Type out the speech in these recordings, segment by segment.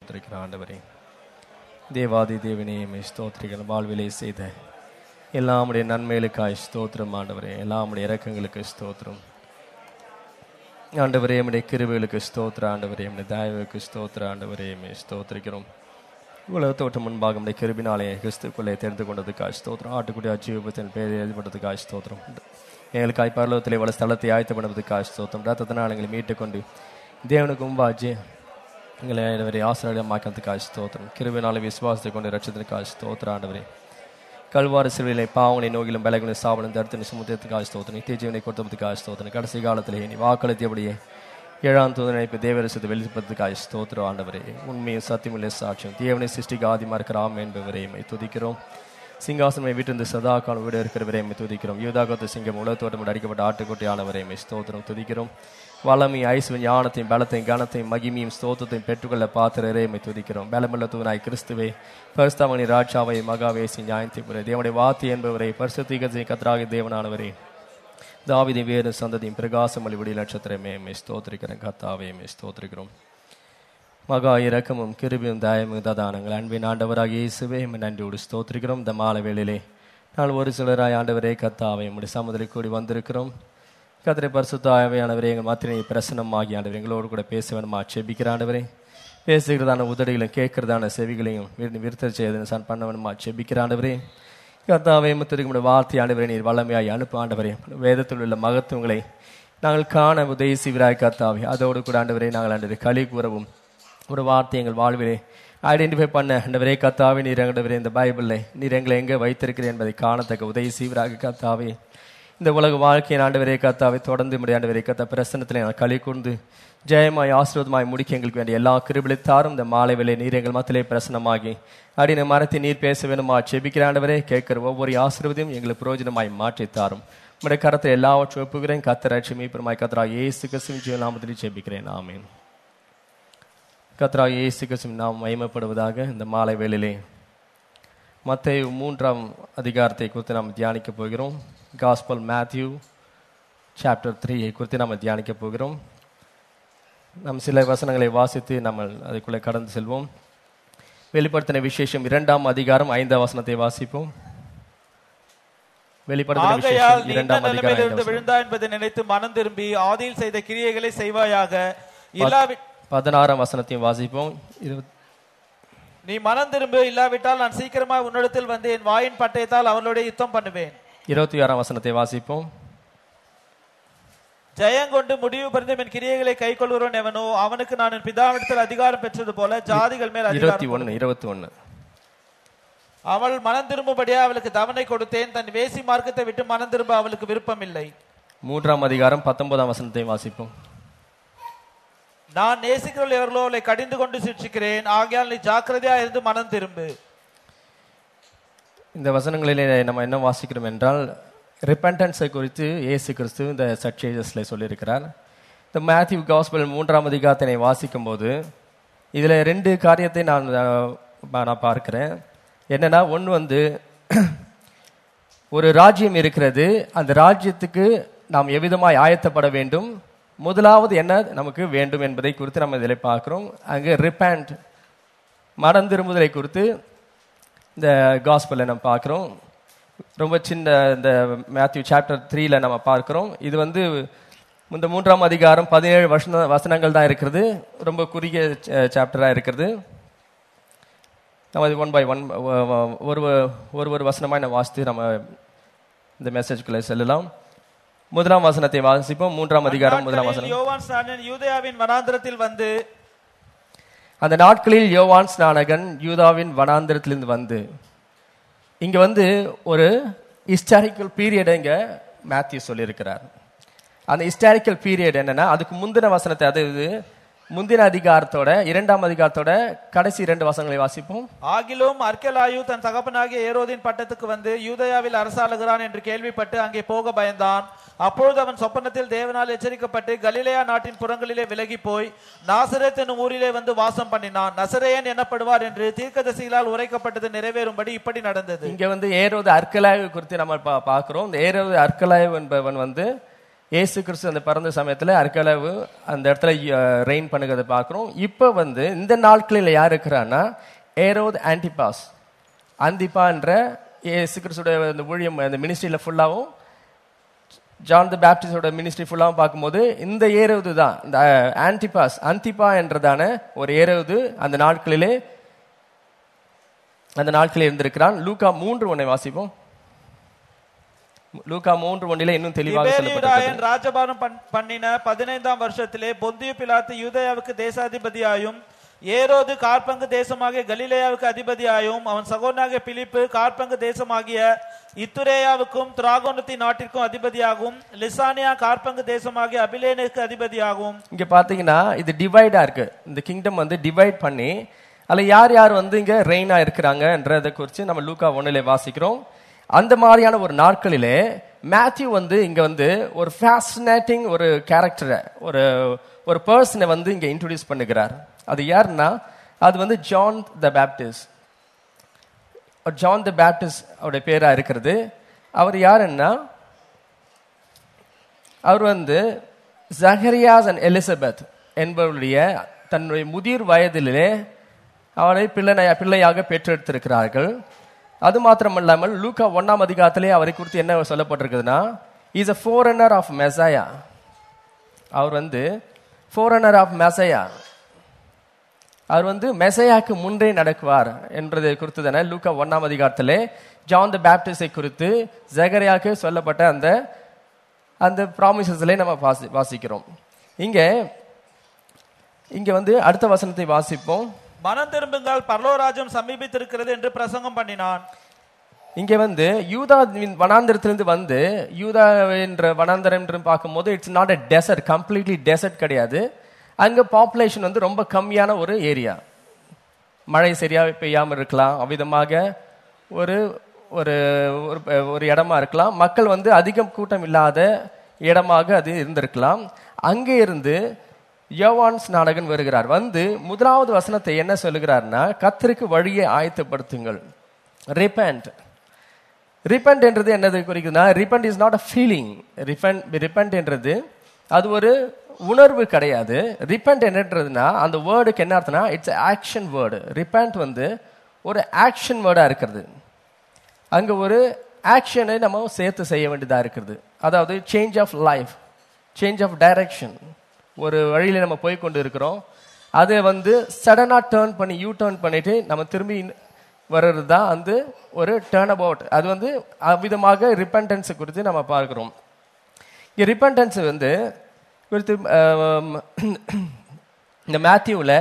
ஸ்தோத்திரிக்கிற ஆண்டவரே தேவாதி தேவனே மை ஸ்தோத்திரிகள் வாழ்விலே செய்த எல்லாமுடைய நன்மைகளுக்காய் ஸ்தோத்திரம் ஆண்டவரே எல்லாமுடைய இறக்கங்களுக்கு ஸ்தோத்திரம் ஆண்டவரே நம்முடைய கிருபைகளுக்கு ஸ்தோத்திர ஆண்டவரே நம்முடைய தயவுக்கு ஸ்தோத்திர ஆண்டவரே மை ஸ்தோத்திரிக்கிறோம் உலகத்தோட்டம் முன்பாக நம்முடைய கிருபினாலே கிறிஸ்துக்குள்ளே தெரிந்து கொண்டதுக்காய் ஸ்தோத்திரம் ஆட்டுக்குடி ஜீவத்தின் பேர் எழுதப்பட்டதுக்காய் ஸ்தோத்திரம் எங்களுக்காய் பரலோகத்திலே வள ஸ்தலத்தை ஆயத்த பண்ணுவதற்காய் ஸ்தோத்திரம் ரத்தத்தினால் எங்களை மீட்டுக்கொண்டு தேவனுக்கு முன்பாஜி எங்களை ஆண்டவரை ஆசிரியமாக்கிறதுக்காக ஸ்தோத்திரம் கிருபினால விசுவாசத்தை கொண்டு ரட்சத்திற்காக ஸ்தோத்திர ஆண்டவரே கல்வார சிறுவிலை பாவங்களை நோகிலும் பலகங்களும் சாவலும் தடுத்து சுமத்தியத்துக்காக ஸ்தோத்திரம் நித்திய ஜீவனை கொடுத்ததுக்காக ஸ்தோத்திரம் கடைசி காலத்திலே நீ வாக்களித்தபடியே ஏழாம் தூதனை நினைப்பு தேவரசத்தை வெளிப்படுத்துக்காக ஸ்தோத்திரம் ஆண்டவரே உண்மையும் சத்தியமுள்ள சாட்சியம் தேவனை சிருஷ்டிக்கு ஆதிமா இருக்கிற ஆம் என்பவரை மை துதிக்கிறோம் சிங்காசனை வீட்டிருந்து சதா காலம் வீடு இருக்கிறவரை மை துதிக்கிறோம் யூதாகத்து சிங்கம் உலகத்தோட்டம் அடிக்கப்பட்ட ஆட்டுக்குட்டி ஆனவரை மை ஸ்தோத்திரம் துதிக்கிறோம் வளமை ஐஸ்வன் ஞானத்தையும் பலத்தையும் கனத்தையும் மகிமையும் ஸ்தோத்திரத்தையும் பெற்றுக்கொள்ள பாத்திரரே மை துதிக்கிறோம் பலமுள்ள தூனாய் கிறிஸ்துவே பரிஸ்தாமணி ராஜாவை மகாவேசி நியாயத்திபுரை தேவனுடைய வாத்தி என்பவரை பரிசுத்திகத்தை கத்ராகி தேவனானவரே தாவிதி வேறு சந்ததியும் பிரகாசம் ஒளி நட்சத்திரமே மே ஸ்தோத்திரிக்கிறேன் கத்தாவே மே ஸ்தோத்திரிக்கிறோம் மகா இரக்கமும் கிருபியும் தயமும் ததானங்கள் அன்பின் ஆண்டவராக இயேசுவே உம்மை நன்றியோடு ஸ்தோத்திரிக்கிறோம் இந்த மாலை வேளையிலே நான் ஒரு சிலராய் ஆண்டவரே கத்தாவே உம்முடைய சமுதிரை கூடி வந்திருக்கிறோம் கத்திரை பரிசுத்தாயவையானவரே எங்கள் மாத்திரை பிரசனமாகி ஆண்டவர் எங்களோடு கூட பேச வேணுமா செபிக்கிற ஆண்டவரே பேசுகிறதான உதடுகளையும் கேட்கிறதான செவிகளையும் விரு- விருத்தல் செய்து சான் பண்ண வேணுமா செபிக்கிற ஆண்டவரே கர்த்தாவே முத்திருக்கும் வார்த்தை ஆண்டவரே நீர் வல்லமையாய் அனுப்பு ஆண்டவரே வேதத்தில் உள்ள மகத்துவங்களை நாங்கள் காண உதவி செய்வராய் கர்த்தாவே அதோடு கூட ஆண்டவரே நாங்கள் ஆண்டவரே களி கூறவும் ஒரு வார்த்தை எங்கள் வாழ்விலே ஐடென்டிஃபை பண்ண ஆண்டவரே கர்த்தாவே நீர் ஆண்டவரே இந்த பைபிளில் நீர் எங்களை எங்கே வைத்திருக்கிறேன் என்பதை காணத்தக்க உதவி செய்வராக கர்த்தாவே இந்த உலக வாழ்க்கையின் ஆண்டவரே கர்த்தாவை தொடர்ந்து முடிய ஆண்டவரே கத்த பிரசனத்தில் நான் களி கூர்ந்து ஜெயமாய் ஆசீர்வாதமாய் முடிக்க எங்களுக்கு வேண்டிய எல்லா கிருபிலை தாரும் இந்த மாலை வேலை நீர் எங்கள் மத்திலே பிரசனமாகி அடின மரத்தை நீர் பேச வேணுமா செபிக்கிற ஆண்டவரே கேட்கிற ஒவ்வொரு ஆசீர்வதியும் எங்களுக்கு பிரயோஜனமாய் மாற்றி தாரும் உடைய கரத்தை எல்லாவற்றும் ஒப்புகிறேன் கத்த ரட்சமி பெருமாய் கத்ரா ஏசு கிறிஸ்துவின் நாமத்தில் ஜெபிக்கிறேன் ஆமென் கத்ரா இயேசு கிறிஸ்துவின் நாம் மகிமைப்படுவதாக இந்த மாலை வேளையிலே மத்தேயு மூன்றாம் அதிகாரத்தை குறித்து நாம் தியானிக்க போகிறோம் காஸ்பல் மேத்யூ சாப்டர் த்ரீயை குறித்து நாம் தியானிக்க போகிறோம் நாம் சில வசனங்களை வாசித்து நம்ம அதுக்குள்ளே கடந்து செல்வோம் வெளிப்படுத்தின விசேஷம் இரண்டாம் அதிகாரம் ஐந்தாம் வசனத்தை வாசிப்போம் வெளிப்படுத்தின ஆகையால் விசேஷம் நீ இந்த இரண்டாம் அதிகாரம் நிலைமையிலிருந்து ஐந்தாம் வசனம். விழுந்தா என்பதை நினைத்து மனம் திரும்பி ஆதியில் செய்த கிரியைகளை செய்வாயாக இல்லாவி பதினாறாம் வசனத்தையும் வாசிப்போம் இருபத்- நீ மனம் திரும்பு இல்லாவிட்டால் நான் சீக்கிரமா உன்னிடத்தில் வந்து என் வாயின் பட்டயத்தால் அவர்களுடைய யுத்தம் பண்ணுவேன் இருபத்தி ஆறாம் வசனத்தை வாசிப்போம் ஜெயங்கொண்டு முடிவு பரிந்தும் என் கிரியைகளை கை கொள்கிறவன் எவனோ அவனுக்கு நான் என் பிதாவிடத்தில் அதிகாரம் பெற்றது போல ஜாதிகள் மேல் இருபத்தி அதிகாரம் ஒன்னு இருபத்தி ஒன்னு அவள் மனம் திரும்பும்படியா அவளுக்கு தவணை கொடுத்தேன் தன் வேசி மார்க்கத்தை விட்டு மனம் திரும்ப அவளுக்கு விருப்பம் இல்லை மூன்றாம் அதிகாரம் பத்தொன்பதாம் வசனத்தை வாசிப்போம் நான் நேசிக்கிறவள் எவர்களோ அவளை கடிந்து கொண்டு சிக்ஷிக்கிறேன் ஆகையால் நீ ஜாக்கிரதையா இருந்து மனம் திரும்பு இந்த வசனங்களிலே நம்ம என்ன வாசிக்கிறோம் என்றால் ரிப்பன்டன்ஸை குறித்து இயேசு கிறிஸ்து இந்த சர்ச்சேஜஸில் சொல்லியிருக்கிறார் இந்த மேத்யூ காஸ்பல் மூன்றாம் அதிகாரத்தினை வாசிக்கும் போது இதில் ரெண்டு காரியத்தை நான் அஹ், நான் பார்க்கிறேன் என்னன்னா ஒன்று வந்து ஒரு ராஜ்யம் இருக்கிறது அந்த ராஜ்யத்துக்கு நாம் எவ்விதமாய் ஆயத்தப்பட வேண்டும் முதலாவது என்ன நமக்கு வேண்டும் என்பதை குறித்து நம்ம இதில் பார்க்கிறோம் அங்கே ரிப்பேண்ட் மனம் திரும்புதலை குறித்து இந்த காஸ்பலை நம்ம பார்க்குறோம் ரொம்ப சின்ன இந்த மேத்யூ சாப்டர் த்ரீல நம்ம பார்க்கிறோம் இது வந்து இந்த மூன்றாம் அதிகாரம் பதினேழு வசன வசனங்கள் தான் இருக்கிறது ரொம்ப குறுகிய சாப்டராக இருக்கிறது நம்ம இது ஒன் பை ஒன் ஒரு ஒரு ஒரு வசனமாய் நம்ம வாசித்து நம்ம இந்த மெசேஜ்குள்ளே செல்லலாம் முதலாம் வசனத்தை வாசிப்போம் மூன்றாம் அதிகாரம் முதலாம் வசனம் அந்நாட்களில் யோவான் ஸ்நானன் யூதேயாவின் வனாந்திரத்தில் வந்து அந்த நாட்களில் யோவான் ஸ்நானகன் யூதாவின் வனாந்திரத்திலிருந்து வந்து இங்க வந்து ஒரு ஹிஸ்டாரிக்கல் பீரியட் இங்க மேத்யூ சொல்லியிருக்கிறார் அந்த ஹிஸ்டாரிக்கல் பீரியட் என்னன்னா அதுக்கு முந்தின வசனத்தை அதாவது முந்தின அதிகாரத்தோட இரண்டாம் அதிகாரத்தோட கடைசி இரண்டு வசனங்களை வாசிப்போம் ஆகிலும் அர்க்கலாயு தன் தகப்பனாகிய ஏரோதின் பட்டத்துக்கு வந்து யூதயாவில் அரசாளுகிறான் என்று கேள்விப்பட்டு அங்கே போக பயந்தான் அப்பொழுது அவன் சொப்பனத்தில் தேவனால் எச்சரிக்கப்பட்டு கலிலேயா நாட்டின் புறங்களிலே விலகி போய் நாசரேத் என்னும் ஊரிலே வந்து வாசம் பண்ணினான் நசரேயன் எனப்படுவார் என்று தீர்க்கதரிசிகளால் உரைக்கப்பட்டது நிறைவேறும்படி இப்படி நடந்தது இங்க வந்து ஏரோது அர்க்கலாய்வு குறித்து நம்ம பா- பார்க்கிறோம் இந்த ஏரோது அர்க்கலாய்வு என்பவன் வந்து இயேசு கிறிஸ்து அந்த பிறந்த சமயத்துல அற்களவு அந்த இடத்துல ரெயின் பண்ணுகிறத பார்க்குறோம் இப்போ வந்து இந்த நாட்களில் யார் இருக்கிறான்னா ஏரோத் ஆன்டிபாஸ் அந்திப்பா என்ற இயேசு கிறிஸ்துடைய அந்த ஊழியம் அந்த மினிஸ்ட்ரியில் ஃபுல்லாகவும் ஜான் த பேப்டிஸ்டோட மினிஸ்ட்ரி ஃபுல்லாகவும் பார்க்கும்போது இந்த ஏறுவது தான் இந்த ஆன்டிபாஸ் அந்திப்பா என்றதான ஒரு ஏறுவது அந்த நாட்களிலே அந்த நாட்களில் இருந்திருக்கிறான் லூக்கா மூன்று ஒன்றை வாசிப்போம் லூக்கா மூன்று ஒன்றிலே இன்னும் தெளிவாக சொல்லப்பட்டிருக்கிறது திபேலியுடாயன் ராஜபாரம் பண்- பண்ணின பதினைந்தாம் வருஷத்திலே பொந்திய பிலாத்து யூதேயாவுக்கு தேசாதிபதியாயும் ஏரோது கார்பங்கு தேசமாகிய கலிலேயாவுக்கு அதிபதியாயும் அவன் சகோதரனாகிய பிலிப்பு கார்பங்கு தேசமாகிய இத்துரேயாவுக்கும் திராகோனத்தி நாட்டிற்கும் அதிபதியாகும் லிசானியா கார்பங்கு தேசமாகிய அபிலேனுக்கு அதிபதியாகும் இங்க பாத்தீங்கன்னா இது டிவைடா இருக்கு இந்த கிங்டம் வந்து டிவைட் பண்ணி அதுல யார் யார் வந்து இங்க ரெயினா இருக்கிறாங்கன்றதை குறித்து நம்ம லூக்கா ஒண்ணுல வாசிக்கிறோம் அந்த மாதிரியான ஒரு நாட்களிலே மேத்யூ வந்து இங்க வந்து ஒரு ஃபேசினேட்டிங் ஒரு கேரக்டரை ஒரு ஒரு பர்சனை வந்து இங்க இன்ட்ரோடியூஸ் பண்ணுகிறார் அது யாருன்னா அது வந்து John the Baptist John the Baptist அவருடைய பேரா இருக்கிறது அவர் யாருன்னா அவர் வந்து ஜஹரியாஸ் அண்ட் எலிசபெத் என்பவருடைய தன்னுடைய முதிர் வயதிலே அவரை பிள்ளை பிள்ளையாக பெற்றெடுத்திருக்கிறார்கள் அது மாத்திரமல்லாமல் லூக்கா ஒன்னாம் அதிகாரத்திலே அவரை குறித்து என்ன சொல்லப்பட்டிருக்குதுன்னா இஸ் அ ஃபோரனர் ஆஃப் மெசையா அவர் வந்து ஃபோரனர் ஆஃப் மெசையா அவர் வந்து மெசையாக்கு முன்றே நடக்குவார் என்பதை குறித்து தானே லூக்கா ஒன்னாம் அதிகாரத்திலே ஜான் த பேப்டிஸ்டை குறித்து ஜெகரியாக்கு சொல்லப்பட்ட அந்த அந்த ப்ராமிசஸ்ல நம்ம வாசி வாசிக்கிறோம் இங்க இங்க வந்து அடுத்த வசனத்தை வாசிப்போம் மனம் திரும்புங்கள் பரலோராஜ்யம் சமீபித்திருக்கிறது என்று பிரசங்கம் பண்ணினான் இங்க வந்து யூதா வனாந்திரத்திலிருந்து வந்து யூதா என்ற வனாந்திரம் என்று பார்க்கும்போது it's not a desert completely desert கிடையாது அங்க பாப்புலேஷன் வந்து ரொம்ப கம்மியான ஒரு ஏரியா மழை சரியா பெய்யாம இருக்கலாம் அவ்விதமாக ஒரு ஒரு ஒரு ஒரு இடமா இருக்கலாம் மக்கள் வந்து அதிகம் கூட்டம் இல்லாத இடமாக அது இருந்திருக்கலாம் அங்கே இருந்து யோவான் ஸ்நானகன் வருகிறார் வந்து முதலாவது வசனத்தை என்ன சொல்லுகிறார்னா கத்தருக்கு வழியை ஆயத்தப்படுத்துங்கள் ரிப்பண்ட் ரிப்பண்ட் என்றது என்னது குறிக்குதுன்னா repent is not a feeling repent repent என்றது அது ஒரு உணர்வு கிடையாது ரிப்பண்ட் என்னன்றதுன்னா அந்த வேர்டுக்கு என்ன அர்த்தம்னா இட்ஸ் ஆக்ஷன் வேர்டு ரிப்பண்ட் வந்து ஒரு ஆக்ஷன் வேர்டா இருக்கிறது அங்க ஒரு ஆக்ஷனை நம்ம சேர்த்து செய்ய வேண்டியதா இருக்கிறது அதாவது change of life change of direction ஒரு வழியில நம்ம போய் கொண்டு இருக்கிறோம் அதை வந்து சடனா டேர்ன் பண்ணி யூ டேர்ன் பண்ணிட்டு நம்ம திரும்பி வர்றது தான் வந்து ஒரு டேர்ன் அபவுட் அது வந்து அவ்விதமாக ரிப்பன்டன்ஸ் குறித்து நம்ம பார்க்கிறோம் இங்க ரிப்பன்டன்ஸ் வந்து குறித்து ஆம், இந்த மேத்யூவில்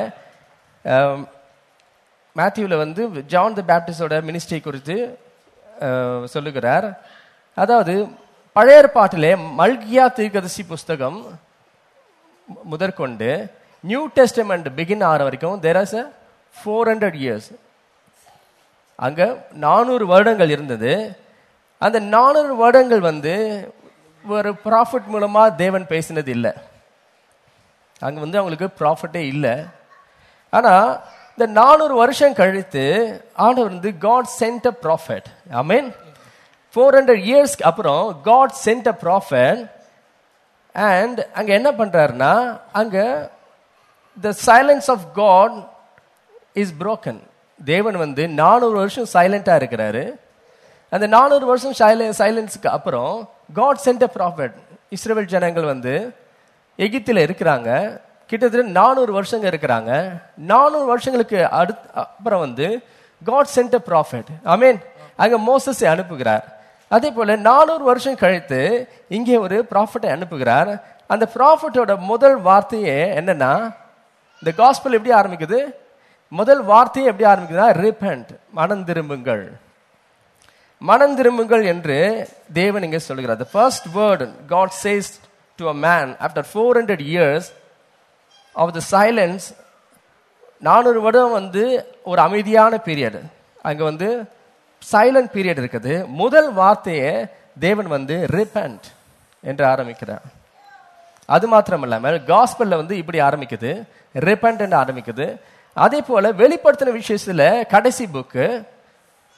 மேத்யூவில் வந்து ஜான் த பேப்டிஸ்டோட மினிஸ்ட்ரி குறித்து அஹ், சொல்லுகிறார் அதாவது பழைய ஏற்பாட்டிலே மல்கியா தீர்க்கதரிசி புஸ்தகம் மு- முதற்கொண்டு நியூ டெஸ்டமெண்ட் பிகின் ஆகிற வரைக்கும் there was a four hundred years அங்க நானூறு வருடங்கள் இருந்தது அந்த நானூறு வருடங்கள் வந்து ஒரு ப்ராஃபிட் மூலமா தேவன் பேசினது இல்லை அங்க வந்து அவங்களுக்கு ப்ராஃபிட்டே இல்லை ஆனா இந்த நானூறு வருஷம் கழித்து ஆண்டவர் வந்து God sent a prophet I mean four hundred இயர்ஸ்க்கு அப்புறம் God sent a prophet and அங்க என்ன பண்றாருன்னா அங்க the silence of God is broken தேவன் வந்து நானூறு வருஷம் சைலண்டா இருக்கிறாரு அந்த நானூறு வருஷம் சைலன்ஸுக்கு அப்புறம் God sent a prophet Israel ஜனங்கள் வந்து எகிப்தில் இருக்கிறாங்க கிட்டத்தட்ட நானூறு வருஷங்க இருக்கிறாங்க நானூறு வருஷங்களுக்கு அடுத்து அப்புறம் வந்து God sent a prophet mean அங்க மோசஸை அனுப்புகிறார் அதே போல நானூறு வருஷம் கழித்து இங்கே ஒரு ப்ராஃபிட்டை அனுப்புகிறார் அந்த ப்ராஃபிட்டோட முதல் வார்த்தையே என்னன்னா இந்த காஸ்பல் எப்படி ஆரம்பிக்குது முதல் வார்த்தையே எப்படி ஆரம்பிக்குதுன்னா ரிப்பண்ட் மனம் திரும்புங்கள் மனம் திரும்புங்கள் என்று தேவன் இங்கே சொல்கிறார் the first word god says to a man after 400 years of the silence நானூறு வருடம் வந்து ஒரு அமைதியான பீரியட் அங்க வந்து சைலண்ட் பீரியட் இருக்குது முதல் வார்த்தையே தேவன் வந்து ரிப்பண்ட் என்று ஆரம்பிக்கிறார் அது மாத்திரம் இல்லாமல் காஸ்பல்ல வந்து இப்படி ஆரம்பிக்குது ரிப்பண்ட் என்று ஆரம்பிக்குது அதே போல வெளிப்படுத்தின விஷயத்துல கடைசி புக்கு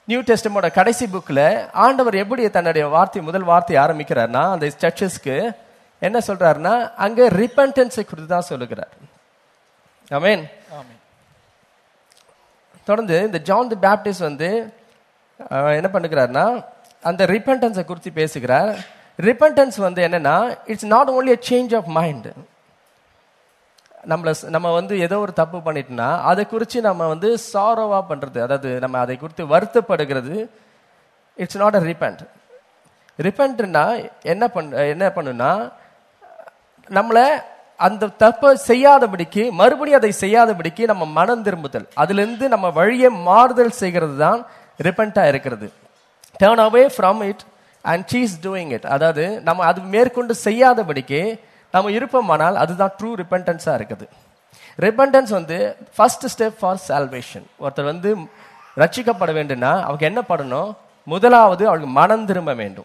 நியூ டெஸ்டமோட கடைசி புக்ல ஆண்டவர் எப்படி தன்னுடைய வார்த்தை முதல் வார்த்தை ஆரம்பிக்கிறார்னா அந்த சர்ச்சஸ்க்கு என்ன சொல்றாருன்னா அங்க ரிப்பன்டன்ஸை குறித்து தான் சொல்லுகிறார் ஆமென் ஆமென் தொடர்ந்து இந்த ஜான் தி பேப்டிஸ்ட் வந்து அஹ், என்ன பண்ணுகிறாருன்னா அந்த ரிப்பன்டன்ஸை குறித்து பேசுகிறார் ரிப்பன்டன்ஸ் வந்து என்னன்னா it's not only a change of mind நம்மள நம்ம வந்து ஏதோ ஒரு தப்பு பண்ணிட்டோம்னா அதை குறித்து நம்ம வந்து சாரோவா பண்றது அதாவது நம்ம அதை குறித்து வருத்தப்படுகிறது இட்ஸ் நாட் அ ரிப்பன்ட் ரிப்பன்ட்னா என்ன பண்ண என்ன பண்ணுனா நம்மளை அந்த தப்பை செய்யாதபடிக்கு மறுபடியும் அதை செய்யாதபடிக்கு நம்ம மனம் திரும்புதல் அதிலிருந்து நம்ம வழியை மாறுதல் செய்கிறது தான் ரிப்பண்டா இருக்கிறது turn away from it and cease doing it அதாவது நம்ம அது மேற்கொண்டு செய்யாதபடிக்கு நம்ம இருப்போமானால் அதுதான் ட்ரூ ரிப்பன்டன்ஸாக இருக்குது ரிப்பன்டன்ஸ் வந்து ஃபர்ஸ்ட் ஸ்டெப் ஃபார் சால்வேஷன் ஒருத்தர் வந்து ரட்சிக்கப்பட வேண்டும்னா அவங்க என்ன பண்ணணும் முதலாவது அவங்களுக்கு மனம் திரும்ப வேண்டும்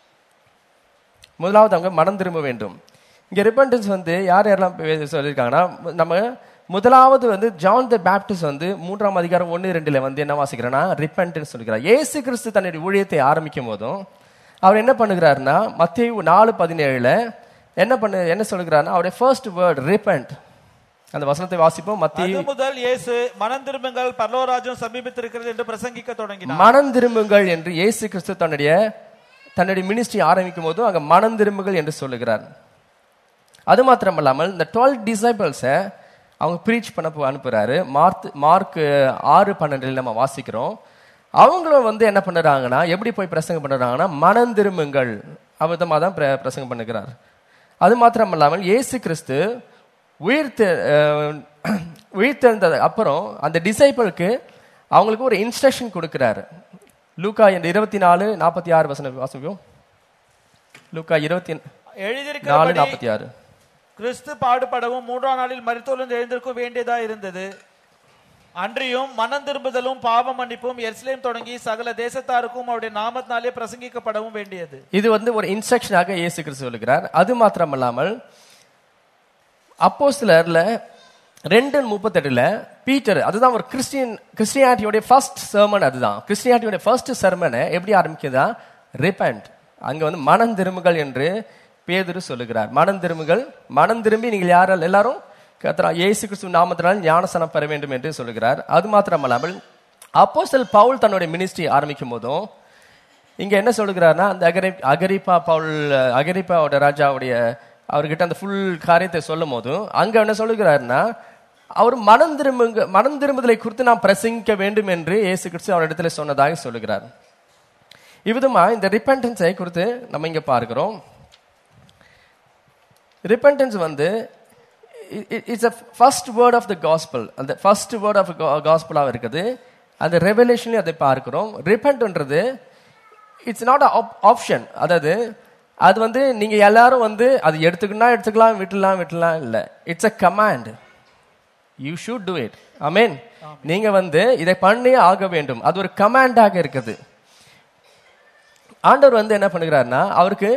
முதலாவது அவங்க மனம் திரும்ப வேண்டும் இங்க ரிப்பன்டன்ஸ் வந்து யார் யாரெல்லாம் பே- சொல்லியிருக்காங்கன்னா நம்ம முதலாவது வந்து ஜான் த பேப்டிஸ்ட் வந்து மூன்றாம் அதிகாரம் ஒன்று ரெண்டுல வந்து என்ன வாசிக்கிறேன்னா ரிப்பன்டன்ஸ் சொல்லிக்கிறார் இயேசு கிறிஸ்து தன்னுடைய ஊழியத்தை ஆரம்பிக்கும் போதும் அவர் என்ன பண்ணுகிறாருன்னா மத்திய நாலு பதினேழுல என்ன பண்ணு என்ன சொல்லுகிறாருன்னா அவருடைய ஃபர்ஸ்ட் வேர்ட் ரிப்பன்ட் அந்த வசனத்தை வாசிப்போம் மத்திய அது முதல் இயேசு மனம் திரும்புங்கள் பரலோராஜ்யம் சமீபித்திருக்கிறது என்று பிரசங்கிக்க தொடங்கினார் மனம் திரும்புங்கள் என்று இயேசு கிறிஸ்து தன்னுடைய தன்னுடைய மினிஸ்ட்ரி ஆரம்பிக்கும் போதும் அங்க மனம் திரும்புங்கள் என்று சொல்லுகிறார் அது மாத்திரமல்லாமல் இந்த டுவெல் டிசைபிள்ஸை அவங்க ப்ரீச் பண்ண போ- அனுப்புறாரு மார்க் மார்க் ஆறு பன்னெண்டில் நம்ம வாசிக்கிறோம் அவங்களும் வந்து என்ன பண்ணுறாங்கன்னா எப்படி போய் பிரசங்கம் பண்ணுறாங்கன்னா மனம் திரும்புங்கள் அவிதமாக தான் பிர- பிரசங்கம் பண்ணுகிறார் அது மாத்திரமல்லாமல் இயேசு கிறிஸ்து உயிர்த்து அஹ், உயிர்த்தெழுந்தது அப்புறம் அந்த டிசைபிளுக்கு அவங்களுக்கு ஒரு இன்ஸ்ட்ரக்ஷன் கொடுக்கிறாரு லூக்கா என்ற இருபத்தி நாலு நாற்பத்தி ஆறு வசனம் வாசிப்போம் லூக்கா இருபத்தி நாலு எழுதியிருக்கிறபடி நாற்பத்தி ஆறு கிறிஸ்து பாடுபடவும் மூன்றாம் நாளில் மரித்தோலும் எழுந்திருக்க வேண்டியதா இருந்தது அன்றியும் மனம் திரும்புதலும் பாவ மன்னிப்பும் எருசலேம் தொடங்கி சகல தேசத்தாருக்கும் அவருடைய நாமத்தினாலே பிரசங்கிக்கப்படவும் வேண்டியது இது வந்து ஒரு இன்ஸ்ட்ரக்ஷனாக இயேசு கிறிஸ்து சொல்லுகிறார் அது மாத்திரமல்லாமல் அப்போ சிலர்ல ரெண்டு முப்பத்தெட்டுல பீட்டர் அதுதான் ஒரு கிறிஸ்டியன் கிறிஸ்டியானிட்டியோடைய ஃபர்ஸ்ட் சர்மன் அதுதான் கிறிஸ்டியானிட்டியோட ஃபர்ஸ்ட் சர்மனை எப்படி ஆரம்பிக்குதா ரிப்பண்ட் அங்க வந்து மனம் திரும்புகள் என்று பேதுரு சொல்லுகிறார் மனம் திரும்புகள் மனம் திரும்பி நீங்கள் யாரால் எல்லாரும் கர்த்தரா இயேசு கிறிஸ்து நாமத்தினால் ஞானசனம் பெற வேண்டும் என்று சொல்லுகிறார் அது மாத்திரமல்லாமல் அப்போஸ்தல் பவுல் தன்னுடைய மினிஸ்ட்ரி ஆரம்பிக்கும் போதும் இங்க என்ன சொல்லுகிறாருன்னா அந்த அகரி அகரிப்பா பவுல் அகரிப்பாவோட ராஜாவுடைய அவர்கிட்ட அந்த ஃபுல் காரியத்தை சொல்லும் போதும் அங்க என்ன சொல்லுகிறாருன்னா அவர் மனம் திரும்புங்க மனம் திரும்புதலை குறித்து நாம் பிரசங்கிக்க வேண்டும் என்று இயேசு கிறிஸ்து அவரிடத்துல சொன்னதாக சொல்லுகிறார் இவ்விதமா இந்த ரிப்பன்டன்ஸை குறித்து நம்ம இங்க பார்க்கிறோம் ரிப்பன்டன்ஸ் வந்து it's a first word of the gospel அந்த ஃபர்ஸ்ட் வேர்ட் ஆஃப் காஸ்பலாக இருக்குது அந்த ரெவலேஷன்லையும் அதை பார்க்கிறோம் ரிப்பன்ட்ன்றது இட்ஸ் நாட் ஆப்ஷன் அதாவது அது வந்து நீங்க எல்லாரும் வந்து அது எடுத்துக்கணும் எடுத்துக்கலாம் விட்டுலாம் விட்டுலாம் இல்லை it's a command you should do it amen நீங்க வந்து இதை பண்ணி ஆக வேண்டும் அது ஒரு கமாண்டாக இருக்குது ஆண்டவர் வந்து என்ன பண்ணுகிறாருன்னா அவருக்கு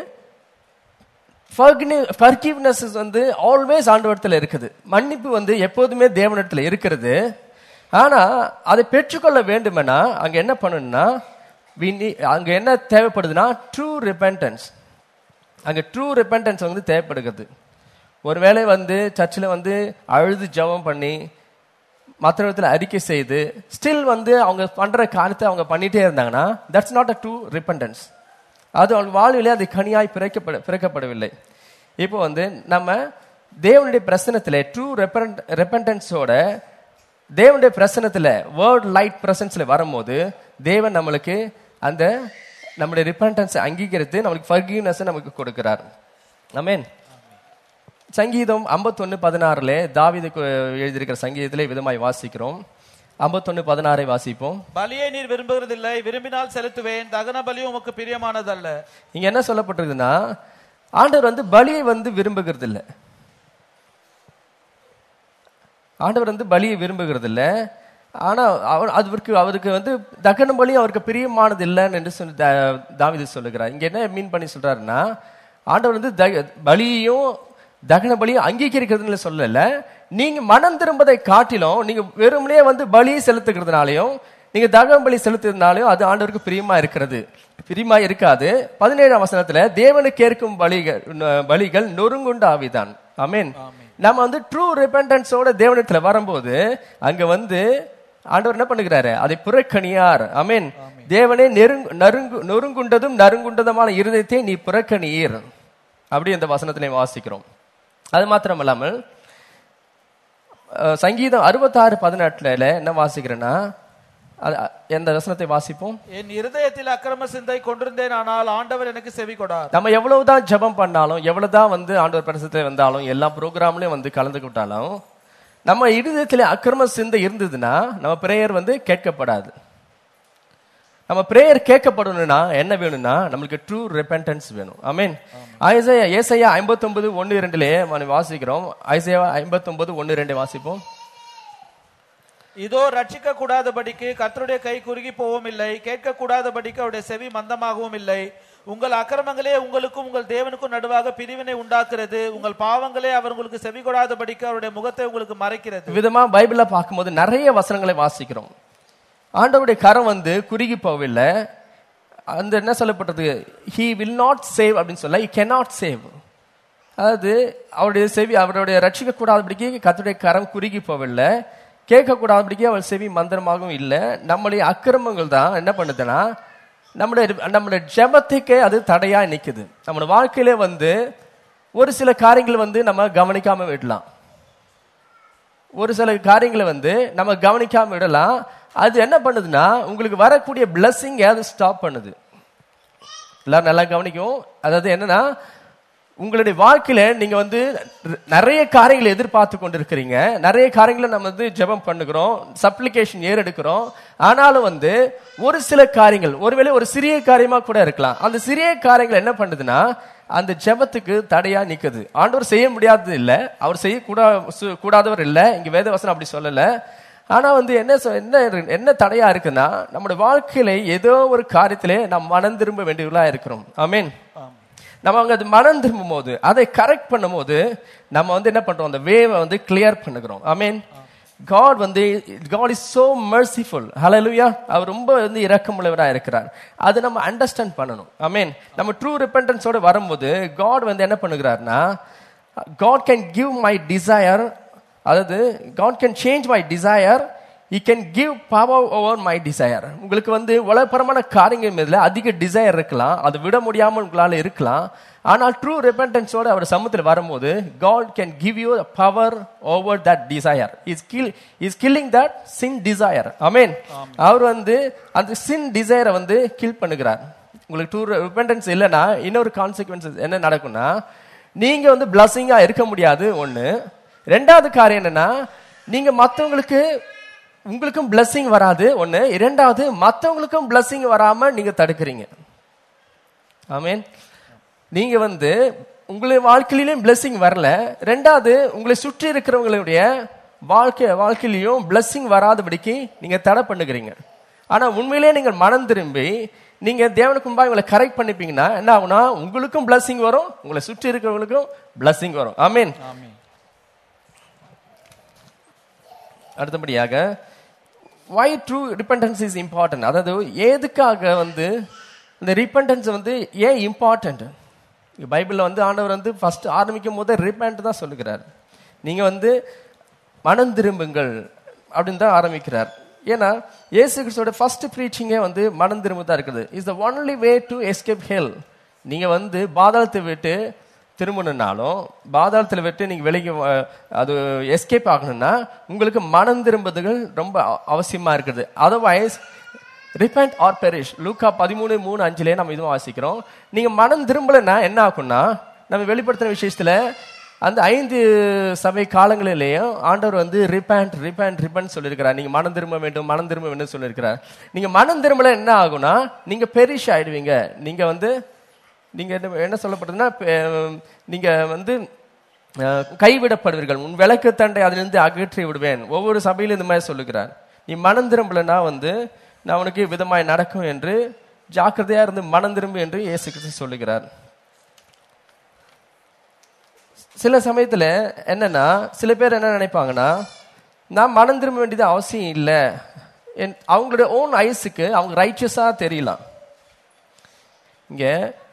ஃபர்கிவ்னஸ் வந்து ஆல்வேஸ் ஆண்டவரத்தில் இருக்குது மன்னிப்பு வந்து எப்போதுமே தேவனிடத்தில் இருக்கிறது ஆனா அதை பெற்றுக்கொள்ள வேண்டுமெனா அங்க என்ன பண்ணணும்னா we need- அங்க என்ன தேவைப்படுதுன்னா ட்ரூ ரிப்பென்டன்ஸ் அங்க ட்ரூ ரிப்பென்டன்ஸ் வந்து தேவைப்படுகிறது ஒருவேளை வந்து சர்ச்சில் வந்து அழுது ஜெபம் பண்ணி மற்ற விதத்தில் அறிக்கை செய்து ஸ்டில் வந்து அவங்க பண்ற காரியத்தை அவங்க பண்ணிட்டே இருந்தாங்கன்னா that's not a true repentance அது அவங்க வாழ்விலே அது கனியாய் பிறக்கப்பட பிறக்கப்படவில்லை இப்போ வந்து நம்ம தேவனுடைய பிரசனத்தில் ட்ரூ ரெப்பண்டன்ஸோட தேவனுடைய பிரசனத்தில் வேர்ட் லைட் பிரசன்ஸ்ல வரும்போது தேவன் நம்மளுக்கு அந்த நம்முடைய ரிப்பண்டன்ஸை அங்கீகரித்து நம்மளுக்கு ஃபர்கிவ்னஸ் நமக்கு கொடுக்கிறார் ஆமென் சங்கீதம் 51 பதினாறுல தாவீது கு- எழுதியிருக்கிற சங்கீதத்திலே விதமாய் வாசிக்கிறோம் 51 பதினாறை வாசிப்போம் பலியை நீர் விரும்புகிறதில்லை விரும்பினால் செலுத்துவேன் தகன பலியும் உமக்கு பிரியமானதல்ல இங்க என்ன சொல்லப்பட்டிருக்குன்னா ஆண்டவர் வந்து பலியை வந்து விரும்புகிறது இல்ல ஆண்டவர் வந்து பலியை விரும்புகிறது இல்ல ஆனா அவர் அவருக்கு அவருக்கு வந்து தகன பலி அவருக்கு பிரியமானது இல்லைன்னு என்று சொல்லி தா- தாவீது சொல்லுகிறார் இங்க என்ன மீன் பண்ணி சொல்றாருன்னா ஆண்டவர் வந்து த- பலியையும் தகன பலியும் அங்கீகரிக்கிறதுன்னு சொல்லல நீங்க மனம் திரும்பதை காட்டிலும் நீங்க வெறுமனே வந்து பலி செலுத்துகிறதுனாலையும் நீங்க தகன பலி செலுத்தினாலும் அது ஆண்டவருக்கு பிரியமா இருக்கிறது பிரியமா இருக்காது பதினேழாம் வசனத்துல தேவனுக்கு ஏற்கும் பலிகள் ந- பலிகள் நொறுங்குண்ட ஆவிதான் ஆமென் நம்ம வந்து ட்ரூ ரிப்பெண்டன்ஸோட தேவனத்துல வரும்போது அங்க வந்து ஆண்டவர் என்ன பண்ணுகிறாரு அதை புறக்கணியார் ஆமென் தேவனே நெருங்கு நறுங்கு நொறுங்குண்டதும் நறுங்குண்டதுமான இருதயத்தை நீ புறக்கணியீர் அப்படி இந்த வசனத்திலே வாசிக்கிறோம் அது மாத்திரமல்லாமல் அஹ், சங்கீதம் அறுபத்தாறு பதினெட்டுல என்ன வாசிக்கிறேன்னா அது அ- எந்த வசனத்தை வாசிப்போம் என் இருதயத்தில் அக்கிரம சிந்தை கொண்டிருந்தேன் ஆனால் ஆண்டவர் எனக்கு செவி கொடார் நம்ம எவ்வளவுதான் ஜெபம் பண்ணாலும் எவ்வளவுதான் வந்து ஆண்டவர் பிரசத்துல வந்தாலும் எல்லா ப்ரோக்ராம்லயும் வந்து கலந்துக்கிட்டாலும் நம்ம இருதயத்துல அக்கிரம சிந்தை இருந்ததுன்னா நம்ம பிரேயர் வந்து கேட்கப்படாது நம்ம பிரேயர் கேட்கப்படணும்னா என்ன வேணும்னா நம்மளுக்கு ட்ரூ repentance வேணும் ஆமென் ஐசையா ஏசையா ஐம்பத்தொன்பது ஒன்னு இரண்டுலயே நம்ம வாசிக்கிறோம் ஐசையா ஐம்பத்தொன்பது ஒன்னு ரெண்டு வாசிப்போம் இதோ ரட்சிக்க கூடாதபடிக்கு கர்த்தருடைய கை குறுகி போகவும் இல்லை கேட்க கூடாதபடிக்கு அவருடைய செவி மந்தமாகவும் இல்லை உங்கள் அக்கிரமங்களே உங்களுக்கும் உங்கள் தேவனுக்கும் நடுவாக பிரிவினை உண்டாக்குறது உங்கள் பாவங்களே அவர் உங்களுக்கு செவி கொடாதபடிக்கு அவருடைய முகத்தை உங்களுக்கு மறைக்கிறது விதமா பைபிள்ல பார்க்கும்போது நிறைய வசனங்களை வாசிக்கிறோம் ஆண்டவருடைய கரம் வந்து குறுகி போகவில்லை அந்த என்ன சொல்லப்பட்டது ஹி வில் நாட் சேவ் அப்படின்னு சொல்ல he cannot சேவ் அதாவது அவருடைய செவி அவருடைய ரட்சிக்க கூடாதபடிக்கு கர்த்தருடைய கரம் குறுகி போகவில்லை கேட்கக்கூடாதபடிக்கு அவள் செவி மந்திரமாகவும் இல்லை நம்முடைய அக்கிரமங்கள் தான் என்ன பண்ணுதுன்னா நம்முடைய நம்முடைய ஜெபத்துக்கே அது தடையா நிக்குது நம்மளோட வாழ்க்கையிலே வந்து ஒரு சில காரியங்கள் வந்து நம்ம கவனிக்காம விடலாம் ஒரு சில காரியங்களை வந்து நம்ம கவனிக்காம விடலாம் அது என்ன பண்ணுதுன்னா உங்களுக்கு வரக்கூடிய blessing அது ஸ்டாப் பண்ணுது எல்லாரும் நல்லா கவனிக்கும் அதாவது என்னன்னா உங்களுடைய வாழ்க்கையில நீங்க வந்து நிறைய காரியங்களை எதிர்பார்த்து கொண்டிருக்கிறீங்க நிறைய காரியங்களை நம்ம வந்து ஜெபம் பண்ணுகிறோம் சப்ளிகேஷன் ஏறெடுக்கிறோம் ஆனாலும் வந்து ஒரு சில காரியங்கள் ஒருவேளை ஒரு சிறிய காரியமா கூட இருக்கலாம் அந்த சிறிய காரியங்கள் என்ன பண்ணுதுன்னா அந்த ஜெபத்துக்கு தடையா நிக்குது ஆண்டவர் செய்ய முடியாதது இல்ல அவர் செய்ய கூடா சு- கூடாதவர் இல்ல இங்க வேதவசனம் அப்படி சொல்லல ஆனா வந்து என்ன சொ- என்ன இரு- என்ன தடையா இருக்குன்னா நம்முடைய வாழ்க்கையில ஏதோ ஒரு காரியத்திலே நாம் மனம் திரும்ப வேண்டியவர்களா இருக்கிறோம் ஆமென் நம்ம அங்க அது மனம் திரும்பும் போது அதை கரெக்ட் பண்ணும்போது நம்ம வந்து என்ன பண்றோம் அந்த வேவை வந்து கிளியர் பண்ணுகிறோம் ஐ மீன் காட் வந்து காட் இஸ் சோ merciful ஹalleluya அவர் ரொம்ப வந்து இரக்கமுள்ளவரா இருக்கிறார் அது நம்ம அண்டர்ஸ்டாண்ட் பண்ணணும் ஐ மீன் நம்ம ட்ரூ ரிப்பெண்டன்ஸோட வரும்போது காட் வந்து என்ன பண்ணுகிறார்னா God can give my desire அதாவது God can change my desire he can give power over my desire உங்களுக்கு வந்து உலகப்பரமான காரியங்கள் மீதுல அதிக டிசையர் இருக்கலாம் அதை விட முடியாமல் உங்களால இருக்கலாம் ஆனால் ட்ரூ repentance-ஓட அவர் சமூகத்தில் வரும்போது God can give you power over that desire is kill is killing that sin desire amen அவர் வந்து அந்த சின் டிசையரை வந்து கில் பண்ணுகிறார் உங்களுக்கு ட்ரூ repentance இல்லைன்னா இன்னொரு கான்சிக்வன்சஸ் என்ன நடக்கும்னா நீங்க வந்து பிளஸிங்கா இருக்க முடியாது ஒண்ணு ரெண்டாவது காரியம் என்னன்னா நீங்க மத்தவங்களுக்கு உங்களுக்கும் blessing வராது ஒண்ணு இரண்டாவது மத்தவங்களுக்கும் blessing வராம நீங்க தடுக்கிறீங்க ஆமென் நீங்க வந்து உங்களுடைய வாழ்க்கையிலும் blessing வரல ரெண்டாவது உங்களை சுற்றி இருக்கிறவங்களுடைய வாழ்க்கை வாழ்க்கையிலையும் blessing வராதபடிக்கு நீங்க தடை பண்ணுகிறீங்க ஆனா உண்மையிலேயே நீங்கள் மனம் திரும்பி நீங்க தேவனுக்கு முன்பாக உங்களை கரெக்ட் பண்ணிப்பீங்கன்னா என்ன ஆகும்னா உங்களுக்கும் blessing வரும் உங்களை சுற்றி இருக்கிறவங்களுக்கும் blessing வரும் ஆமென் அடுத்தபடியாக why true repentance is important அதாவது எதுக்காக வந்து இந்த ரிப்பன்டன்ஸ் வந்து ஏன் இம்பார்ட்டன்ட் பைபிளில் வந்து ஆண்டவர் வந்து ஃபர்ஸ்ட் ஆரம்பிக்கும் போது ரிப்பன்ட் தான் சொல்லுகிறார் நீங்க வந்து மனம் திரும்புங்கள் அப்படின்னு தான் ஆரம்பிக்கிறார் ஏன்னா இயேசு கிறிஸ்துவோட ஃபர்ஸ்ட் ப்ரீச்சிங்கே வந்து மனம் திரும்ப தான் இருக்குது is the only way to escape hell நீங்க வந்து பாதாளத்தை விட்டு திரும்பணும்னாலும் பாதாளத்தில் விட்டு நீங்க வெளியே வ- அது எஸ்கேப் ஆகணும்னா உங்களுக்கு மனம் திரும்புதல் ரொம்ப அவ- அவசியமா இருக்குது அதர்வைஸ் ரிப்பெண்ட் ஆர் பெரிஷ் லூக்கா பதிமூணு மூணு அஞ்சுலேயே நம்ம இதுவும் வாசிக்கிறோம் நீங்க மனம் திரும்பலைன்னா என்ன ஆகும்னா நம்ம வெளிப்படுத்தின விஷயத்துல அந்த ஐந்து சபை காலங்களிலேயும் ஆண்டவர் வந்து ரிப்பேண்ட் ரிப்பேண்ட் ரிப்பேண்ட் சொல்லியிருக்கிறார் நீங்க மனம் திரும்ப வேண்டும் மனம் திரும்ப வேண்டும் சொல்லியிருக்கிறார் நீங்க மனம் திரும்பல என்ன ஆகும்னா நீங்க பெரிஷ் ஆயிடுவீங்க நீங்க வந்து நீங்க என்ன- என்ன சொல்லப்படுதுன்னா பெ- நீங்க வந்து அஹ், கைவிடப்படுவீர்கள் உன் விளக்கு தண்டை அதிலிருந்து அகற்றி விடுவேன் ஒவ்வொரு சபையிலும் இந்த மாதிரி சொல்லுகிறார் நீ மனம் திரும்பலனா வந்து நான் உனக்கு விதமாய் நடக்கும் என்று ஜாக்கிரதையா இருந்து மனம் திரும்பு என்று இயேசு கிறிஸ்து சொல்லுகிறார் சில சமயத்துல என்னன்னா சில பேர் என்ன நினைப்பாங்கன்னா நான் மனம் திரும்ப வேண்டியது அவசியம் இல்லை என்- அவங்களுடைய ஓன் ஐஸுக்கு அவங்க ரைச்சஸா தெரியலாம் இங்க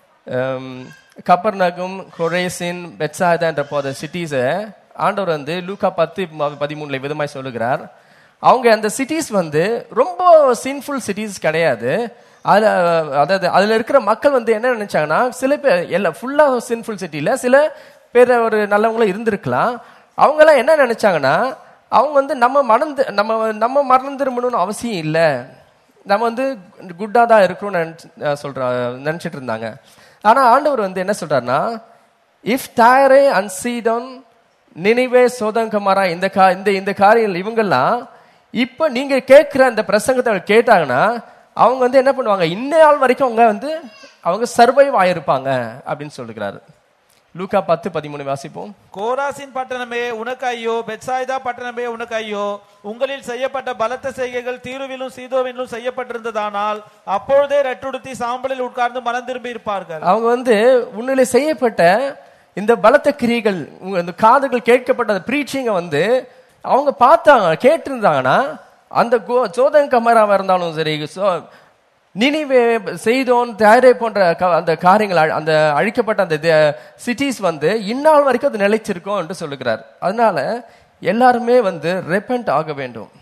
கப்பர்நகும் கொரேசின் பெட்சாயதா என்ற போத சிட்டிஸை ஆண்டவர் வந்து லூக்கா பத்து ம- பதிமூணுல விதமாய் சொல்லுகிறார் அவங்க அந்த சிட்டிஸ் வந்து ரொம்ப சின்ஃபுல் சிட்டிஸ் கிடையாது அதுல அதாவது அதுல இருக்கிற மக்கள் வந்து என்ன நினைச்சாங்கன்னா சில பேர் எல்லாம் ஃபுல்லா சின்ஃபுல் சிட்டில சில பேர் ஒரு நல்லவங்களும் இருந்திருக்கலாம் அவங்க எல்லாம் என்ன நினைச்சாங்கன்னா அவங்க வந்து நம்ம மறந்து நம்ம நம்ம மறந்து திரும்பணும்னு அவசியம் இல்லை நம்ம வந்து குட்டா தான் இருக்கிறோம்னு நினைச்சு அஹ் சொல்ற நினைச்சிட்டு இருந்தாங்க ஆனா ஆண்டவர் வந்து என்ன சொல்றாருன்னா இஃப் டயரே அண்ட் சீடன் நினைவே சோதங்கமாரா இந்த கா இந்த இந்த காரியங்கள் இவங்கெல்லாம் இப்ப நீங்க கேட்கிற அந்த பிரசங்கத்தை அவங்க கேட்டாங்கன்னா அவங்க வந்து என்ன பண்ணுவாங்க இன்ன நாள் வரைக்கும் அவங்க வந்து அவங்க சர்வைவ் ஆயிருப்பாங்க அப்படின்னு சொல்லுகிறாரு லூக்கா பத்து பதிமூணு வாசிப்போம் கோராசின் பட்டணமே உனக்கு ஐயோ பெட்சாய்தா பட்டணமே உனக்கு ஐயோ உங்களில் செய்யப்பட்ட பலத்த செய்கைகள் தீருவிலும் சீதோவிலும் செய்யப்பட்டிருந்ததானால் அப்பொழுதே ரெட்டுடுத்தி சாம்பலில் உட்கார்ந்து மனம் திரும்பி இருப்பார்கள் அவங்க வந்து உன்னிலே செய்யப்பட்ட இந்த பலத்த கிரியைகள் உங்க இந்த காதுகள் கேட்கப்பட்ட அந்த பிரீச்சிங்க வந்து அவங்க பார்த்தாங்க கேட்டிருந்தாங்கன்னா அந்த கோ- சோதன் கமராவா இருந்தாலும் சரி சோ- நினிவே செய்தோன் தயாரே போன்ற க- அந்த காரியங்கள் அழ- அந்த அழிக்கப்பட்ட அந்த சிட்டிஸ் வந்து இந்நாள் வரைக்கும் அது நிலைச்சிருக்கும் என்று சொல்லுகிறார் அதனால எல்லாருமே வந்து ரெப்பண்ட் ஆக வேண்டும்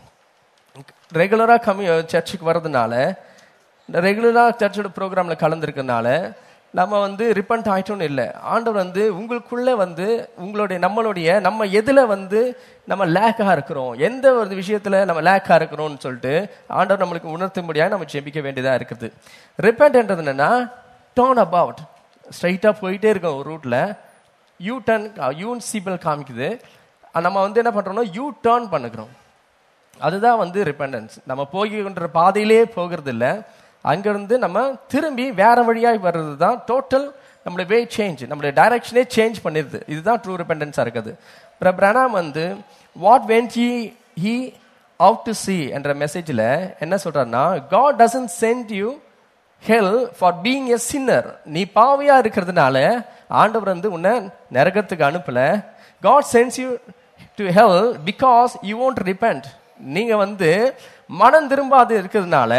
ரெகுலரா கம்மி சர்ச்சுக்கு வர்றதுனால ரெகுலரா சர்ச்சோட ப்ரோக்ராம்ல கலந்துருக்கனால நம்ம வந்து ரிப்பண்ட் ஆயிட்டோம்னு இல்லை ஆண்டவர் வந்து உங்களுக்குள்ள வந்து உங்களுடைய நம்மளுடைய நம்ம எதுல வந்து நம்ம லேக்கா இருக்கிறோம் எந்த ஒரு விஷயத்துல நம்ம லேக்கா இருக்கிறோம்னு சொல்லிட்டு ஆண்டவர் நம்மளுக்கு உணர்த்தும்படியாக நம்ம ஜெபிக்க வேண்டியதா இருக்குது ரிப்பண்ட்ன்றது என்னன்னா டேர்ன் அபவுட் ஸ்ட்ரைட்டா போயிட்டே இருக்கோம் ஒரு ரூட்ல யூ டர்ன் யூன் சிபிள் காமிக்குது அஹ் நம்ம வந்து என்ன பண்றோம்னா யூ டேர்ன் பண்ணுகிறோம் அதுதான் வந்து ரிப்பெண்டன்ஸ் நம்ம போகின்ற பாதையிலே போகிறது இல்ல அங்கிருந்து நம்ம திரும்பி வேற வழியாய் வர்றது தான் டோட்டல் நம்மளுடைய வே சேஞ்ச் நம்மளுடைய டைரக்ஷனே சேஞ்ச் பண்ணிடுது இதுதான் ட்ரூ ரிப்பெண்டன்ஸாக இருக்குது அப்புறம் பிரணாம் வந்து what went he he out to see என்ற மெசேஜில் என்ன சொல்றாருன்னா God doesn't sent you hell for being a sinner நீ பாவியா இருக்கிறதுனால ஆண்டவர் வந்து உன்னை நரகத்துக்கு அனுப்பல God sends you to hell because you won't repent நீங்க வந்து மனம் திரும்பாது இருக்கிறதுனால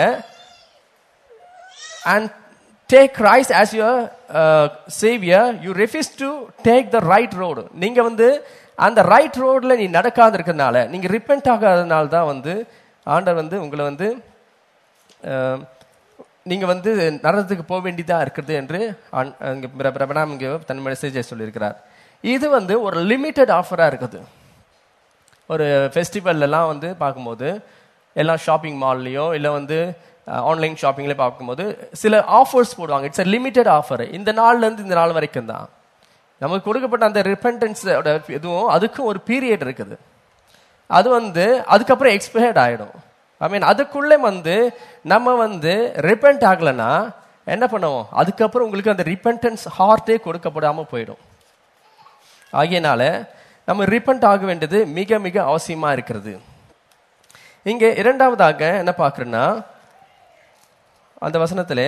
and take Christ as your saviour you refuse to take the right road நீங்க வந்து அந்த ரைட் ரோட்ல நீ நடக்காது இருக்கிறதுனால நீங்க ரிப்பெண்ட் ஆகாதனால தான் வந்து ஆண்டவர் வந்து உங்களை வந்து அஹ், நீங்க வந்து நரகத்துக்கு போக வேண்டியதா இருக்குது என்று ஆண்- அங்க பிர- பிரபனாம் இங்க தன் மெசேஜை சொல்லியிருக்கிறார் இது வந்து ஒரு லிமிட்டட் ஆஃபரா இருக்குது ஒரு ஃபெஸ்டிவல் எல்லாம் வந்து பார்க்கும்போது எல்லாம் ஷாப்பிங் மால்லையோ இல்லை வந்து ஆன்லைன் ஷாப்பிங்ல பார்க்கும்போது சில ஆஃபர்ஸ் போடுவாங்க இட்ஸ் a லிமிட்டட் ஆஃபர் இந்த நாள்ல இருந்து இந்த நாள் வரைக்கும் தான் நமக்கு கொடுக்கப்பட்ட அந்த ரிப்பன்டன்ஸ் எதுவும் அதுக்கும் ஒரு பீரியட் இருக்குது அது வந்து அதுக்கப்புறம் எக்ஸ்பயர்ட் ஆயிடும் ஐ மீன் அதுக்குள்ளே வந்து நம்ம வந்து ரிப்பெண்ட் ஆகலைன்னா என்ன பண்ணுவோம் அதுக்கப்புறம் உங்களுக்கு அந்த ரிப்பன்டன்ஸ் ஹார்ட்டே கொடுக்கப்படாம போயிடும் ஆகையனால நம்ம ரிப்பண்ட் ஆக வேண்டியது மிக மிக அவசியமா இருக்கிறது இங்க இரண்டாவதாக என்ன பார்க்கறேன்னா அந்த வசனத்திலே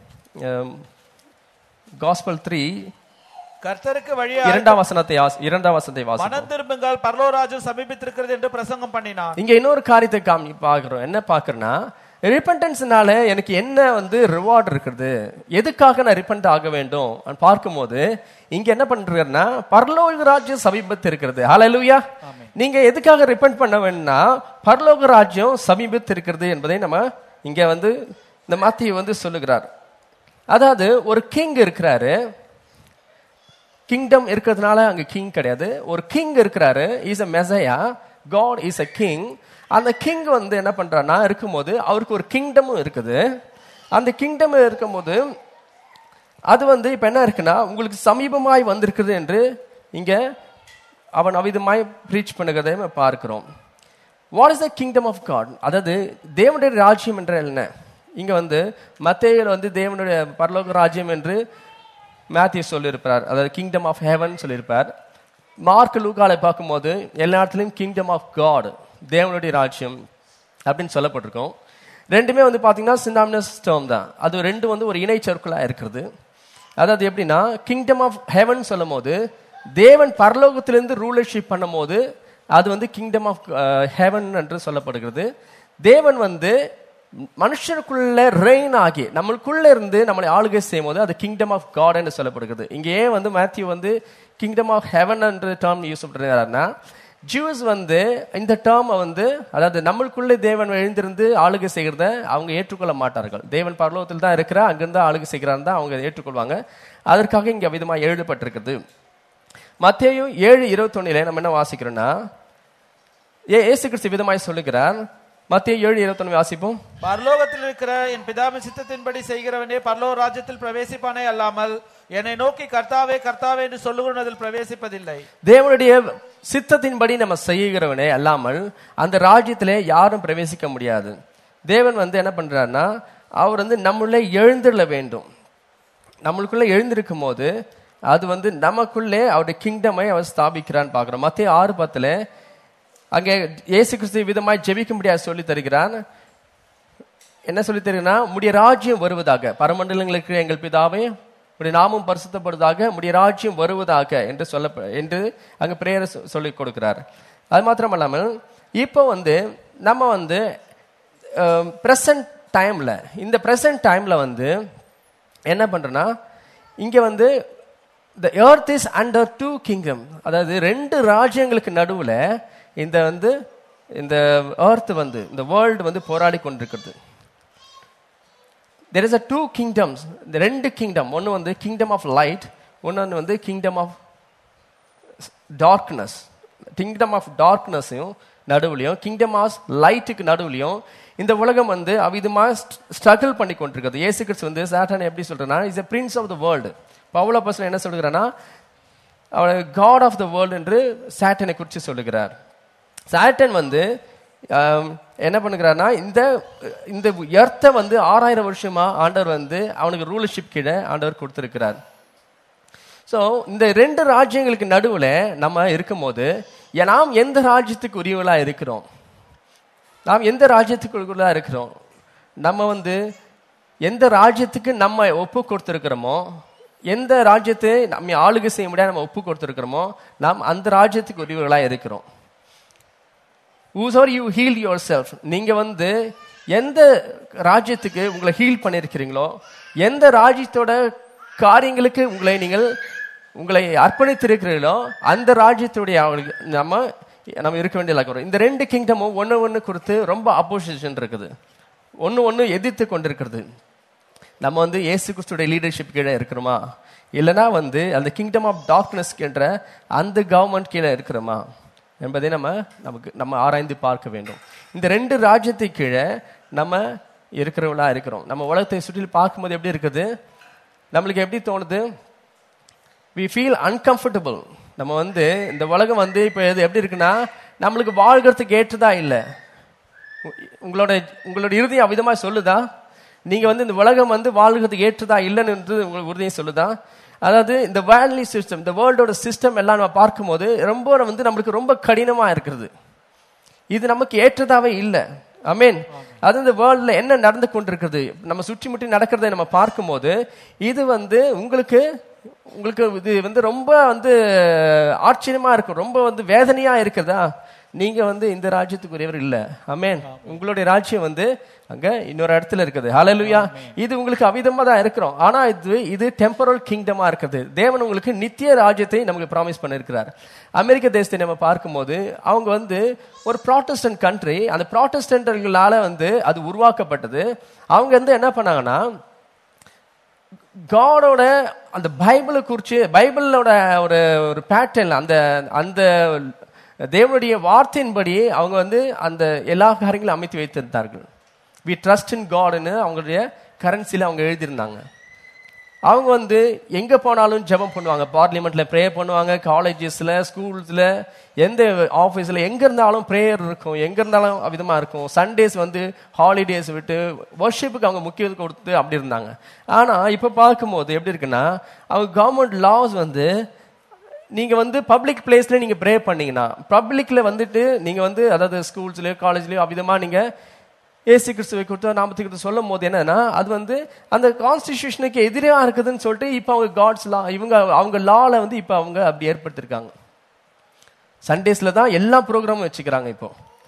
காஸ்பல் த்ரீ கர்த்தருக்கு வழியா இரண்டாம் வசனத்தை ஆஸ்- இரண்டாம் வசனத்தை வாசி மனம் திரும்புங்கள் பரலோராஜ்யம் சமீபித்திருக்கிறது என்று பிரசங்கம் பண்ணினான் இங்க இன்னொரு காரியத்தை காமி பார்க்கிறோம் என்ன பார்க்கறேன்னா ரிப்பன்டன்ஸ்னால எனக்கு என்ன வந்து ரிவார்ட் இருக்குது எதுக்காக நான் ரிப்பன்ட் ஆக வேண்டும் அப்படின்னு பார்க்கும்போது இங்க என்ன பண்றாருன்னா பரலோக ராஜ்யம் சமீபத்து இருக்கிறது ஹalleluya நீங்க எதுக்காக ரிப்பன்ட் பண்ண வேணும்னா பரலோக ராஜ்யம் சமீபத்து இருக்கிறது என்பதை நம்ம இங்க வந்து இந்த மாத்திய வந்து சொல்லுகிறார் அதாவது ஒரு கிங் இருக்கிறாரு கிங்டம் இருக்கிறதுனால அங்க கிங் கிடையாது ஒரு கிங் இருக்கிறாரு is a messiah God is a king அந்த கிங் வந்து என்ன பண்றாருன்னா இருக்கும்போது அவருக்கு ஒரு கிங்டமும் இருக்குது அந்த கிங்டம் இருக்கும்போது அது வந்து இப்ப என்ன இருக்குன்னா உங்களுக்கு சமீபமாய் வந்திருக்குது என்று இங்க அவன் அவிதமாய் ப்ரீச் பண்ணுகிறதை நம்ம பார்க்கிறோம் what is the kingdom of God அதாவது தேவனுடைய ராஜ்யம் என்ற என்ன இங்க வந்து மத்தேயில வந்து தேவனுடைய பரலோக ராஜ்யம் என்று மேத்யூ சொல்லியிருப்பார் அதாவது கிங்டம் ஆஃப் ஹெவன் சொல்லியிருப்பார் மார்க் லூக்காலை பார்க்கும்போது எல்லா இடத்துலையும் கிங்டம் ஆஃப் காட் தேவனுடைய ராஜ்யம் அப்படின்னு சொல்லப்பட்டிருக்கோம் ரெண்டுமே வந்து பார்த்தீங்கன்னா சினாமினஸ் டேர்ம் தான் அது ரெண்டு வந்து ஒரு இணை சொற்களாக இருக்கிறது அதாவது எப்படின்னா கிங்டம் ஆஃப் ஹெவன் சொல்லும் போது தேவன் பரலோகத்திலிருந்து ரூலர்ஷிப் பண்ணும்போது அது வந்து கிங்டம் ஆஃப் ஹெவன் என்று சொல்லப்படுகிறது தேவன் வந்து மனுஷருக்குள்ள ரெயின் ஆகி நம்மளுக்குள்ள இருந்து நம்மளை ஆளுகை செய்யும் போது அது கிங்டம் ஆஃப் காட் என்று சொல்லப்படுகிறது இங்க ஏன் வந்து மேத்யூ வந்து கிங்டம் ஆஃப் ஹெவன் என்ற டேர்ம் யூஸ் பண்றாருன்னா ஜூஸ் வந்து இந்த டேர்மை வந்து அதாவது நம்மளுக்குள்ளே தேவன் எழுந்திருந்து ஆளுகை செய்கிறத அவங்க ஏற்றுக்கொள்ள மாட்டார்கள் தேவன் பரலோகத்தில் தான் இருக்கிற அங்கிருந்து ஆளுகை செய்கிறான்னு தான் அவங்க ஏற்றுக்கொள்வாங்க அதற்காக இங்க விதமாக எழுதப்பட்டிருக்குது மத்தேயு ஏழு இருபத்தொன்னிலே நம்ம என்ன வாசிக்கிறோம்னா ஏ இயேசு கிறிஸ்து விதமாய் சொல்லுகிறார் மத்திய ஏழு இருபத்தொன்னு வாசிப்போம் பரலோகத்தில் இருக்கிற என் பிதாவின் சித்தத்தின்படி செய்கிறவனே பரலோக ராஜ்யத்தில் பிரவேசிப்பானே அல்லாமல் என்னை நோக்கி கர்த்தாவே கர்த்தாவே என்று சொல்லுகிறதில் பிரவேசிப்பதில்லை தேவனுடைய சித்தத்தின்படி நம்ம செய்கிறவனே அல்லாமல் அந்த ராஜ்யத்திலே யாரும் பிரவேசிக்க முடியாது தேவன் வந்து என்ன பண்றாருன்னா அவர் வந்து நம்மளே எழுந்திருள வேண்டும் நம்மளுக்குள்ள எழுந்திருக்கும் போது அது வந்து நமக்குள்ளே அவருடைய கிங்டமை அவர் ஸ்தாபிக்கிறான்னு பார்க்கிறோம் மத்திய ஆறு பத்துல அங்கே இயேசு கிறிஸ்து விதமாய் ஜெபிக்கும்படியாக சொல்லி தருகிறான் என்ன சொல்லி தருகிறா உடைய ராஜ்யம் வருவதாக பரமண்டலங்களுக்கு எங்கள் பிதாவே உடைய நாமம் பரிசுத்தப்படுவதாக உடைய ராஜ்யம் வருவதாக என்று சொல்ல என்று அங்க பிரேயர் சொல்லி கொடுக்கிறார் அது மாத்திரம் இல்லாமல் இப்போ வந்து நம்ம வந்து ப்ரெசன்ட் டைம்ல இந்த ப்ரெசன்ட் டைம்ல வந்து என்ன பண்றோம்னா இங்க வந்து the earth is under two kingdom அதாவது ரெண்டு ராஜ்யங்களுக்கு நடுவுல இந்த வந்து இந்த earth வந்து இந்த வேர்ல்டு வந்து போராடி கொண்டிருக்கிறது there is a two kingdoms இந்த ரெண்டு கிங்டம் ஒன்று வந்து கிங்டம் ஆஃப் லைட் ஒன்று வந்து kingdom of darkness kingdom of டார்க்னஸையும் நடுவுலையும் கிங்டம் ஆஃப் லைட்டுக்கு நடுவுலையும் இந்த உலகம் வந்து அவிதமாக ஸ்ட்ரகிள் பண்ணி கொண்டிருக்கிறது இயேசு கிறிஸ்து வந்து சாட்டன் எப்படி சொல்றேன்னா is a prince of the world பவுல பர்சன் என்ன சொல்லுகிறான்னா அவர் காட் ஆஃப் த வேர்ல்டு என்று சாட்டனை குறித்து சொல்லுகிறார் சாட்டன் வந்து ஆம், என்ன பண்ணுகிறார்னா இந்த இந்த எர்த்தை வந்து ஆறாயிரம் வருஷமா ஆண்டவர் வந்து அவனுக்கு ரூலர்ஷிப் கீழே ஆண்டவர் கொடுத்திருக்கிறார் ஸோ இந்த ரெண்டு ராஜ்யங்களுக்கு நடுவில் நம்ம இருக்கும்போது ஏ- நாம் எந்த ராஜ்யத்துக்கு உரியவர்களா இருக்கிறோம் நாம் எந்த ராஜ்யத்துக்கு உரியவர்களா இருக்கிறோம் நம்ம வந்து எந்த ராஜ்யத்துக்கு நம்ம ஒப்பு கொடுத்துருக்கிறோமோ எந்த ராஜ்யத்தை நம்ம ஆளுகை செய்ய முடியாது நம்ம ஒப்பு கொடுத்துருக்கிறோமோ நாம் அந்த ராஜ்யத்துக்கு உரியவர்களா இருக்கிறோம் whosoever you heal yourself நீங்க வந்து எந்த ராஜ்யத்துக்கு உங்களை ஹீல் பண்ணியிருக்கிறீங்களோ எந்த ராஜ்யத்தோட காரியங்களுக்கு உங்களை நீங்கள் உங்களை அர்ப்பணித்திருக்கிறீர்களோ அந்த ராஜ்யத்துடைய அவங்களுக்கு நம்ம நம்ம இருக்க வேண்டிய இருக்கிறோம் இந்த ரெண்டு கிங்டமும் ஒன்று ஒன்று குறித்து ரொம்ப அப்போசிஷன் இருக்குது ஒன்று ஒன்று எதிர்த்து கொண்டிருக்கிறது நம்ம வந்து இயேசு கிறிஸ்துடைய லீடர்ஷிப் கீழே இருக்கிறோமா இல்லைனா வந்து அந்த கிங்டம் ஆஃப் டார்க்னஸ் என்ற அந்த கவர்மெண்ட் கீழே இருக்கிறோமா என்பதை நம்ம நமக்கு நம்ம ஆராய்ந்து பார்க்க வேண்டும் இந்த ரெண்டு ராஜ்யத்தை கீழே நம்ம இருக்கிறவங்களா இருக்கிறோம் நம்ம உலகத்தை சுற்றி பார்க்கும்போது எப்படி இருக்குது நம்மளுக்கு எப்படி தோணுது வி ஃபீல் uncomfortable நம்ம வந்து இந்த உலகம் வந்து இப்போ எது எப்படி இருக்குன்னா நம்மளுக்கு வாழ்கிறதுக்கு ஏற்றதா இல்லை உ- உங்களோட உங்களோட இறுதியம் அவ்விதமா சொல்லுதா நீங்க வந்து இந்த உலகம் வந்து வாழ்கிறதுக்கு ஏற்றதா இல்லைன்னு என்று உங்களுக்கு உறுதியும் சொல்லுதா அதாவது இந்த வேர்ல்ட்லி சிஸ்டம் இந்த வேர்ல்டோட சிஸ்டம் எல்லாம் நம்ம பார்க்கும்போது ரொம்ப வந்து நம்மளுக்கு ரொம்ப கடினமா இருக்கிறது இது நமக்கு ஏற்றதாவே இல்லை அமீன் அது இந்த வேர்ல்ட்ல என்ன நடந்து கொண்டிருக்கிறது நம்ம சுற்றி முற்றி நடக்கிறதை நம்ம பார்க்கும்போது இது வந்து உங்களுக்கு உங்களுக்கு இது வந்து ரொம்ப வந்து ஆச்சரியமா இருக்கும் ரொம்ப வந்து வேதனையா இருக்குதா நீங்க வந்து இந்த ராஜ்யத்துக்குரியவர் இல்ல அமேன் உங்களுடைய ராஜ்யம் வந்து அங்க இன்னொரு இடத்துல இருக்குது ஹalleluya இது உங்களுக்கு அவிதமா தான் இருக்கிறோம் ஆனா இது இது டெம்பரல் கிங்டமா இருக்குது தேவன் உங்களுக்கு நித்திய ராஜ்யத்தை நமக்கு ப்ராமிஸ் பண்ணிருக்கிறார் அமெரிக்க தேசத்தை நம்ம பார்க்கும்போது அவங்க வந்து ஒரு ப்ராட்டஸ்டன்ட் கண்ட்ரி அந்த ப்ராட்டஸ்டன்ட்களால வந்து அது உருவாக்கப்பட்டது அவங்க வந்து என்ன பண்ணாங்கன்னா காடோட அந்த பைபிளை குறித்து பைபிளோட ஒரு ஒரு பேட்டர்ன் அந்த அந்த தேவனுடைய வார்த்தையின்படி அவங்க வந்து அந்த எல்லா காரியங்களும் அமைத்து வைத்திருந்தார்கள் வி ட்ரஸ்ட் இன் காட்னு அவங்களுடைய கரன்சியில் அவங்க எழுதியிருந்தாங்க அவங்க வந்து எங்க போனாலும் ஜெபம் பண்ணுவாங்க பார்லிமெண்ட்ல ப்ரேயர் பண்ணுவாங்க காலேஜஸ்ல ஸ்கூல்ஸ்ல எந்த ஆஃபீஸ்ல எங்க இருந்தாலும் ப்ரேயர் இருக்கும் எங்க இருந்தாலும் விதமா இருக்கும் சண்டேஸ் வந்து ஹாலிடேஸ் விட்டு வர்ஷிப்புக்கு அவங்க முக்கியத்துவம் கொடுத்து அப்படி இருந்தாங்க ஆனா இப்ப பார்க்கும்போது எப்படி இருக்குன்னா அவங்க கவர்மெண்ட் லாஸ் வந்து நீங்க வந்து பப்ளிக் பிளேஸ்ல நீங்க ப்ரே பண்ணீங்கன்னா பப்ளிக்ல வந்துட்டு நீங்க வந்து அதாவது ஸ்கூல்ஸ்லயோ காலேஜ்லயோ அவ்விதமா நீங்க ஏசு கிறிஸ்துவை கொடுத்த நாமத்துக்கு குறித்து சொல்லும் போது என்னன்னா அது வந்து அந்த கான்ஸ்டிடியூஷனுக்கு எதிரா இருக்குதுன்னு சொல்லிட்டு இப்போ அவங்க காட்ஸ் லா இவங்க அவங்க லால வந்து இப்போ அவங்க அப்படி ஏற்படுத்திருக்காங்க சண்டேஸ்ல தான் எல்லா ப்ரோக்ராமும் வச்சுக்கிறாங்க இப்போ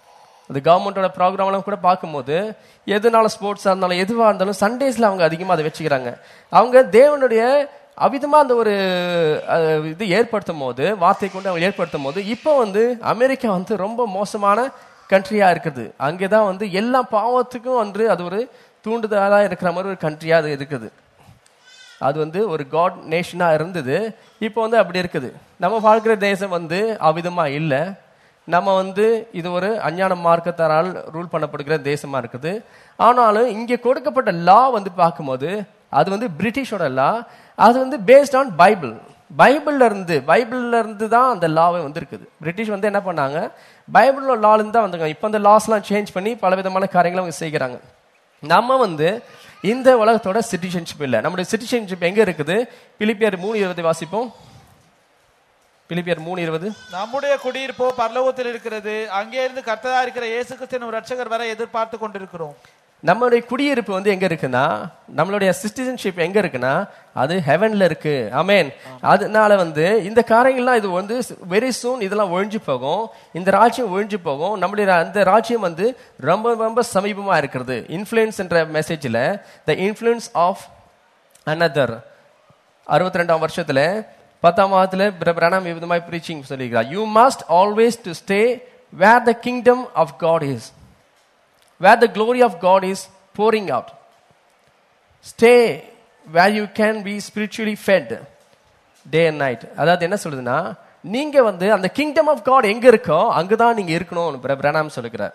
அந்த கவர்மெண்டோட ப்ரோக்ராம்லாம் கூட பார்க்கும்போது எதுனாலும் ஸ்போர்ட்ஸாக இருந்தாலும் எதுவாக இருந்தாலும் சண்டேஸில் அவங்க அதிகமாக அதை வச்சுக்கிறாங்க அவங்க தேவனுடைய அவிதமாக அந்த ஒரு அஹ், இது ஏற்படுத்தும் போது வார்த்தை கொண்டு அவங்க ஏற்படுத்தும் போது இப்போ வந்து அமெரிக்கா வந்து ரொம்ப மோசமான கண்ட்ரியாக இருக்குது அங்கே தான் வந்து எல்லா பாவத்துக்கும் வந்து அது ஒரு தூண்டுதலாக இருக்கிற மாதிரி ஒரு கண்ட்ரியாக அது இருக்குது அது வந்து ஒரு காட் நேஷனாக இருந்தது இப்போ வந்து அப்படி இருக்குது நம்ம வாழ்க்கிற தேசம் வந்து அவ்விதமாக இல்லை நம்ம வந்து இது ஒரு அஞ்ஞான மார்க்கத்தாரால் ரூல் பண்ணப்படுகிற தேசமா இருக்குது ஆனாலும் இங்கே கொடுக்கப்பட்ட லா வந்து பார்க்கும்போது அது வந்து பிரிட்டிஷோட லா அது வந்து பேஸ்ட் ஆன் பைபிள் பைபிள்ல இருந்து பைபிள்ல இருந்து தான் அந்த லாவே வந்திருக்குது பிரிட்டிஷ் வந்து என்ன பண்ணாங்க பைபிளோட லால இருந்து தான் வந்தாங்க இப்போ அந்த லாஸ்லாம் சேஞ்ச் பண்ணி பல விதமான காரியங்களை அவங்க செய்கிறாங்க நம்ம வந்து இந்த உலகத்தோட சிட்டிசன்ஷிப் இல்லை நம்முடைய சிட்டிசன்ஷிப் எங்க இருக்குது பிலிப்பியர் மூணு இருபதை வாசிப்போம் பிலிப்பியர் மூணு இருபது நம்முடைய குடியிருப்போ பரலோகத்தில் இருக்கிறது அங்கே இருந்து கர்த்தரா இருக்கிற இயேசு கிறிஸ்தின் ஒரு ரட்சகர் வரை எதிர்பார்த்து கொண்டிருக்கிறோம் நம்மளுடைய குடியிருப்பு வந்து எங்க இருக்குன்னா நம்மளுடைய சிட்டிசன்ஷிப் எங்க இருக்குன்னா அது ஹெவன்ல இருக்கு அமேன் அதனால வந்து இந்த காரியங்கள்லாம் இது வந்து வெரி சூன் இதெல்லாம் ஒழிஞ்சு போகும் இந்த ராஜ்யம் ஒழிஞ்சு போகும் நம்மளுடைய அந்த ராஜ்யம் வந்து ரொம்ப ரொம்ப சமீபமா இருக்கிறது இன்ஃப்ளூயன்ஸ் என்ற மெசேஜ்ல த இன்ஃப்ளூயன்ஸ் ஆஃப் another அறுபத்தி ரெண்டாம் வருஷத்துல பத்தாம் மாதத்துல பிரணாம் விதமாய் பிரீச்சிங் சொல்லியிருக்கிறார் you must always to stay where the kingdom of God is where the glory of God is pouring out. Stay where you can be spiritually fed day and night. அதாவது என்ன சொல்லுதுன்னா நீங்க வந்து அந்த கிங்டம் ஆஃப் காட் எங்க இருக்கோ அங்கதான் நீங்க இருக்கணும் பிரணாம் சொல்லுகிறார்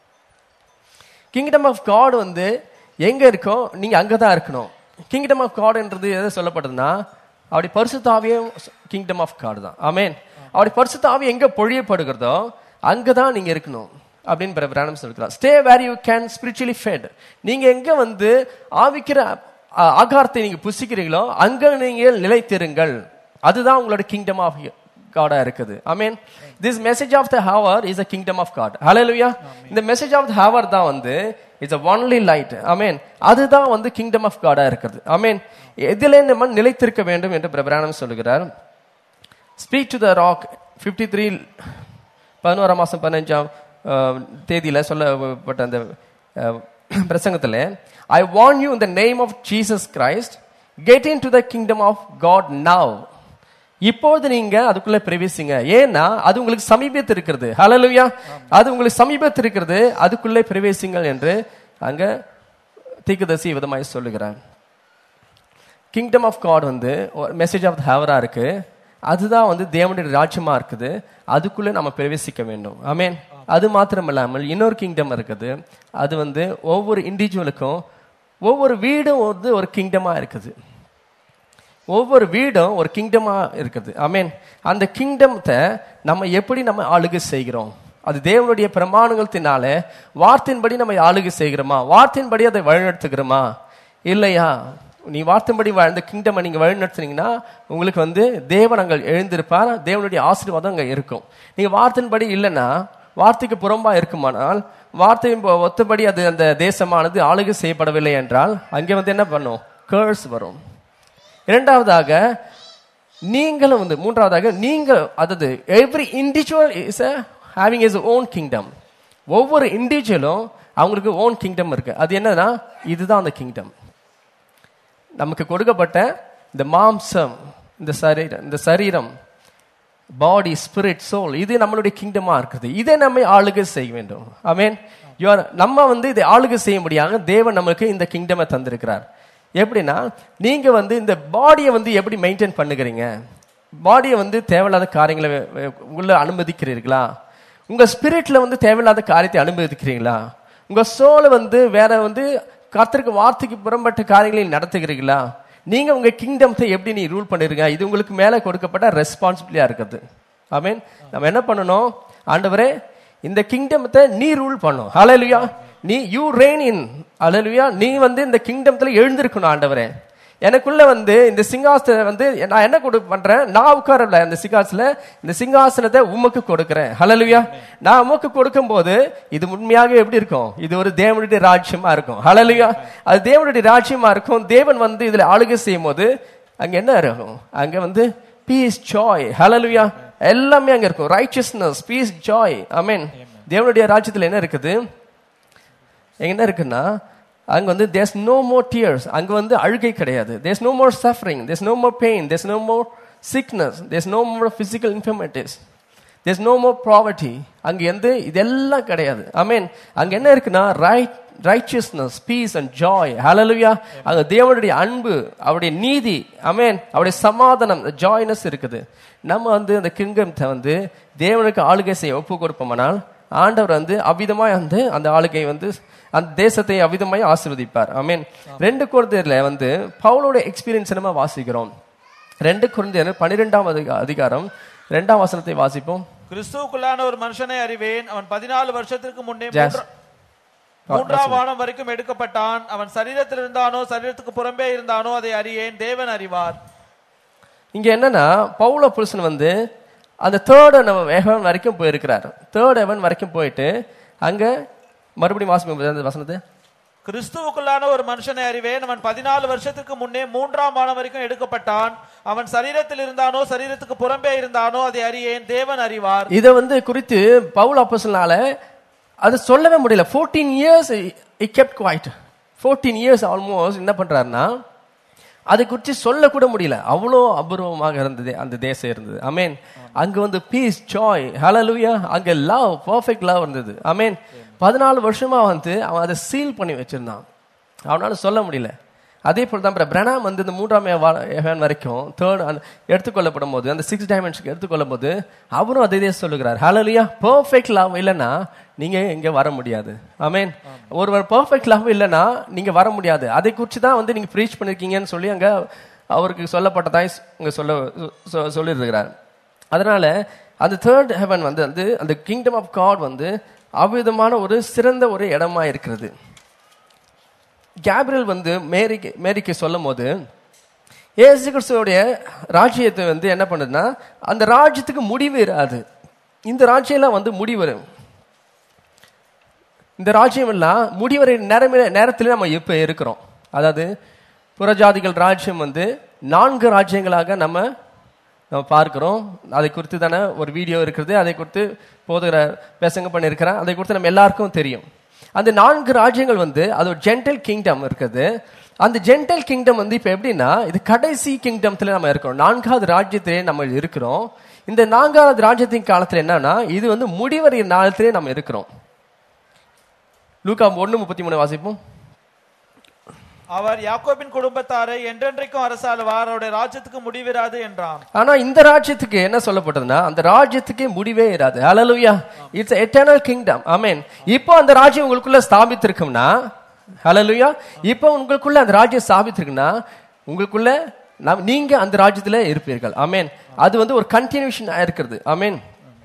கிங்டம் ஆஃப் காட் வந்து எங்க இருக்கோ நீங்க அங்கதான் இருக்கணும் கிங்டம் ஆஃப் காட்ன்றது எதை சொல்லப்படுதுன்னா அப்படி பரிசுத்தாவியும் கிங்டம் ஆஃப் காட் தான் ஆமேன் அப்படி பரிசுத்தாவி எங்க பொழியப்படுகிறதோ அங்கதான் நீங்க இருக்கணும் அப்படின்னு பிற பிராணம் சொல்கிறார் stay where you can spiritually fed நீங்க எங்க வந்து ஆவிக்கிற ஆ- ஆகாரத்தை நீங்க புசிக்கிறீங்களோ அங்க நீங்க நிலைத்திருங்கள் அதுதான் உங்களோட கிங்டம் ஆஃப் காடா இருக்குது I mean this message of the hour is a kingdom of God ஹalleluya இந்த மெசேஜ் ஆஃப் த ஹவர் தான் வந்து it's a only light I mean அதுதான் வந்து கிங்டம் ஆஃப் காடா இருக்குது ஐ மீன் எதிலே நம்ம நிலைத்திருக்க வேண்டும் என்று பிரபராணம் சொல்லுகிறார் speak to the rock fifty three பதினோராம் மாதம் பதினஞ்சாம் அஹ், தேதியில சொல்லப்பட்ட அந்த அஹ், பிரசங்கத்துல I want you in the name of Jesus Christ get into the kingdom of God now இப்பொழுது நீங்க அதுக்குள்ள பிரவேசிங்க ஏன்னா அது உங்களுக்கு சமீபத்து இருக்கிறது ஹalleluya அது உங்களுக்கு சமீபத்து இருக்கிறது அதுக்குள்ளே பிரவேசிங்கள் என்று அங்க தீர்க்கதரிசி விதமாய் சொல்லுகிறார் கிங்டம் ஆஃப் காட் வந்து மெசேஜ் ஆஃப் ஹேவரா இருக்கு அதுதான் வந்து தேவனுடைய ராஜ்யமா இருக்குது அதுக்குள்ள நம்ம பிரவேசிக்க வேண்டும் ஆமென் அது மாத்திரம் இல்லாமல் இன்னொரு கிங்டம் இருக்குது அது வந்து ஒவ்வொரு இண்டிவிஜுவலுக்கும் ஒவ்வொரு வீடும் வந்து ஒரு கிங்டமா இருக்குது ஒவ்வொரு வீடும் ஒரு கிங்டமா இருக்குது ஆமென் அந்த கிங்டத்தை நம்ம எப்படி நம்ம ஆளுகை செய்கிறோம் அது தேவனுடைய பிரமாணங்கள்த்தினால வார்த்தையின்படி நம்ம ஆளுகை செய்கிறோமா வார்த்தையின்படி அதை வழிநடத்துகிறோமா இல்லையா நீ வார்த்தையின்படி வாழ்ந்த கிங்டம் நீங்க வழிநடத்துனீங்கன்னா உங்களுக்கு வந்து தேவன் அங்கே எழுந்திருப்பார் தேவனுடைய ஆசீர்வாதம் அங்கே இருக்கும் நீங்க வார்த்தையின்படி இல்லைன்னா வார்த்தைக்கு புறம்பா இருக்குமானால் வார்த்தையின் ப- ஒத்தபடி அது அந்த தேசமானது ஆளுகை செய்யப்படவில்லை என்றால் அங்கே வந்து என்ன பண்ணும் கேர்ஸ் வரும் இரண்டாவதாக நீங்களும் வந்து மூன்றாவதாக நீங்கள் அதாவது every individual is having is own kingdom ஒவ்வொரு இண்டிவிஜுவலும் அவங்களுக்கு ஓன் கிங்டம் இருக்கு அது என்னன்னா இதுதான் அந்த கிங்டம் நமக்கு கொடுக்கப்பட்ட இந்த மாம்சம் இந்த சரீரம் இந்த சரீரம் பாடி ஸ்பிரிட் சோல் இது நம்மளுடைய கிங்டமா இருக்குது இதை நம்ம ஆளுகை செய்ய வேண்டும் ஆமென் யுவர் நம்ம வந்து இதை ஆளுகை செய்யும்படியாக தேவன் நமக்கு இந்த கிங்டமை தந்திருக்கிறார் எப்படின்னா நீங்க வந்து இந்த பாடியை வந்து எப்படி மெயின்டைன் பண்ணுகிறீங்க பாடியை வந்து தேவையில்லாத காரியங்களை வெ- வெ- உள்ள அனுமதிக்கிறீர்களா உங்க ஸ்பிரிட்ல வந்து தேவையில்லாத காரியத்தை அனுமதிக்கிறீங்களா உங்க சோலை வந்து வேற வந்து கர்த்தருக்கு வார்த்தைக்கு புறம்பட்ட காரியங்களை நடத்துகிறீங்களா நீங்க உங்க கிங்டம்த்தை எப்படி நீ ரூல் பண்ணிருங்க இது உங்களுக்கு மேல கொடுக்கப்பட்ட ரெஸ்பான்சிபிலிட்டியா இருக்குது ஐ மீன் நம்ம என்ன பண்ணணும் ஆண்டவரே இந்த கிங்டமத்தை நீ ரூல் பண்ணும் ஹalleluya நீ யூ ரெயின் இன் ஹalleluya நீ வந்து இந்த கிங்டம்ல எழுந்திருக்கணும் ஆண்டவரே எனக்குள்ள வந்து இந்த சிங்காசனத்தை வந்து நான் என்ன கொடு பண்றேன் நான் உட்காரல இந்த சிங்காசனத்துல இந்த சிங்காசனத்தை உமக்கு கொடுக்கிறேன் ஹalleluya நான் உமக்கு கொடுக்கும்போது இது உண்மையாக எப்படி இருக்கும் இது ஒரு தேவனுடைய ராஜ்யமா இருக்கும் ஹalleluya அது தேவனுடைய ராஜ்யமா இருக்கும் தேவன் வந்து இதுல ஆளுகை செய்யும் போது அங்க என்ன இருக்கும் அங்க வந்து பீஸ் ஜாய் ஹalleluya எல்லாமே அங்க இருக்கும் righteousness peace joy I mean தேவனுடைய ராஜ்யத்தில் என்ன இருக்குது எங்க என்ன இருக்குன்னா அங்க வந்து தேர்ஸ் நோ மோர் டியர்ஸ் அங்க வந்து அழுகை கிடையாது there's no more suffering there's no more pain there's no more sickness there's no more physical informatives there's no more poverty அங்க எந்த இதெல்லாம் கிடையாது ஐ மீன் அங்க என்ன இருக்குன்னா right righteousness peace and joy ஹalleluya அங்க தேவனுடைய அன்பு அவருடைய நீதி அமேன் அவருடைய சமாதானம் ஜாய்னஸ் இருக்குது நம்ம வந்து அந்த கிங்டத்தை வந்து தேவனுக்கு ஆளுகை செய்ய ஒப்பு கொடுப்போமானால் ஆண்டவர் வந்து அவ்விதமாய் வந்து அந்த ஆளுகை வந்து அந்த தேசத்தை அவ்விதமாய் ஆசீர்வதிப்பார் ஐ மீன் ரெண்டு குழந்தையர்ல வந்து பவுலோட எக்ஸ்பீரியன்ஸ் நம்ம வாசிக்கிறோம் ரெண்டு குழந்தையர் பன்னிரெண்டாம் அதிகா- அதிகாரம் ரெண்டாம் வசனத்தை வாசிப்போம் கிறிஸ்துவுக்குள்ளான ஒரு மனுஷனை அறிவேன் அவன் பதினாலு வருஷத்திற்கு முன்னே Yes. மூன்றா- மூன்றாம் வானம் வரைக்கும் எடுக்கப்பட்டான் அவன் சரீரத்தில் இருந்தானோ சரீரத்துக்கு புறம்பே இருந்தானோ அதை அறியேன் தேவன் அறிவார் இங்க என்னன்னா பவுல புருஷன் வந்து அந்த தேர்ட் ஹெவன் வரைக்கும் போயிருக்கிறார் தேர்ட் ஹெவன் வரைக்கும் போயிட்டு அங்க மறுபடியும் வாசிப்போம் அந்த வசனத்தை கிறிஸ்துவுக்குள்ளான ஒரு மனுஷனை அறிவேன் அவன் பதினாலு வருஷத்துக்கு முன்னே மூன்றாம் வானம் வரைக்கும் எடுக்கப்பட்டான் அவன் சரீரத்தில் இருந்தானோ சரீரத்துக்கு புறம்பே இருந்தானோ அதை அறியேன் தேவன் அறிவார் இதை வந்து குறித்து பவுல் அப்போஸ்தலனால அது சொல்லவே முடியல fourteen years he kept quiet fourteen years almost என்ன பண்றாருன்னா அதை குறித்து சொல்லக்கூட முடியல அவ்வளோ அபூர்வமாக இருந்தது அந்த தேசம் இருந்தது அமேன் அங்க வந்து பீஸ் ஜாய் ஹalleluya அங்க லவ் பர்ஃபெக்ட் லவ் இருந்தது அமேன் பதினாலு வருஷமா வந்து அவன் அதை சீல் பண்ணி வச்சிருந்தான் அவனால சொல்ல முடியல அதே போல் தான் பிரணாம் வந்து இந்த மூன்றாம் ஹெவன் வரைக்கும் தேர்ட் அந்த எடுத்துக்கொள்ளப்படும் போது அந்த சிக்ஸ் டைமென்ஷனுக்கு எடுத்துக்கொள்ளும் போது அவரும் அதே சொல்லுகிறார் ஹalleluya பர்ஃபெக்ட் லவ் இல்லைன்னா நீங்க இங்க வர முடியாது ஆமென் ஒருவர் பர்ஃபெக்ட் லவ் இல்லைன்னா நீங்க வர முடியாது அதை குறித்து தான் வந்து நீங்க ப்ரீச் பண்ணிருக்கீங்கன்னு சொல்லி அங்க அவருக்கு சொல்லப்பட்டதாய் இங்க சொல்ல சொ- சொல்லியிருக்கிறார் அதனால அந்த தேர்ட் ஹெவன் வந்து வந்து அந்த கிங்டம் ஆஃப் காட் வந்து அவ்விதமான ஒரு சிறந்த ஒரு இடமா இருக்கிறது கேப்ரியல் வந்து மேரிக்கு மேரிக்கு சொல்லும் போது ஏசு கிறிஸ்துவோடைய ராஜ்யத்தை வந்து என்ன பண்ணுதுன்னா அந்த ராஜ்யத்துக்கு முடிவு இராது இந்த ராஜ்யம்லாம் வந்து முடிவு இந்த ராஜ்யம் எல்லாம் முடிவரை நேரமே நேரத்தில் நம்ம இப்போ இருக்கிறோம் அதாவது புறஜாதிகள் ராஜ்யம் வந்து நான்கு ராஜ்யங்களாக நம்ம நம்ம பார்க்கிறோம் அதை குறித்து தானே ஒரு வீடியோ இருக்கிறது அதை குறித்து போதுகிற பேசங்க பண்ணியிருக்கிறேன் அதை குறித்து நம்ம எல்லாருக்கும் தெரியும் அந்த நான்கு ராஜ்யங்கள் வந்து அது ஒரு ஜென்டல் கிங்டம் இருக்குது அந்த ஜென்டல் கிங்டம் வந்து இப்போ எப்படின்னா இது கடைசி கிங்டம்ல நம்ம இருக்கிறோம் நான்காவது ராஜ்யத்திலே நம்ம இருக்கிறோம் இந்த நான்காவது ராஜ்யத்தின் காலத்துல என்னன்னா இது வந்து முடிவரை நாளத்திலே நம்ம இருக்கிறோம் லூக்கா ஒன்று முப்பத்தி மூணு வாசிப்போம் அவர் யாக்கோபின் குடும்பத்தாரை என்றென்றைக்கும் அரசாளுவார் அவருடைய ராஜ்யத்துக்கு முடிவிராது என்றான் ஆனா இந்த ராஜ்யத்துக்கு என்ன சொல்லப்பட்டதுன்னா அந்த ராஜ்யத்துக்கே முடிவே இராது ஹalleluya இட்ஸ் எட்டர்னல் கிங்டம் ஆமென் இப்போ அந்த ராஜ்யம் உங்களுக்குள்ள ஸ்தாபித்திருக்கும்னா ஹalleluya இப்போ உங்களுக்குள்ள அந்த ராஜ்யம் ஸ்தாபித்திருக்குன்னா உங்களுக்குள்ள நாம் நீங்க அந்த ராஜ்யத்துல இருப்பீர்கள் ஆமென் அது வந்து ஒரு கண்டினியூஷன் இருக்கிறது ஆமென்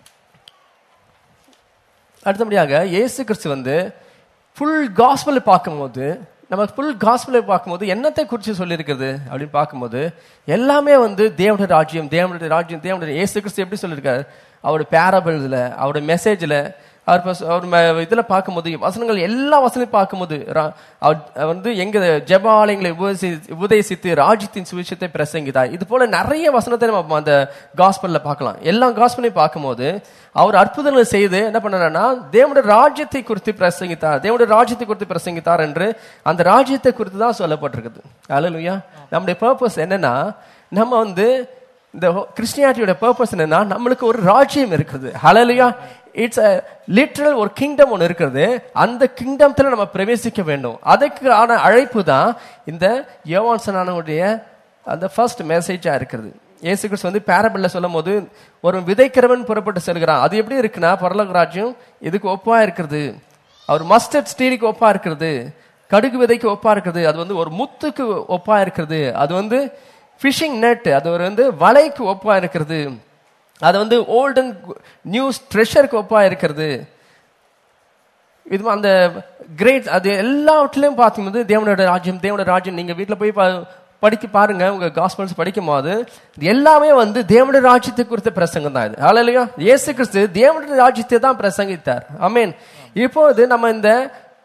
அடுத்தபடியாக இயேசு கிறிஸ்து வந்து ஃபுல் காஸ்பலை பார்க்கும்போது நம்ம ஃபுல் காஸ்பலை பார்க்கும்போது என்னத்தை குறித்து சொல்லியிருக்கிறது அப்படின்னு பார்க்கும்போது எல்லாமே வந்து தேவனுடைய ராஜ்யம் தேவனுடைய ராஜ்யம் தேவனுடைய இயேசு கிறிஸ்து எப்படி சொல்லியிருக்காரு அவருடைய பேரபிள்ஸில் அவருடைய மெசேஜில் அவர் பஸ்- அவர் ம- இதுல பார்க்கும்போது வசனங்கள் எல்லா வசனத்தையும் பார்க்கும்போது ரா- அவர் அவர் வந்து எங்க ஜெப ஆலயங்களை உபதேசி உபதேசித்து ராஜ்யத்தின் சுவிசேஷத்தை பிரசங்கித்தார் இது போல நிறைய வசனத்தை நம்ம அந்த காஸ்பல்ல பார்க்கலாம் எல்லா காஸ்பலையும் பார்க்கும்போது அவர் அற்புதங்களை செய்து என்ன பண்ணாருன்னா தேவனுடைய ராஜ்யத்தை குறித்து பிரசங்கித்தார் தேவனுடைய ராஜ்யத்தை குறித்து பிரசங்கித்தார் என்று அந்த ராஜ்யத்தை குறித்து தான் சொல்லப்பட்டிருக்குது அல்லலுயா நம்முடைய பர்பஸ் என்னன்னா நம்ம வந்து இந்த கிறிஸ்டியானிட்டியோட பர்பஸ் என்னன்னா நம்மளுக்கு ஒரு ராஜ்யம் இருக்குது ஹalleluya இட்ஸ் a லிட்ரல் ஒரு கிங்டம் ஒன்று இருக்கிறது அந்த கிங்டம்ல நம்ம பிரவேசிக்க வேண்டும் அதுக்கான அழைப்பு தான் இந்த யோவான்சனானுடைய அந்த ஃபர்ஸ்ட் மெசேஜா இருக்கிறது இயேசு கிறிஸ்து வந்து பேரபிள்ல சொல்லும் போது ஒரு விதைக்கிறவன் புறப்பட்டு செல்கிறான் அது எப்படி இருக்குன்னா பரலோக ராஜ்யம் இதுக்கு ஒப்பா இருக்கிறது அவர் மஸ்டர்ட் ஸ்டீலுக்கு ஒப்பா இருக்கிறது கடுகு விதைக்கு ஒப்பா இருக்கிறது அது வந்து ஒரு முத்துக்கு ஒப்பா இருக்கிறது அது வந்து ஃபிஷிங் நெட் அது ஒரு வந்து வலைக்கு ஒப்பா இருக்கிறது அது வந்து ஓல்டன் நியூஸ் ட்ரெஷருக்கு ஒப்பா இருக்கிறது இது அந்த கிரேட் அது எல்லாவற்றிலையும் பார்க்கும்போது தேவனோட ராஜ்யம் தேவனோட ராஜ்யம் நீங்க வீட்டில் போய் பா- படிக்க பாருங்க உங்க காஸ்பல்ஸ் படிக்கும் போது இது எல்லாமே வந்து தேவனுடைய ராஜ்யத்தை குறித்த பிரசங்கம் தான் இது ஹalleluya இயேசு கிறிஸ்து தேவனுடைய ராஜ்யத்தை தான் பிரசங்கித்தார் ஆமென் இப்போது நம்ம இந்த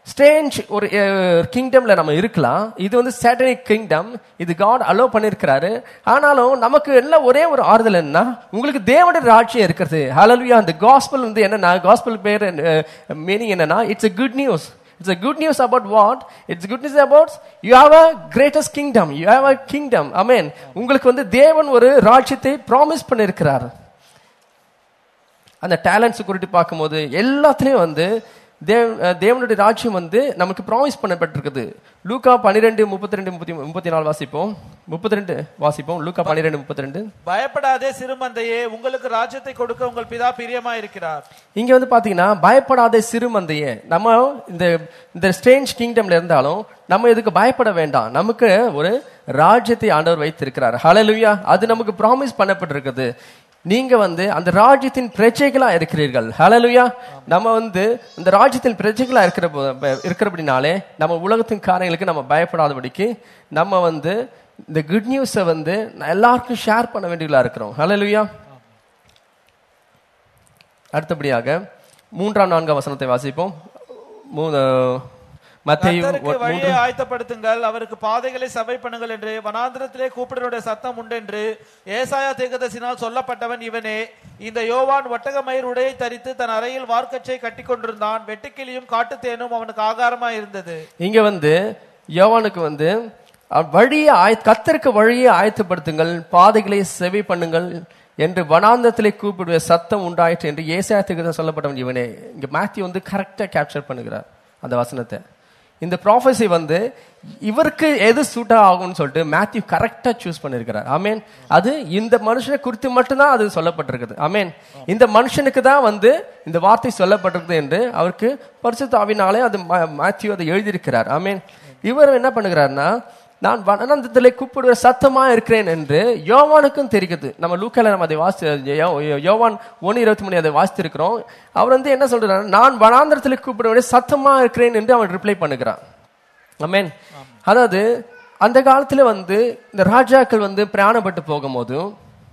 ஸ்டேஞ்ச் ஒரு கிங்டம்ல நம்ம இருக்கலாம் இது வந்து சேட்டனிக் கிங்டம் இது காட் அலோ பண்ணிருக்கிறாரு ஆனாலும் நமக்கு எல்லாம் ஒரே ஒரு ஆறுதல் என்ன உங்களுக்கு தேவனுடைய ராட்சியம் இருக்கிறது ஹalleluya அந்த காஸ்பல் வந்து என்னன்னா காஸ்பல் பேர் மீனிங் என்னன்னா it's a good news it's a good news about what it's good news about you have a greatest kingdom you have a kingdom amen உங்களுக்கு வந்து தேவன் ஒரு ராஜ்யத்தை ப்ராமிஸ் பண்ணிருக்கிறார் அந்த டேலண்ட்ஸ் குறித்து பார்க்கும்போது எல்லாத்துலேயும் வந்து தேவ் அஹ் தேவனுடைய ராஜ்யம் வந்து நமக்கு ப்ராமிஸ் பண்ணப்பட்டிருக்குது லூக்கா பன்னிரெண்டு முப்பத்தி ரெண்டு முப்பத்தி முப்பத்தி நாலு வாசிப்போம் முப்பத்தி ரெண்டு வாசிப்போம் லூக்கா பன்னிரெண்டு முப்பத்தி ரெண்டு பயப்படாதே சிறுமந்தையே உங்களுக்கு ராஜ்யத்தை கொடுக்க உங்கள் பிதா பிரியமா இருக்கிறார் இங்க வந்து பாத்தீங்கன்னா பயப்படாத சிறுமந்தையே நம்ம இந்த இந்த ஸ்ட்ரேஞ்ச் கிங்டம்ல இருந்தாலும் நம்ம இதுக்கு பயப்பட வேண்டாம் நமக்கு ஒரு ராஜ்யத்தை ஆண்டவர் வைத்திருக்கிறார் ஹalleluya அது நமக்கு ப்ராமிஸ் பண்ணப்பட்டிருக்குது நீங்க வந்து அந்த ராஜ்யத்தின் பிரஜைகளா இருக்கிறீர்கள் ஹalleluya நம்ம வந்து இந்த ராஜ்யத்தின் பிரஜைகளா இருக்கிற போ- இருக்கிறபடினாலே நம்ம உலகத்தின் காரியங்களுக்கு நம்ம பயப்படாதபடிக்கு நம்ம வந்து இந்த குட் நியூஸை வந்து எல்லாருக்கும் ஷேர் பண்ண வேண்டியதா இருக்கிறோம் ஹalleluya அடுத்தபடியாக மூன்றாம் நான்காம் வசனத்தை வாசிப்போம் மூ- மத்தேயு கர்த்தருக்கு ஒ- வழியை ஆயத்தப்படுத்துங்கள் அவருக்கு பாதைகளை சபை பண்ணுங்கள் என்று வனாந்திரத்திலே கூப்பிடுவனுடைய சத்தம் உண்டென்று ஏசாயா தீர்க்கதரிசினால் சொல்லப்பட்டவன் இவனே இந்த யோவான் ஒட்டகமயிர் உடையை தரித்து தன் அறையில் வார்க்கச்சை கட்டி கொண்டிருந்தான் வெட்டுக்கிளியும் காட்டுத்தேனும் அவனுக்கு ஆகாரமா இருந்தது இங்க வந்து யோவானுக்கு வந்து அஹ், வழியை ஆய கத்தருக்கு வழியை ஆயத்தப்படுத்துங்கள் பாதைகளை செவி பண்ணுங்கள் என்று வனாந்தத்திலே கூப்பிடுவ சத்தம் உண்டாயிற்று என்று ஏசாயத்துக்கு சொல்லப்பட்டவன் இவனே இங்க மேத்யூ வந்து கரெக்டா கேப்சர் பண்ணுகிறார் அந்த வசனத்தை இந்த ப்ராஃபஸி வந்து இவருக்கு எது சூட் ஆகும்னு சொல்லிட்டு மேத்யூ கரெக்டா சூஸ் பண்ணிருக்கிறார் ஆமேன் அது இந்த மனுஷனை குறித்து மட்டும்தான் அது சொல்லப்பட்டிருக்குது ஆமேன் இந்த மனுஷனுக்கு தான் வந்து இந்த வார்த்தை சொல்லப்பட்டிருக்குது என்று அவருக்கு பரிசுத்த ஆவினாலே அது மா- மேத்யூ அதை எழுதியிருக்கிறார் ஆமேன் இவர் என்ன பண்ணுகிறார்னா நான் வனந்தத்திலே கூப்பிடுற சத்தமா இருக்கிறேன் என்று யோவானுக்கும் தெரிகிறது நம்ம லூக்கால நம்ம அதை வாசி யோ- யோ- யோவான் ஒன்னு இருபத்தி மூணு அதை வாசித்திருக்கிறோம் அவர் வந்து என்ன சொல்றாரு நான் வனாந்திரத்தில் கூப்பிடுற சத்தமா இருக்கிறேன் என்று அவன் ரிப்ளை பண்ணுகிறான் ஆமென் அதாவது அந்த காலத்துல வந்து இந்த ராஜாக்கள் வந்து பிரயாணப்பட்டு போகும்போதும்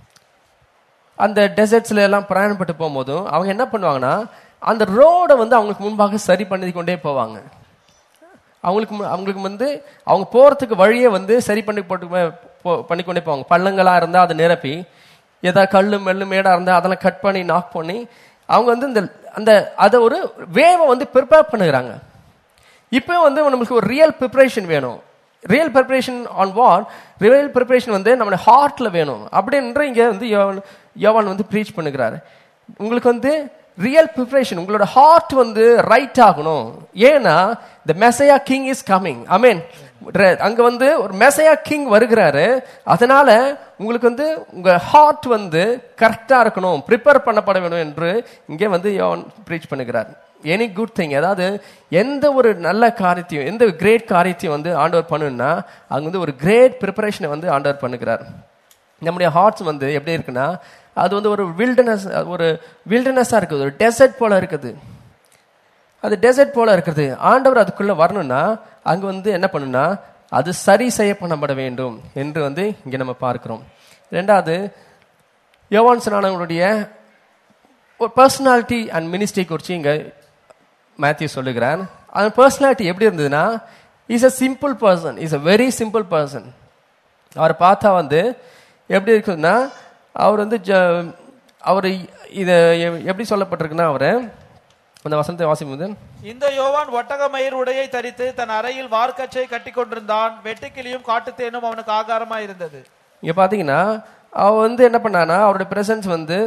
அந்த டெசர்ட்ஸ்ல எல்லாம் பிரயாணப்பட்டு போகும்போதும் அவங்க என்ன பண்ணுவாங்கன்னா அந்த ரோடை வந்து அவங்களுக்கு முன்பாக சரி பண்ணி கொண்டே போவாங்க அவங்களுக்கு மு- அவங்களுக்கு வந்து அவங்க போறதுக்கு வழியை வந்து சரி பண்ணி போட்டு போ- பண்ணிக்கொண்டே போவாங்க பள்ளங்களா இருந்தா அதை நிரப்பி ஏதாவது கல்லு மெல்லு மேடா இருந்தா அதெல்லாம் கட் பண்ணி நாக் பண்ணி அவங்க வந்து இந்த அந்த அதை ஒரு வேவை வந்து ப்ரிப்பேர் பண்ணுகிறாங்க இப்போ வந்து நம்மளுக்கு ஒரு ரியல் ப்ரிப்பரேஷன் வேணும் real preparation on what real preparation வந்து நம்மளோட ஹார்ட்ல வேணும் அப்படின்ற இங்க வந்து யோவான் யோவான் வந்து ப்ரீச் பண்ணுகிறாரு உங்களுக்கு வந்து ரியல் ப்ரிப்பரேஷன் உங்களோட ஹார்ட் வந்து ரைட் ஆகணும் ஏன்னா the messiah king is coming I mean அங்க வந்து ஒரு மெசையா கிங் வருகிறாரு அதனால உங்களுக்கு வந்து உங்க ஹார்ட் வந்து கரெக்டா இருக்கணும் ப்ரிப்பேர் பண்ணப்பட வேண்டும் என்று இங்கே வந்து யோவான் ப்ரீச் பண்ணுகிறார் எனி குட் திங் அதாவது எந்த ஒரு நல்ல காரியத்தையும் எந்த கிரேட் காரியத்தையும் வந்து ஆண்டவர் பண்ணுன்னா அங்க வந்து ஒரு கிரேட் ப்ரிப்பரேஷனை வந்து ஆண்டவர் பண்ணுகிறார் நம்முடைய ஹார்ட்ஸ் வந்து எப்படி இருக்குன்னா அது வந்து ஒரு வில்டனஸ் ஒரு வில்டனஸாக இருக்குது ஒரு டெசர்ட் போல இருக்குது அது டெசர்ட் போல இருக்குது ஆண்டவர் அதுக்குள்ள வரணும்னா அங்க வந்து என்ன பண்ணுனா அது சரி செய்ய பண்ணப்பட வேண்டும் என்று வந்து இங்க நம்ம பார்க்கிறோம் ரெண்டாவது யோவான் சனானவங்களுடைய ஒரு பர்சனாலிட்டி அண்ட் மினிஸ்ட்ரி குறித்து இங்க மேத்யூ சொல்லுகிறார் அந்த பர்சனாலிட்டி எப்படி இருந்ததுன்னா is a simple person is a very simple person அவரை பார்த்தா வந்து எப்படி இருக்குதுன்னா அவர் வந்து ஜ- அவர் இதை எப்படி சொல்லப்பட்டிருக்குன்னா அவர் அந்த வசனத்தை வாசிக்கும் இந்த யோவான் ஒட்டகமயிர் உடையை தரித்து தன் அறையில் வார்க்கச்சை கட்டி கொண்டிருந்தான் வெட்டுக்கிளியும் காட்டுத்தேனும் அவனுக்கு ஆகாரமா இருந்தது இங்க பாத்தீங்கன்னா அவர் வந்து என்ன பண்ணானா அவருடைய பிரசன்ஸ் வந்து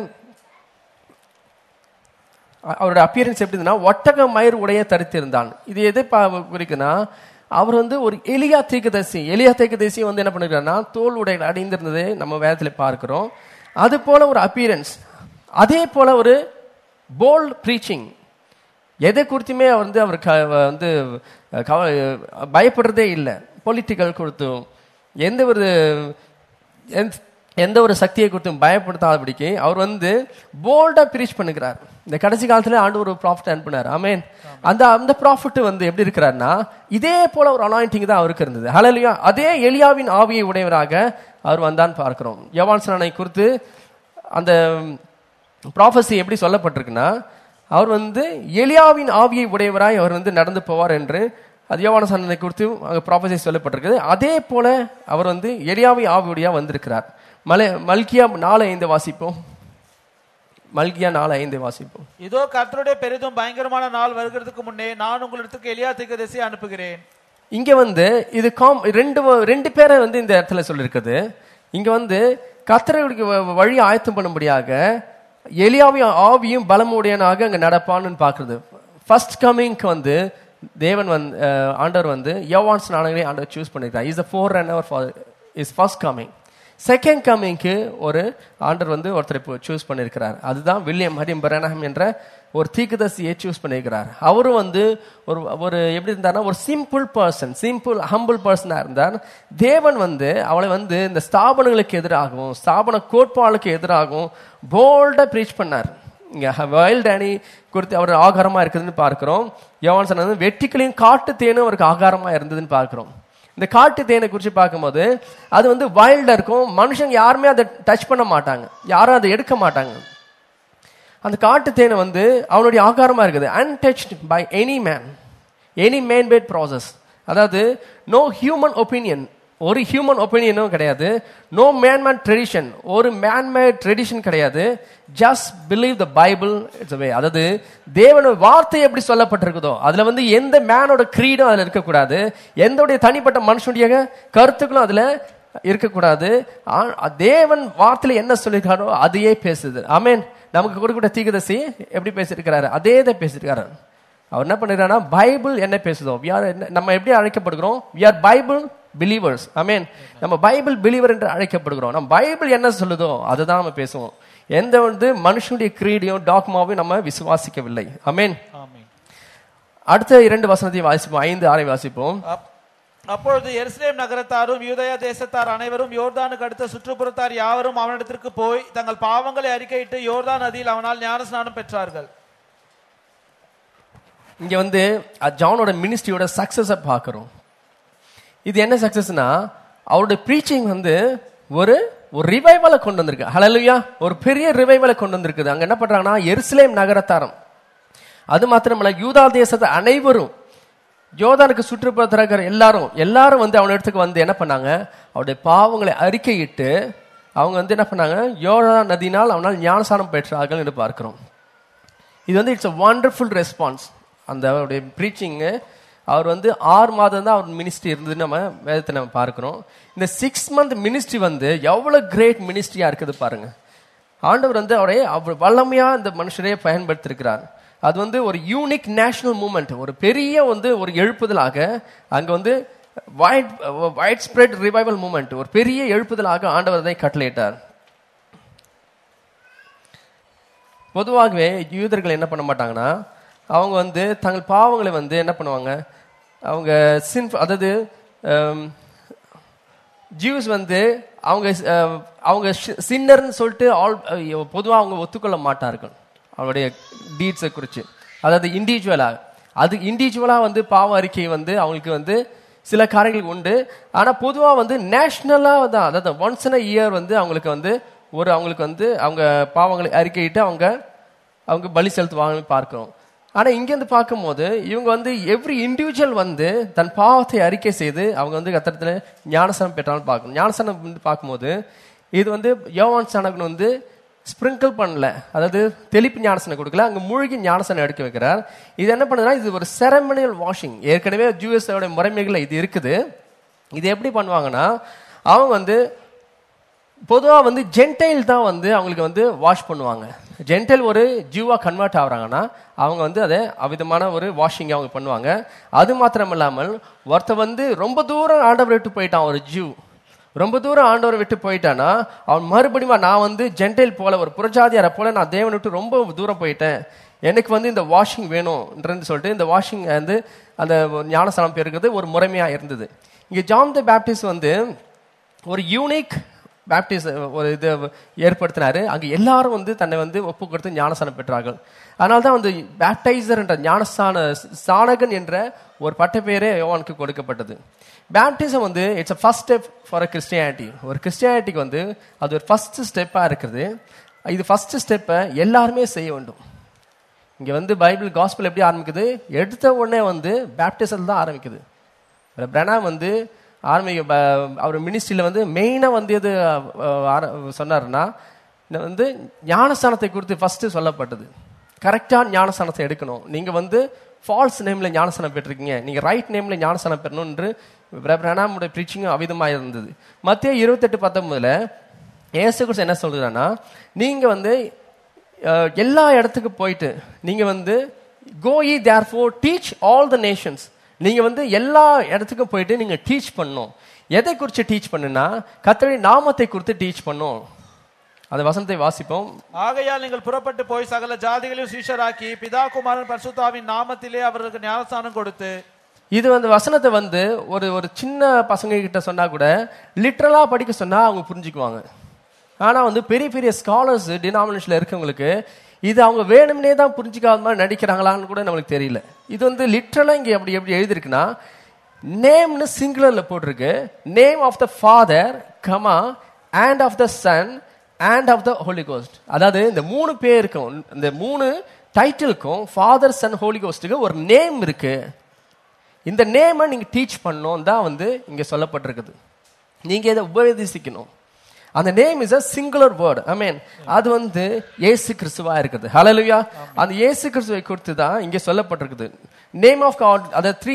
அ- அவருடைய அப்பியரன்ஸ் எப்படி இருந்ததுன்னா ஒட்டக மயிர் உடைய தரித்திருந்தான் இது எதை பா- குறிக்குன்னா அவர் வந்து ஒரு எலியா தீர்க்கதரிசி எலியா தீர்க்கதரிசி வந்து என்ன பண்ணிருக்காருன்னா தோல் உடை அடைந்திருந்ததை நம்ம வேதத்துல பார்க்கிறோம் அது போல ஒரு அப்பியரன்ஸ் அதே போல ஒரு போல்ட் ப்ரீச்சிங் எதை குறித்துமே அவர் வந்து அவர் க- வந்து கவ பயப்படுறதே இல்லை பொலிட்டிக்கல் கொடுத்தும் எந்த ஒரு எந்த- எந்த ஒரு சக்தியை குறித்தும் பயப்படுத்தாதபடிக்கு அவர் வந்து போல்டா பிரீச் பண்ணுகிறார் இந்த கடைசி காலத்துல ஆண்டு ஒரு ப்ராஃபிட் அனுப்பினார் ஆமென் அந்த அந்த ப்ராஃபிட் வந்து எப்படி இருக்கிறார்னா இதே போல ஒரு அனாயிண்டிங் தான் அவருக்கு இருந்தது ஹalleluya அதே எலியாவின் ஆவியை உடையவராக அவர் வந்தான் பார்க்கிறோம் யவான் சனனை குறித்து அந்த ப்ராஃபஸி எப்படி சொல்லப்பட்டிருக்குன்னா அவர் வந்து எலியாவின் ஆவியை உடையவராய் அவர் வந்து நடந்து போவார் என்று அது யோவான சன்னதை குறித்து அங்கே ப்ராபஸை சொல்லப்பட்டிருக்குது அதே போல அவர் வந்து எலியாவை ஆவியுடையா வந்திருக்கிறார் மலை மல்கியா நாலு ஐந்து வாசிப்போம் மல்கியா நாலு ஐந்து வாசிப்போம் இதோ கர்த்தருடைய பெரிதும் பயங்கரமான நாள் வருகிறதுக்கு முன்னே நான் உங்களிடத்துக்கு எலியா தீர்க்கதரிசி அனுப்புகிறேன் இங்க வந்து இது காம் ரெண்டு வ- ரெண்டு பேரை வந்து இந்த இடத்துல சொல்லியிருக்குது இங்க வந்து கத்தரைக்கு வழி ஆயத்தம் பண்ணும்படியாக எலியாவையும் ஆவியும் பலமுடையனாக அங்க நடப்பான்னு பாக்குறது ஃபர்ஸ்ட் கமிங்க்கு வந்து தேவன் வந்து அஹ், ஆண்டவர் வந்து யோவான்ஸ் நாடகங்களை ஆண்டவர் சூஸ் பண்ணிருக்கார் இஸ் த ஃபோர் ரன் அவர் for is first coming second கமிங்க்கு ஒரு ஆண்டர் வந்து ஒருத்தர் இப்போ சூஸ் பண்ணியிருக்கிறார் அதுதான் வில்லியம் ஹரிம் பரணஹம் என்ற ஒரு தீக்குதர்சியை சூஸ் பண்ணியிருக்கிறார் அவரும் வந்து ஒரு ஒரு எப்படி இருந்தார்னா ஒரு சிம்பிள் பர்சன் சிம்பிள் ஹம்பிள் பர்சனாக இருந்தார் தேவன் வந்து அவளை வந்து இந்த ஸ்தாபனங்களுக்கு எதிராகவும் ஸ்தாபன கோட்பாடுக்கு எதிராகவும் போல்டாக ப்ரீச் பண்ணார் இங்க வைல்ட் அணி குறித்து அவர் ஆகாரமா இருக்குதுன்னு பார்க்கிறோம் யோவான் சொன்னது வெட்டிக்களையும் காட்டு தேனும் அவருக்கு ஆகாரமா இருந்ததுன்னு பார்க்கிறோம் இந்த காட்டு தேனை குறித்து பார்க்கும்போது அது வந்து வைல்டா இருக்கும் மனுஷங்க யாருமே அதை டச் பண்ண மாட்டாங்க யாரும் அதை எடுக்க மாட்டாங்க அந்த காட்டு தேனை வந்து அவனுடைய ஆகாரமா இருக்குது untouched by any man any man made process அதாவது நோ ஹியூமன் ஒப்பீனியன் ஒரு ஹியூமன் ஒப்பீனியனும் கிடையாது நோ மேன் மேன் ட்ரெடிஷன் ஒரு மேன் மேட் ட்ரெடிஷன் கிடையாது just believe the Bible it's way அதாவது தேவனோட வார்த்தை எப்படி சொல்லப்பட்டிருக்குதோ அதுல வந்து எந்த மேனோட கிரீடும் அதுல இருக்கக்கூடாது எந்தோடைய தனிப்பட்ட மனுஷனுடைய கருத்துக்களும் அதுல இருக்கக்கூடாது ஆ- தேவன் வார்த்தையில என்ன சொல்லியிருக்காரோ அதையே பேசுது ஆமென் நமக்கு கொடுக்கப்பட்ட தீகதசி எப்படி பேசியிருக்கிறாரு அதே தான் பேசியிருக்காரு அவர் என்ன பண்ணிருக்காருன்னா பைபிள் என்ன பேசுதோ we are என்ன- நம்ம எப்படி அழைக்கப்படுகிறோம் we are Bible believers amen நம்ம பைபிள் பிலீவர் என்று அழைக்கப்படுகிறோம் நம்ம பைபிள் என்ன சொல்லுதோ அதை தான் நம்ம பேசுவோம் எந்த வந்து மனுஷனுடைய கிரீடியும் டாக்மாவையும் நம்ம விசுவாசிக்கவில்லை ஆமென் ஆமென் அடுத்த இரண்டு வசனத்தையும் வாசிப்போம் ஐந்து ஆறை வாசிப்போம் அப்- அப்பொழுது எருசலேம் நகரத்தாரும் யூதயா தேசத்தார் அனைவரும் யோர்தானுக்கு அடுத்த சுற்றுப்புறத்தார் யாவரும் அவனிடத்திற்கு போய் தங்கள் பாவங்களை அறிக்கையிட்டு யோர்தான் நதியில் அவனால் ஞானஸ்நானம் பெற்றார்கள் இங்க வந்து அஹ், ஜானோட மினிஸ்ட்ரியோட சக்சஸை பார்க்குறோம் இது என்ன சக்சஸ்னா அவருடைய ப்ரீச்சிங் வந்து ஒரு ஒரு ரிவைவலை கொண்டு வந்திருக்கு ஹalleluya ஒரு பெரிய ரிவைவலை கொண்டு வந்திருக்குது அங்க என்ன பண்றாங்கன்னா எருசலேம் நகரத்தாரம் அது மாத்திரமல்ல யூதா தேசத்தை அனைவரும் யோதானுக்கு சுற்றுப்புறத்தில் இருக்கிற எல்லாரும் எல்லாரும் வந்து அவன இடத்துக்கு வந்து என்ன பண்ணாங்க அவருடைய பாவங்களை அறிக்கையிட்டு அவங்க வந்து என்ன பண்ணாங்க யோதா நதினால் அவனால் ஞானசானம் பெற்றார்கள் என்று பார்க்கிறோம் இது வந்து இட்ஸ் a wonderful ரெஸ்பான்ஸ் அந்த அவருடைய ப்ரீச்சிங்கு அவர் வந்து ஆறு மாதம் தான் அவர் மினிஸ்ட்ரி இருந்ததுன்னு நம்ம வேதத்தை நம்ம பார்க்கிறோம் இந்த சிக்ஸ் மந்த் மினிஸ்ட்ரி வந்து எவ்வளவு கிரேட் மினிஸ்ட்ரியா இருக்குது பாருங்க ஆண்டவர் வந்து அவரை அவர் வல்லமையா இந்த மனுஷரையே பயன்படுத்தியிருக்கிறார் அது வந்து ஒரு யூனிக் நேஷனல் மூமெண்ட் ஒரு பெரிய வந்து ஒரு எழுப்புதலாக அங்க வந்து wide wide spread revival moment ஒரு பெரிய எழுப்புதலாக ஆண்டவர் அதை கட்டளையிட்டார் பொதுவாகவே யூதர்கள் என்ன பண்ண மாட்டாங்கன்னா அவங்க வந்து தங்கள் பாவங்களை வந்து என்ன பண்ணுவாங்க அவங்க சின் அதாவது ஜூஸ் வந்து அவங்க அஹ், அவங்க சின்னர்னு சொல்லிட்டு ஆல் பொதுவாக அவங்க ஒத்துக்கொள்ள மாட்டார்கள் அவருடைய டீட்ஸை குறித்து அதாவது இண்டிவிஜுவலாக அது இண்டிவிஜுவலாக வந்து பாவ அறிக்கை வந்து அவங்களுக்கு வந்து சில காரியங்கள் உண்டு ஆனால் பொதுவாக வந்து நேஷ்னலாக தான் அதாவது ஒன்ஸ் இன் இயர் வந்து அவங்களுக்கு வந்து ஒரு அவங்களுக்கு வந்து அவங்க பாவங்களை அறிக்கையிட்டு அவங்க அவங்க பலி செலுத்துவாங்கன்னு பார்க்கிறோம் ஆனா இங்கேருந்து பார்க்கும்போது இவங்க வந்து எவ்ரி இண்டிவிஜுவல் வந்து தன் பாவத்தை அறிக்கை செய்து அவங்க வந்து கத்திரத்துல ஞானசனம் பெற்றாலும் பார்க்கணும் ஞானசனம் வந்து பார்க்கும்போது இது வந்து யோவான் சாணகன் வந்து ஸ்ப்ரிங்கிள் பண்ணல அதாவது தெளிப்பு ஞானசனம் கொடுக்கல அங்க மூழ்கி ஞானசனம் எடுக்க வைக்கிறார் இது என்ன பண்ணுதுன்னா இது ஒரு செரமனியல் வாஷிங் ஏற்கனவே ஜூஎஸோட முறைமைகள்ல இது இருக்குது இது எப்படி பண்ணுவாங்கன்னா அவங்க வந்து பொதுவாக வந்து ஜென்டைல் தான் வந்து அவங்களுக்கு வந்து வாஷ் பண்ணுவாங்க ஜென்டைல் ஒரு ஜூவா கன்வெர்ட் ஆகுறாங்கன்னா அவங்க வந்து அதை அவிதமான ஒரு வாஷிங் அவங்க பண்ணுவாங்க அது மாத்திரம் இல்லாமல் ஒருத்தர் வந்து ரொம்ப தூரம் ஆண்டவர் விட்டு போயிட்டான் ஒரு ஜூ ரொம்ப தூரம் ஆண்டவரை விட்டு போயிட்டானா அவன் மறுபடியும் நான் வந்து ஜென்டைல் போல ஒரு புறஜாதியாரை போல நான் தேவனை விட்டு ரொம்ப தூரம் போயிட்டேன் எனக்கு வந்து இந்த வாஷிங் வேணும்ன்றது சொல்லிட்டு இந்த வாஷிங் வந்து அந்த ஞானஸ்தானம் பெருக்கிறது ஒரு முறைமையா இருந்தது இங்க ஜான் த பேப்டிஸ்ட் வந்து ஒரு யூனிக் பேப்டிஸ் ஒரு இது ஏற்படுத்தினாரு அங்க எல்லாரும் வந்து தன்னை வந்து ஒப்பு கொடுத்து ஞானஸ்தானம் பெற்றார்கள் அதனால தான் வந்து பேப்டைசர் என்ற ஞானஸ்தான சாணகன் என்ற ஒரு பட்டப்பெயரே யோவானுக்கு கொடுக்கப்பட்டது பேப்டிசம் வந்து it's a first step for a Christianity ஒரு கிறிஸ்டியானிட்டிக்கு வந்து அது ஒரு ஃபர்ஸ்ட் ஸ்டெப்பாக இருக்குது இது ஃபர்ஸ்ட் ஸ்டெப்பை எல்லாருமே செய்ய வேண்டும் இங்க வந்து பைபிள் காஸ்பல் எப்படி ஆரம்பிக்குது எடுத்த உடனே வந்து பேப்டிசம் தான் ஆரம்பிக்குது பிரணா வந்து ஆரம்பிக்க ப- அவர் மினிஸ்ட்ரியில் வந்து மெயினாக வந்து எது அஹ், ஆர- சொன்னாருன்னா இந்த வந்து ஞானஸ்தானத்தை குறித்து ஃபர்ஸ்ட் சொல்லப்பட்டது கரெக்டான ஞானஸ்தானத்தை எடுக்கணும் நீங்க வந்து ஃபால்ஸ் நேம்ல ஞானஸ்தானம் பெற்றிருக்கீங்க நீங்க ரைட் நேம்ல ஞானஸ்தானம் பெறணும் என்று பிரணாமுடைய ப்ரீச்சிங்கும் அவிதமாக இருந்தது மத்திய இருபத்தெட்டு பத்தொன்பதுல ஏசு கிறிஸ்து என்ன சொல்றான்னா நீங்க வந்து அஹ், எல்லா இடத்துக்கு போயிட்டு நீங்க வந்து go ye therefore teach all the nations நீங்க வந்து எல்லா இடத்துக்கும் போயிட்டு நீங்க டீச் பண்ணணும் எதை குறித்து டீச் பண்ணுனா கத்தரி நாமத்தை குறித்து டீச் பண்ணும் அந்த வசனத்தை வாசிப்போம் ஆகையால் நீங்கள் புறப்பட்டு போய் சகல ஜாதிகளையும் சீஷராக்கி பிதா குமாரன் பரிசுத்தாவின் நாமத்திலே அவர்களுக்கு ஞானஸ்தானம் கொடுத்து இது வந்து வசனத்தை வந்து ஒரு ஒரு சின்ன பசங்க கிட்ட சொன்னா கூட லிட்ரலா படிக்க சொன்னா அவங்க புரிஞ்சுக்குவாங்க ஆனா வந்து பெரிய பெரிய ஸ்காலர்ஸ் டினாமினேஷன்ல இருக்கவங்களுக்கு இது அவங்க வேணும்னே தான் புரிஞ்சுக்காத மாதிரி நடிக்கிறாங்களான்னு கூட நம்மளுக்கு தெரியல இது வந்து லிட்ரலா இங்க எப்படி எப்படி எழுதிருக்குன்னா நேம்னு சிங்குலர்ல போட்டிருக்கு name of the father comma and of the son and of the holy ghost அதாவது இந்த மூணு பேருக்கும் இந்த மூணு டைட்டிலுக்கும் ஃபாதர் சன் ஹோலி கோஸ்ட்டுக்கு ஒரு நேம் இருக்கு இந்த நேமை நீங்க டீச் பண்ணணும் தான் வந்து இங்க சொல்லப்பட்டிருக்குது நீங்க இதை உபதேசிக்கணும் அந்த name is a singular word I mean அது வந்து இயேசு கிறிஸ்துவா இருக்குது ஹalleluya அந்த இயேசு கிறிஸ்துவை குறித்து தான் இங்க சொல்லப்பட்டிருக்குது நேம் ஆஃப் காட் அது த்ரீ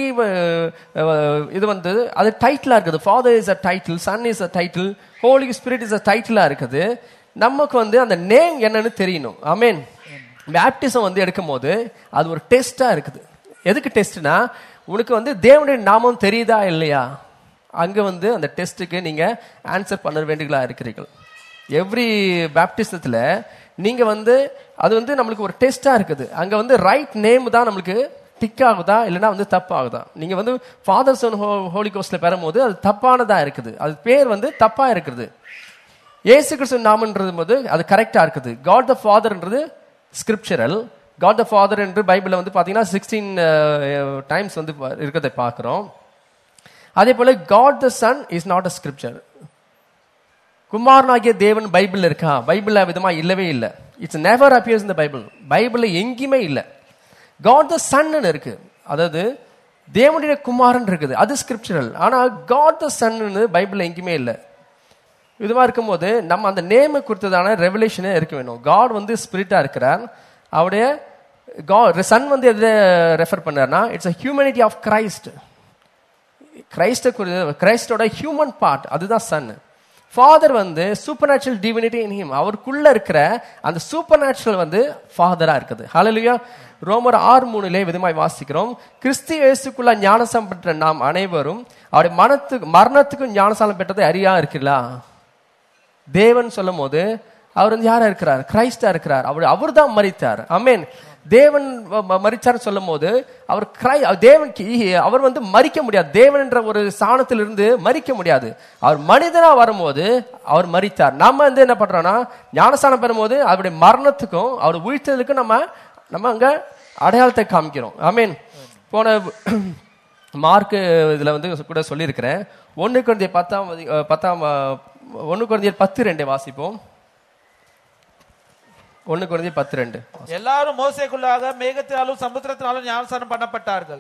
இது வந்து அது டைட்டிலா இருக்குது father is a title son is a title holy spirit is a டைட்டிலா இருக்குது நமக்கு வந்து அந்த நேம் என்னன்னு தெரியணும் ஐ மீன் பேப்டிசம் வந்து எடுக்கும் போது அது ஒரு டெஸ்டா இருக்குது எதுக்கு டெஸ்ட்னா உனக்கு வந்து தேவனுடைய நாமம் தெரியுதா இல்லையா அங்க வந்து அந்த டெஸ்ட்டுக்கு நீங்க ஆன்சர் பண்ண வேண்டியங்களா இருக்கிறீர்கள் எவ்ரி பேப்டிசத்துல நீங்க வந்து அது வந்து நம்மளுக்கு ஒரு டெஸ்டா இருக்குது அங்க வந்து ரைட் நேம் தான் நம்மளுக்கு டிக் ஆகுதா இல்லைன்னா வந்து தப்பு ஆகுதா நீங்க வந்து ஃபாதர் சன் ஹோலி கோஸ்ட்ல பெறும்போது அது தப்பானதா இருக்குது அது பேர் வந்து தப்பா இருக்குது ஏசு கிறிஸ்து நாமன்றது போது அது கரெக்டா இருக்குது காட் த ஃபாதர்ன்றது ஸ்கிரிப்சரல் காட் த ஃபாதர் என்று பைபிள்ல வந்து பாத்தீங்கன்னா சிக்ஸ்டீன் டைம்ஸ் வந்து பா- இருக்கிறதை பார்க்கிறோம் அதே போல God the son is not a scripture குமாரனாகிய தேவன் பைபிள் இருக்கா பைபிள்ல விதமா இல்லவே இல்லை இட்ஸ் நெவர் அப்பியர்ஸ் இந்த பைபிள் பைபிள்ல எங்கேயுமே இல்லை காட் த சன்னு இருக்கு அதாவது தேவனுடைய குமாரன் இருக்குது அது ஸ்கிரிப்சரல் ஆனா காட் த சன்னு பைபிள்ல எங்கேயுமே இல்லை இதுவா இருக்கும்போது நம்ம அந்த நேமை குறித்ததான ரெவலேஷனே இருக்க வேணும் காட் வந்து ஸ்பிரிட்டா இருக்கிறார் அவருடைய காட் சன் வந்து எதை ரெஃபர் பண்ணார்னா it's a humanity of Christ Christ கிரைஸ்டோட ஹியூமன் பார்ட் அதுதான் சன் ஃபாதர் வந்து supernatural divinity in him அவருக்குள்ள இருக்கிற அந்த சூப்பர் நேச்சுரல் வந்து ஃபாதரா இருக்குது ஹalleluya ரோமர் ஆறு மூணுலே விதமாய் வாசிக்கிறோம் கிறிஸ்து இயேசுக்குள்ள ஞானசம் பெற்ற நாம் அனைவரும் அவருடைய மனத்துக்கு மரணத்துக்கும் ஞானசாலம் பெற்றதை அறியா இருக்கிறீர்களா தேவன் சொல்லும் போது அவர் வந்து யாரா இருக்கிறார் கிரைஸ்டா இருக்கிறார் அவர் அவர் தான் மறித்தார் அமேன் தேவன் மறிச்சார் சொல்லும் போது அவர் கிரை தேவன் அவர் வந்து மறிக்க முடியாது தேவன் என்ற ஒரு சாணத்திலிருந்து மறிக்க முடியாது அவர் மனிதனா வரும்போது அவர் மறித்தார் நம்ம வந்து என்ன பண்றோம்னா ஞானஸ்தானம் பெறும்போது அவருடைய மரணத்துக்கும் அவர் உயிர்த்ததுக்கும் நம்ம நம்ம அங்க அடையாளத்தை காமிக்கிறோம் அமீன் போன மார்க் இதுல வந்து கூட சொல்லியிருக்கிறேன் ஒன்று குழந்தைய பத்தாம் அதி- அஹ் பத்தாம் ஒன்று குழந்தையர் பத்து ரெண்டை வாசிப்போம் ஒன்று குழந்தையர் பத்து ரெண்டு எல்லாரும் மோசேக்குள்ளாக மேகத்தினாலும் சமுத்திரத்தினாலும் ஞானஸ்தானம் பண்ணப்பட்டார்கள்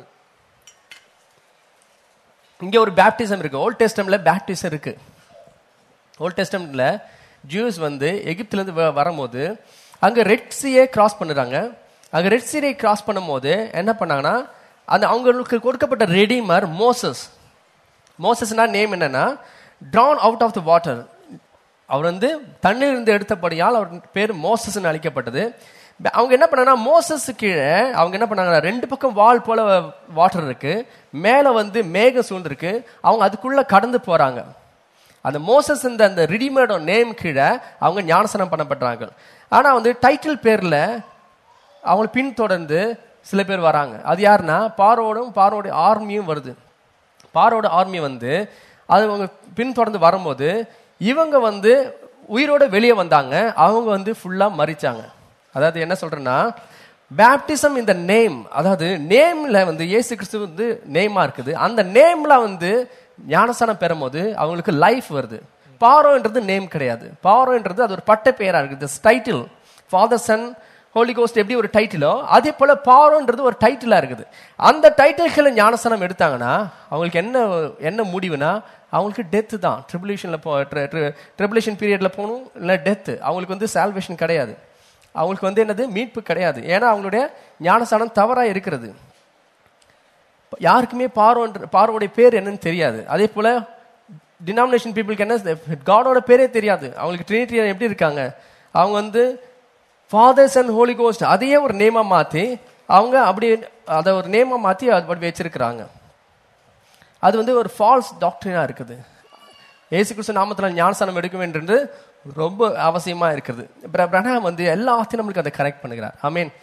இங்க ஒரு பேப்டிசம் இருக்கு ஓல்ட் டெஸ்டம்ல பேப்டிசம் இருக்கு ஓல்ட் டெஸ்டம்ல ஜூஸ் வந்து எகிப்துல இருந்து வ- வரும்போது அங்க ரெட் சீயை கிராஸ் பண்ணுறாங்க அங்க ரெட் சீயை கிராஸ் பண்ணும்போது என்ன பண்ணாங்கன்னா அந்த அவங்களுக்கு கொடுக்கப்பட்ட ரெடிமர் மோசஸ் மோசஸ்னா நேம் என்னன்னா drawn out of the water அவர் வந்து தண்ணீர் இருந்து எடுத்தபடியால் அவர் பேர் மோசஸ்னு அழைக்கப்பட்டது அவங்க என்ன பண்ணாங்கன்னா மோசஸ் கீழே அவங்க என்ன பண்ணாங்கன்னா ரெண்டு பக்கம் வால் போல வாட்டர் இருக்கு மேல வந்து மேகம் சூழ்ந்திருக்கு அவங்க அதுக்குள்ள கடந்து போறாங்க அந்த மோசஸ் இந்த அந்த ரிடிமேடோ நேம் கீழே அவங்க ஞானசனம் பண்ணப்படுறாங்க ஆனா வந்து டைட்டில் பேர்ல அவங்களை பின்தொடர்ந்து சில பேர் வராங்க அது யாருன்னா பாரோடும் பாரோட ஆர்மியும் வருது பாரோட ஆர்மி வந்து அது அவங்க பின்தொடர்ந்து வரும்போது இவங்க வந்து உயிரோட வெளியே வந்தாங்க அவங்க வந்து ஃபுல்லா மறிச்சாங்க அதாவது என்ன சொல்றேன்னா பேப்டிசம் இந்த நேம் அதாவது நேம்ல வந்து இயேசு கிறிஸ்து வந்து நேமா இருக்குது அந்த நேம்ல வந்து ஞானஸ்தானம் பெறும்போது அவங்களுக்கு லைஃப் வருது பாரோன்றது நேம் கிடையாது பாரோன்றது அது ஒரு பட்ட பெயரா இருக்குது title father son holy ghost எப்படி ஒரு டைட்டிலோ அதே போல பாரோன்றது ஒரு டைட்டிலா இருக்குது அந்த டைட்டில்களை ஞானஸ்தானம் எடுத்தாங்கன்னா அவங்களுக்கு என்ன என்ன முடிவுனா அவங்களுக்கு டெத்து தான் ட்ரிபுலேஷன்ல போ ட்ரிபுலேஷன் பீரியட்ல போகணும் இல்லை டெத்து அவங்களுக்கு வந்து சால்வேஷன் கிடையாது அவங்களுக்கு வந்து என்னது மீட்பு கிடையாது ஏன்னா அவங்களுடைய ஞானஸ்தானம் தவறா இருக்கிறது யாருக்குமே பார்வோன்ற பார்வோடைய பேர் என்னன்னு தெரியாது அதே போல டினாமினேஷன் பீப்புளுக்கு என்ன காடோட பேரே தெரியாது அவங்களுக்கு ட்ரினிட்டி எப்படி இருக்காங்க அவங்க வந்து ஃபாதர்ஸ் அண்ட் ஹோலி கோஸ்ட் அதையே ஒரு நேமா மாத்தி அவங்க அப்படி அதை ஒரு நேமா மாத்தி அப்படி வச்சிருக்கிறாங்க அது வந்து ஒரு ஃபால்ஸ் டாக்டரினா இருக்குது ஏசு கிறிஸ்து நாமத்துல ஞானஸ்தானம் எடுக்க வேண்டியது ரொம்ப அவசியமா இருக்குது பிர- பிரணாம் வந்து எல்லாத்தையும் நம்மளுக்கு அதை கரெக்ட் பண்ணுகிறார் ஐ மீன்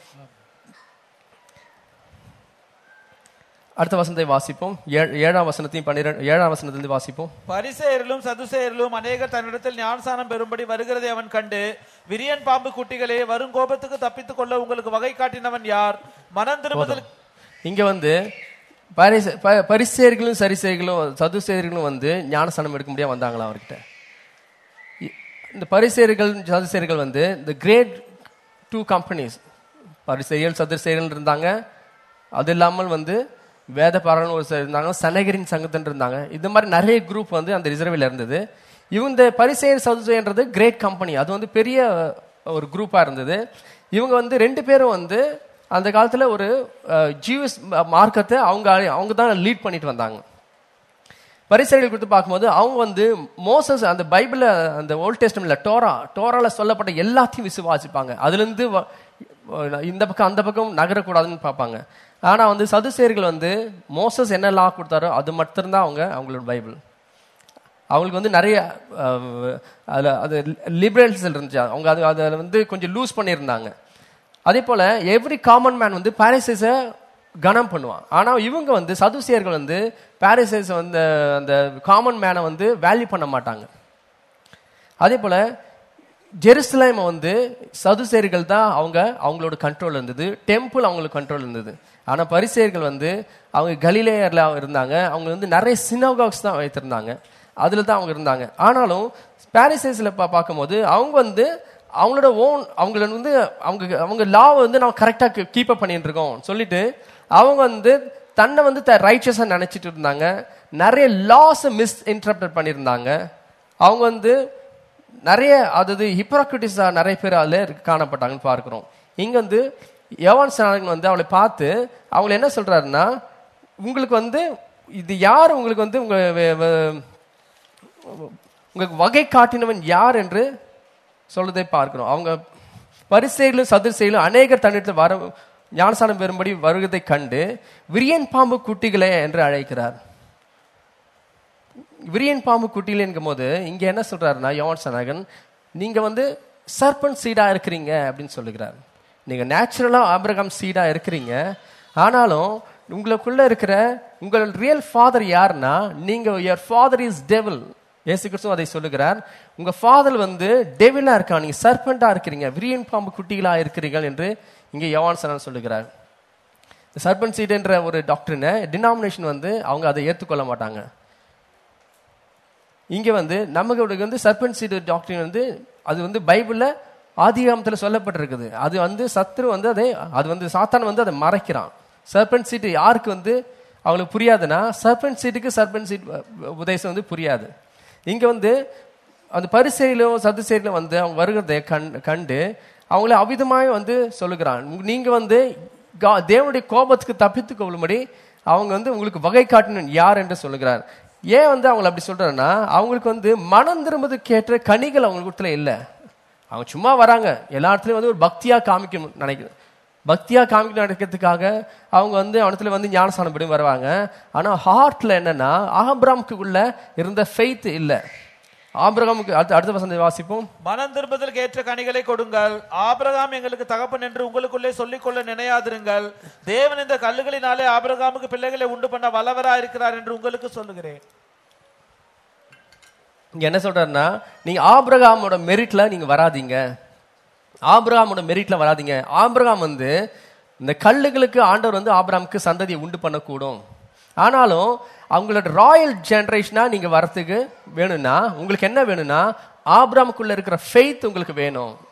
அடுத்த வசனத்தை வாசிப்போம் ஏழ்- ஏழாம் வசனத்தையும் பன்னிரெண்டு ஏழாம் வசனத்திலிருந்து வாசிப்போம் பரிசேயரிலும் சதுசேயரிலும் அநேகர் தன்னிடத்தில் ஞானசானம் பெறும்படி வருகிறதை அவன் கண்டு விரியன் பாம்பு குட்டிகளே வரும் கோபத்துக்கு தப்பித்துக் கொள்ள உங்களுக்கு வகை காட்டினவன் யார் மனம் திரும்புதல் இங்க வந்து பரிச- ப- பரிசேயர்களும் சரிசேயர்களும் சதுசேயர்களும் வந்து ஞானஸ்தானம் எடுக்க முடியாம வந்தாங்களா அவர்கிட்ட இ- இந்த பரிசேயர்கள் சதுசேயர்கள் வந்து இந்த கிரேட் டூ கம்பெனிஸ் பரிசேயர்கள் சதுசேயர்கள் இருந்தாங்க அது இல்லாமல் வந்து வேத பாரன் ஒரு சிலர் இருந்தாங்க சனகரின் சங்கத்தன் இருந்தாங்க இந்த மாதிரி நிறைய குரூப் வந்து அந்த ரிசர்வில் இருந்தது இவங்க இந்த பரிசேயர் சதுசேயன்றது கிரேட் கம்பெனி அது வந்து பெரிய ஒரு குரூப்பா இருந்தது இவங்க வந்து ரெண்டு பேரும் வந்து அந்த காலத்துல ஒரு ஜீவஸ் மார்க்கத்தை அவங்க அவங்க தான் லீட் பண்ணிட்டு வந்தாங்க பரிசைகள் குறித்து பார்க்கும்போது அவங்க வந்து மோசஸ் அந்த பைபிள்ல அந்த ஓல்ட் டெஸ்டமெண்ட்ல டோரா டோரால சொல்லப்பட்ட எல்லாத்தையும் விசுவாசிப்பாங்க அதுல இருந்து வ- இந்த பக்கம் அந்த பக்கம் நகரக்கூடாதுன்னு பார்ப்பாங்க ஆனா வந்து சதுசேர்கள் வந்து மோசஸ் என்ன லா கொடுத்தாரோ அது மட்டும்தான் அவங்க அவங்களோட பைபிள் அவங்களுக்கு வந்து நிறைய அஹ், அதுல அது லிபரல்ஸ் இருந்துச்சு அவங்க அது அதை வந்து கொஞ்சம் லூஸ் பண்ணியிருந்தாங்க அதே போல எவ்ரி காமன் மேன் வந்து பாரிசைஸை கனம் பண்ணுவான் ஆனா இவங்க வந்து சதுசியர்கள் வந்து பாரிசைஸ் வந்து அந்த காமன் மேனை வந்து வேல்யூ பண்ண மாட்டாங்க அதே போல ஜெருசலேம் வந்து சதுசேரிகள் தான் அவங்க அவங்களோட கண்ட்ரோல் இருந்தது டெம்பிள் அவங்களுக்கு கண்ட்ரோல் இருந்தது ஆனா பரிசேயர்கள் வந்து அவங்க கலிலேயர்ல இருந்தாங்க அவங்க வந்து நிறைய சினோகாக்ஸ் தான் வைத்திருந்தாங்க அதுல தான் அவங்க இருந்தாங்க ஆனாலும் பாரிசேஸ்ல பா பார்க்கும்போது அவங்க வந்து அவங்களோட ஓன் அவங்கள வந்து அவங்க அவங்க லாவை வந்து நம்ம கரெக்டா கீப் அப் பண்ணிட்டு இருக்கோம் சொல்லிட்டு அவங்க வந்து தன்னை வந்து ரைச்சஸா நினைச்சிட்டு இருந்தாங்க நிறைய லாஸ் மிஸ் இன்டர்பிரட் பண்ணியிருந்தாங்க அவங்க வந்து நிறைய அதாவது ஹிப்ராக்ரிட்டிஸா நிறைய பேர் அதுல இருக்கு- காணப்பட்டாங்கன்னு பார்க்கிறோம் இங்க வந்து யவான் ஸ்நானகன் வந்து அவளை பார்த்து அவங்களை என்ன சொல்றாருன்னா உங்களுக்கு வந்து இது யார் உங்களுக்கு வந்து உங்க வே- வே- உங்களுக்கு வகை காட்டினவன் யார் என்று சொல்றதை பார்க்கிறோம் அவங்க பரிசையிலும் சதுர்சையிலும் அநேகர் தன்னிடத்தில் வர ஞானசானம் பெறும்படி வருவதை கண்டு விரியன் பாம்பு குட்டிகளே என்று அழைக்கிறார் விரியன் பாம்பு குட்டியில் என்கும் போது இங்க என்ன சொல்றாருன்னா யோன் சனகன் நீங்க வந்து சர்பன் சீடா இருக்கிறீங்க அப்படின்னு சொல்லுகிறார் நீங்க நேச்சுரலா ஆபிரகாம் சீடா இருக்கிறீங்க ஆனாலும் உங்களுக்குள்ள இருக்கிற உங்கள் ரியல் ஃபாதர் யாருன்னா நீங்க யுவர் ஃபாதர் இஸ் டெவில் இயேசு கிறிஸ்து அதை சொல்லுகிறார் உங்க ஃபாதர் வந்து டெவிலா இருக்கா நீங்க சர்பண்டா இருக்கிறீங்க விரியன் பாம்பு குட்டிகளா இருக்கிறீர்கள் என்று இங்க யோவான் சனன் சொல்லுகிறார் சர்பன் சீடுன்ற ஒரு டாக்டர்னு டினாமினேஷன் வந்து அவங்க அதை ஏற்றுக்கொள்ள மாட்டாங்க இங்க வந்து நமக்கு வந்து சர்பன் சீடு டாக்டரின் வந்து அது வந்து பைபிள்ல ஆதிகாமத்துல சொல்லப்பட்டிருக்குது அது வந்து சத்ரு வந்து அதை அது வந்து சாத்தான் வந்து அதை மறைக்கிறான் சர்பன் சீட்டு யாருக்கு வந்து அவங்களுக்கு புரியாதுன்னா சர்பன் சீட்டுக்கு சர்பன் சீட் உபதேசம் வந்து புரியாது இங்க வந்து அந்த பரிசையிலும் சதுசையிலும் வந்து அவங்க வருகிறதை கண் கண்டு அவங்கள அவிதமாய் வந்து சொல்லுகிறான் உங்க- நீங்க வந்து கா- தேவனுடைய கோபத்துக்கு தப்பித்துக் கொள்ளும்படி அவங்க வந்து உங்களுக்கு வகை காட்டினன் யார் என்று சொல்லுகிறார் ஏன் வந்து அவங்களை அப்படி சொல்றாருன்னா அவங்களுக்கு வந்து மனம் திரும்புவதற்கு ஏற்ற கனிகள் அவங்களுக்கு இல்லை அவங்க சும்மா வராங்க எல்லா இடத்துலயும் வந்து ஒரு பக்தியா காமிக்கணும் நினைக்கிறேன் பக்தியா காமிக்கணும் நடக்கிறதுக்காக அவங்க வந்து அவனத்துல வந்து ஞானஸ்தானம் படி வருவாங்க ஆனா ஹார்ட்ல என்னன்னா ஆபிராமுக்குள்ள இருந்த ஃபெய்த் இல்ல ஆபிரகாமுக்கு அடுத்த அடுத்த வசனத்தை வாசிப்போம் மனம் திரும்புதலுக்கு ஏற்ற கனிகளை கொடுங்கள் ஆபிரகாம் எங்களுக்கு தகப்பன் என்று உங்களுக்குள்ளே சொல்லிக்கொள்ள நினையாதிருங்கள் தேவன் இந்த கல்லுகளினாலே ஆபிரகாமுக்கு பிள்ளைகளை உண்டு பண்ண வல்லவரா இருக்கிறார் என்று உங்களுக்கு சொல்லுகிறேன் இங்க என்ன சொல்றாருன்னா நீங்க ஆபிரகாமோட மெரிட்ல நீங்க வராதீங்க ஆபிரகாமோட மெரிட்ல வராதீங்க ஆபிரகாம் வந்து இந்த கல்லுகளுக்கு ஆண்டவர் வந்து ஆபிரகாமுக்கு சந்ததியை உண்டு பண்ணக்கூடும் ஆனாலும் அவங்களோட ராயல் ஜெனரேஷனா நீங்க வரத்துக்கு வேணும்னா உங்களுக்கு என்ன வேணும்னா ஆபிரகாமுக்குள்ள இருக்கிற ஃபெய்த் உங்களுக்கு வேணும்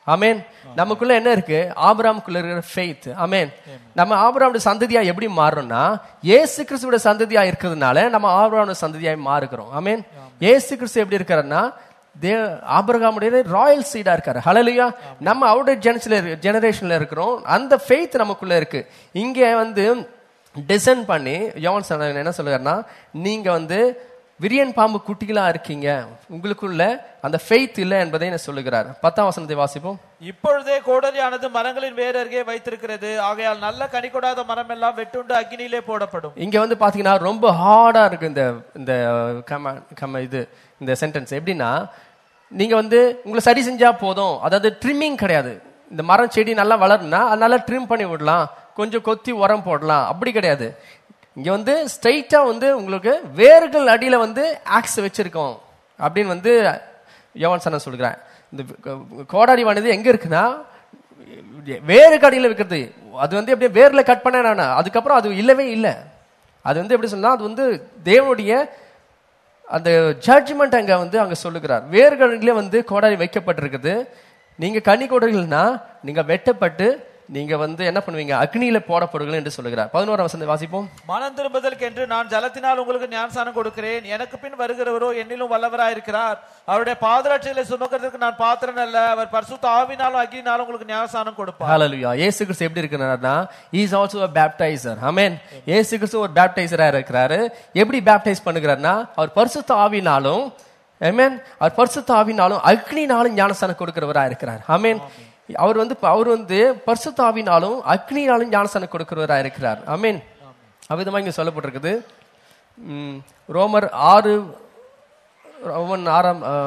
ஆமென் நமக்குள்ள என்ன இருக்கு ஆபிராமுக்குள்ள இருக்கிற ஃபெய்த் ஆமென் நம்ம ஆபிராமுடைய சந்ததியா எப்படி மாறுறோம்னா இயேசு கிறிஸ்துவோட சந்ததியா இருக்கிறதுனால நம்ம ஆபிராமுடைய சந்ததியாய் மாறுகிறோம் ஆமென் இயேசு கிறிஸ்து எப்படி இருக்காருன்னா தே ஆபிரகாமுடைய ராயல் சீடா இருக்காரு ஹalleluya நம்ம அவருடைய ஜெனரேஷன்ல ஜெனரேஷன்ல இருக்கிறோம் அந்த ஃபெய்த் நமக்குள்ள இருக்கு இங்க வந்து டிசைன் பண்ணி யோவான் சாணகன் என்ன சொல்லுறாருன்னா நீங்க வந்து விரியன் பாம்பு குட்டிகளா இருக்கீங்க உங்களுக்குள்ள அந்த ஃபெய்த் இல்லை என்பதை என்ன சொல்லுகிறார் பத்தாம் வசனத்தை வாசிப்போம் இப்பொழுதே கோடலியானது மரங்களின் வேர் அருகே வைத்திருக்கிறது ஆகையால் நல்ல கனி கொடாத மரம் எல்லாம் வெட்டுண்டு அக்கினியிலே போடப்படும் இங்க வந்து பாத்தீங்கன்னா ரொம்ப ஹார்டா இருக்கு இந்த இந்த கம கம இது இந்த சென்டென்ஸ் எப்படின்னா நீங்க வந்து உங்களை சரி செஞ்சா போதும் அதாவது ட்ரிம்மிங் கிடையாது இந்த மரம் செடி நல்லா வளருனா அது நல்லா ட்ரிம் பண்ணி விடலாம் கொஞ்சம் கொத்தி உரம் போடலாம் அப்படி கிடையாது இங்க வந்து ஸ்ட்ரைட்டா வந்து உங்களுக்கு வேர்கள் அடியில வந்து ஆக்ஸ் வச்சிருக்கோம் அப்படின்னு வந்து யோவான் சன சொல்கிறேன் இந்த கோடாரி வானது எங்க இருக்குன்னா வேறு கடையில் வைக்கிறது அது வந்து அப்படியே வேர்ல கட் பண்ண நான் அதுக்கப்புறம் அது இல்லவே இல்லை அது வந்து எப்படி சொன்னா அது வந்து தேவனுடைய அந்த ஜட்ஜ்மெண்ட் அங்க வந்து அங்க சொல்லுகிறார் வேர்களிலே வந்து கோடாரி வைக்கப்பட்டிருக்குது நீங்க கனி கோடர்கள்னா நீங்க வெட்டப்பட்டு நீங்க வந்து என்ன பண்ணுவீங்க அக்னியில போடப்படுங்கள் என்று சொல்லுகிறார் பதினோராம் வசந்த வாசிப்போம் மனம் திரும்புதற்கென்று நான் ஜலத்தினால் உங்களுக்கு ஞானசானம் கொடுக்கிறேன் எனக்கு பின் வருகிறவரோ என்னிலும் வல்லவராயிருக்கிறார் அவருடைய பாதரட்சிகளை சுமக்கிறதுக்கு நான் பாத்திரன் அல்ல அவர் பரிசுத்த ஆவினாலும் அக்னினாலும் உங்களுக்கு ஞானசானம் கொடுப்பார் ஹalleluya இயேசு கிறிஸ்து எப்படி இருக்கிறார்னா is also a baptizer amen இயேசு கிறிஸ்து ஒரு பேப்டைசரா இருக்கிறாரு எப்படி பேப்டைஸ் பண்ணுகிறார்னா அவர் பரிசுத்த ஆவினாலும் ஆமென் அவர் பரிசுத்த ஆவினாலும் அக்னினாலும் ஞானஸ்தானம் கொடுக்கிறவரா இருக்கிறார் ஆமென் அவர் வந்து அவர் வந்து பரிசுத்த ஆவினாலும் அக்னினாலும் ஞானஸ்தானம் கொடுக்கிறவரா இருக்கிறார் ஆமென் அவ்விதமா இங்க சொல்லப்பட்டிருக்குது ம், ரோமர் ஆறு ரோமன் ஆறாம் ஆ,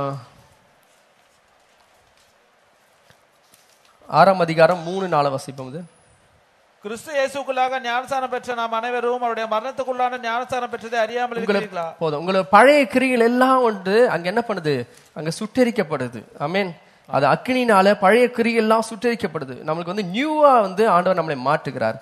ஆறாம் அதிகாரம் மூணு நாலு வசிப்போம் இது கிறிஸ்து இயேசுக்குள்ளாக ஞானசானம் பெற்ற நாம் அனைவரும் அவருடைய மரணத்துக்குள்ளான ஞானசானம் பெற்றதை அறியாமல் இருக்கிறீர்களா போதும் உங்களோட பழைய கிரிகள் எல்லாம் வந்து அங்க என்ன பண்ணுது அங்க சுட்டரிக்கப்படுது ஆமென் அது அக்னினால பழைய கிரிகள் எல்லாம் சுட்டரிக்கப்படுது நம்மளுக்கு வந்து நியூவா வந்து ஆண்டவர் நம்மளை மாற்றுகிறார்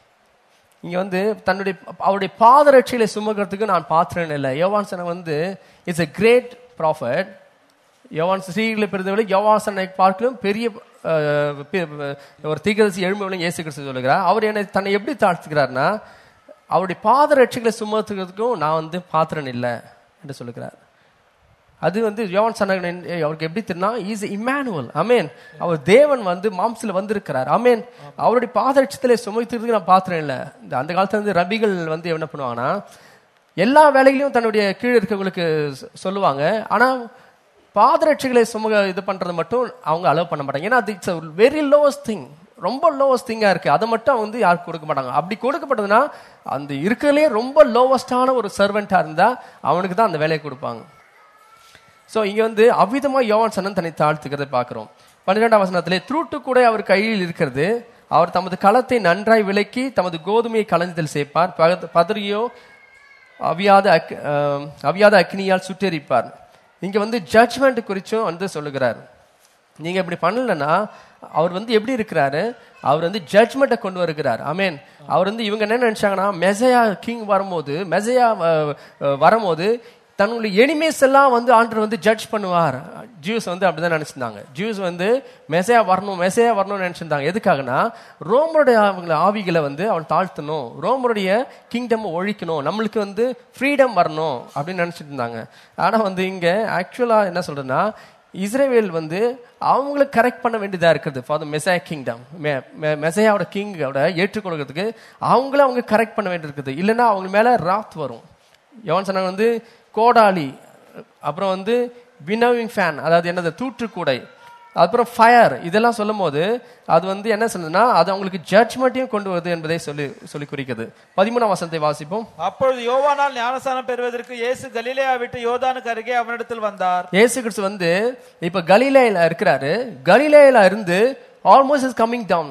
இங்க வந்து தன்னுடைய அவருடைய பாதரட்சியில சுமக்கிறதுக்கு நான் பாத்திரன் இல்லை யோவான்சனை வந்து இட்ஸ் a கிரேட் ப்ராஃபட் யோவான் ஸ்ரீகளை பெறுதவில்லை யோவாசனை பார்க்கலும் பெரிய அஹ், பெ- ஒரு தீகரசி எழும்பவளும் இயேசு கிறிஸ்து சொல்லுகிறார் அவர் என்னை தன்னை எப்படி தாழ்த்துக்கிறார்னா அவருடைய பாதரட்சிகளை சுமத்துக்கிறதுக்கும் நான் வந்து பாத்திரன் இல்லை என்று சொல்லுகிறார் அது வந்து யோவான் சனகன் அவருக்கு எப்படி தெரியும்னா இஸ் இம்மானுவல் அமேன் அவர் தேவன் வந்து மாம்சில வந்திருக்கிறார் அமேன் அவருடைய பாதரட்சத்திலே சுமைத்துறதுக்கு நான் பாத்திரம் இல்லை இந்த அந்த காலத்துல வந்து ரபிகள் வந்து என்ன பண்ணுவாங்கன்னா எல்லா வேலைகளையும் தன்னுடைய கீழே இருக்கவங்களுக்கு சொ- சொல்லுவாங்க ஆனா பாதரட்சிகளை சுமக இது பண்றது மட்டும் அவங்க அலோவ் பண்ண மாட்டாங்க ஏன்னா அது இட்ஸ் வெரி லோவஸ்ட் திங் ரொம்ப லோவஸ்ட் திங்கா இருக்கு அதை மட்டும் வந்து யாருக்கு கொடுக்க மாட்டாங்க அப்படி கொடுக்கப்பட்டதுன்னா அந்த இருக்கிறதுலே ரொம்ப லோவஸ்டான ஒரு சர்வெண்டா இருந்தா அவனுக்கு தான் அந்த வேலையை கொடுப்பாங்க சோ இங்க வந்து அவ்விதமா யோவான் சன்னன் தன்னை தாழ்த்துக்கிறதை பார்க்கிறோம் பன்னிரெண்டாம் வசனத்திலே த்ரூட்டு கூட அவர் கையில் இருக்கிறது அவர் தமது களத்தை நன்றாய் விலக்கி தமது கோதுமையை களஞ்சத்தில் சேர்ப்பார் பகத்- பதறியோ அவியாத அக் ஆம், அவியாத அக்னியால் சுட்டெரிப்பார் இங்க வந்து ஜட்ஜ்மெண்ட் குறிச்சும் வந்து சொல்லுகிறார் நீங்க இப்படி பண்ணலன்னா அவர் வந்து எப்படி இருக்கிறாரு அவர் வந்து ஜட்ஜ்மெண்ட்டை கொண்டு வருகிறார் ஆமென் அவர் வந்து இவங்க என்ன நினைச்சாங்கன்னா மெசையா கிங் வரும்போது மெசையா அஹ், அஹ், வரும்போது தன்னுடைய எனிமேஸ் எல்லாம் வந்து ஆண்டர் வந்து ஜட்ஜ் பண்ணுவார் ஜூஸ் வந்து அப்படிதான் நினைச்சிருந்தாங்க ஜூஸ் வந்து மெசையா வரணும் மெசையா வரணும்னு நினைச்சிருந்தாங்க எதுக்காகனா ரோமருடைய அவங்கள ஆவிகளை வந்து அவன் தாழ்த்தணும் ரோமருடைய கிங்டம் ஒழிக்கணும் நம்மளுக்கு வந்து ஃப்ரீடம் வரணும் அப்படின்னு நினைச்சிட்டு இருந்தாங்க ஆனா வந்து இங்க ஆக்சுவலா என்ன சொல்றேன்னா இஸ்ரேவேல் வந்து அவங்களுக்கு கரெக்ட் பண்ண வேண்டியதா இருக்குது ஃபார் த மெசையா கிங்டம் மெசையாவோட கிங்கோட ஏற்றுக்கொள்கிறதுக்கு அவங்கள அவங்க கரெக்ட் பண்ண வேண்டியது இருக்குது இல்லைன்னா அவங்க மேல ராத் வரும் எவன் சொன்னாங்க வந்து கோடாலி அப்புறம் வந்து வினோவிங் ஃபேன் அதாவது என்னது தூற்றுக்கூடை அப்புறம் ஃபயர் இதெல்லாம் சொல்லும் போது அது வந்து என்ன சொல்லுதுன்னா அது அவங்களுக்கு ஜட்ஜ்மெண்ட்டையும் கொண்டு வருது என்பதை சொல்லி சொல்லி குறிக்கிறது பதிமூணாம் வசனத்தை வாசிப்போம் அப்பொழுது யோவானால் ஞானசானம் பெறுவதற்கு இயேசு கலிலேயா விட்டு யோர்தானுக்கு அருகே அவனிடத்தில் வந்தார் இயேசு கிறிஸ்து வந்து இப்ப கலிலேயில இருக்கிறாரு கலிலேயில இருந்து ஆல்மோஸ்ட் இஸ் கம்மிங் டவுன்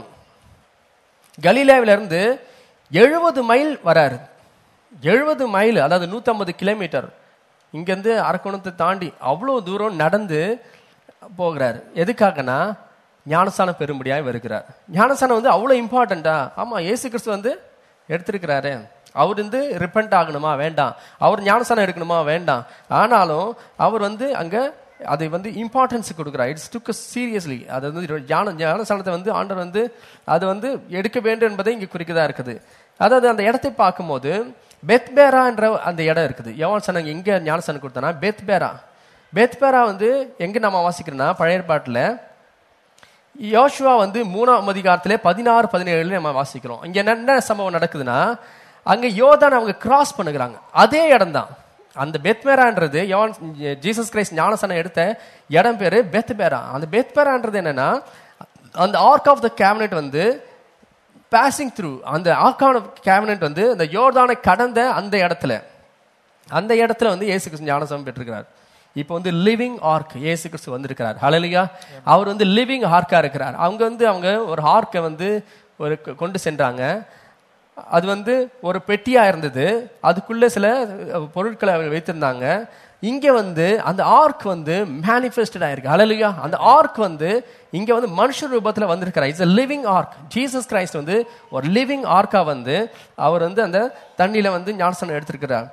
கலிலேயில இருந்து எழுபது மைல் வராரு எழுபது மைல் அதாவது 150 கிலோமீட்டர் இங்கிருந்து அரக்கோணத்தை தாண்டி அவ்வளோ தூரம் நடந்து போகிறார் எதுக்காகனா ஞானஸ்தானம் பெரும்படியாய் வருகிறார் ஞானஸ்தானம் வந்து அவ்வளோ இம்பார்ட்டண்டா ஆமா இயேசு கிறிஸ்து வந்து எடுத்திருக்கிறாரு அவர் வந்து ரிப்பண்ட் ஆகணுமா வேண்டாம் அவர் ஞானஸ்தானம் எடுக்கணுமா வேண்டாம் ஆனாலும் அவர் வந்து அங்க அது வந்து இம்பார்ட்டன்ஸ் கொடுக்குறார் இட்ஸ் டுக் சீரியஸ்லி அது வந்து ஞான ஞானஸ்தானத்தை வந்து ஆண்டவர் வந்து அது வந்து எடுக்க வேண்டும் என்பதை இங்கே குறிக்கதா இருக்குது அதாவது அந்த இடத்தை பார்க்கும்போது பெத்பேரா என்ற அந்த இடம் இருக்குது யோவான் சனங்க எங்க ஞானஸ்தானம் கொடுத்தானா பெத்பேரா பெத்பேரா வந்து எங்க நம்ம வாசிக்கிறோம்னா பழைய ஏற்பாட்டுல யோசுவா வந்து மூணாம் அதிகாரத்திலே பதினாறு பதினேழுல நம்ம வாசிக்கிறோம் இங்க என்ன என்ன சம்பவம் நடக்குதுன்னா அங்க யோதான் அவங்க கிராஸ் பண்ணுகிறாங்க அதே இடம்தான் அந்த பெத்மேரான்றது யோவான் ஜீசஸ் கிரைஸ்ட் ஞானசனம் எடுத்த இடம் பேரு பெத்பேரா அந்த பெத்பேரான்றது என்னன்னா அந்த ஆர்க் ஆஃப் த கேபினெட் வந்து பாசிங் த்ரூ அந்த ஆர்கான கேபினெட் வந்து அந்த யோர்தானை கடந்த அந்த இடத்துல அந்த இடத்துல வந்து இயேசு கிறிஸ்து ஞானசம் பெற்றிருக்கிறார் இப்போ வந்து லிவிங் ஆர்க் இயேசு கிறிஸ்து வந்திருக்கிறார் ஹalleluya அவர் வந்து லிவிங் ஆர்க்கா இருக்கிறார் அவங்க வந்து அவங்க ஒரு ஆர்க்கை வந்து ஒரு கொ- கொண்டு சென்றாங்க அது வந்து ஒரு பெட்டியா இருந்தது அதுக்குள்ள சில அஹ், பொருட்களை அவங்க வைத்திருந்தாங்க இங்க வந்து அந்த ஆர்க் வந்து மேனிஃபெஸ்டட் ஆயிருக்கு ஹalleluya அந்த ஆர்க் வந்து இங்க வந்து மனுஷ ரூபத்துல வந்திருக்கிறார் it's a living ark Jesus Christ வந்து ஒரு லிவிங் ஆர்க்கா வந்து அவர் வந்து அந்த தண்ணியில வந்து ஞானசனம் எடுத்திருக்கிறார்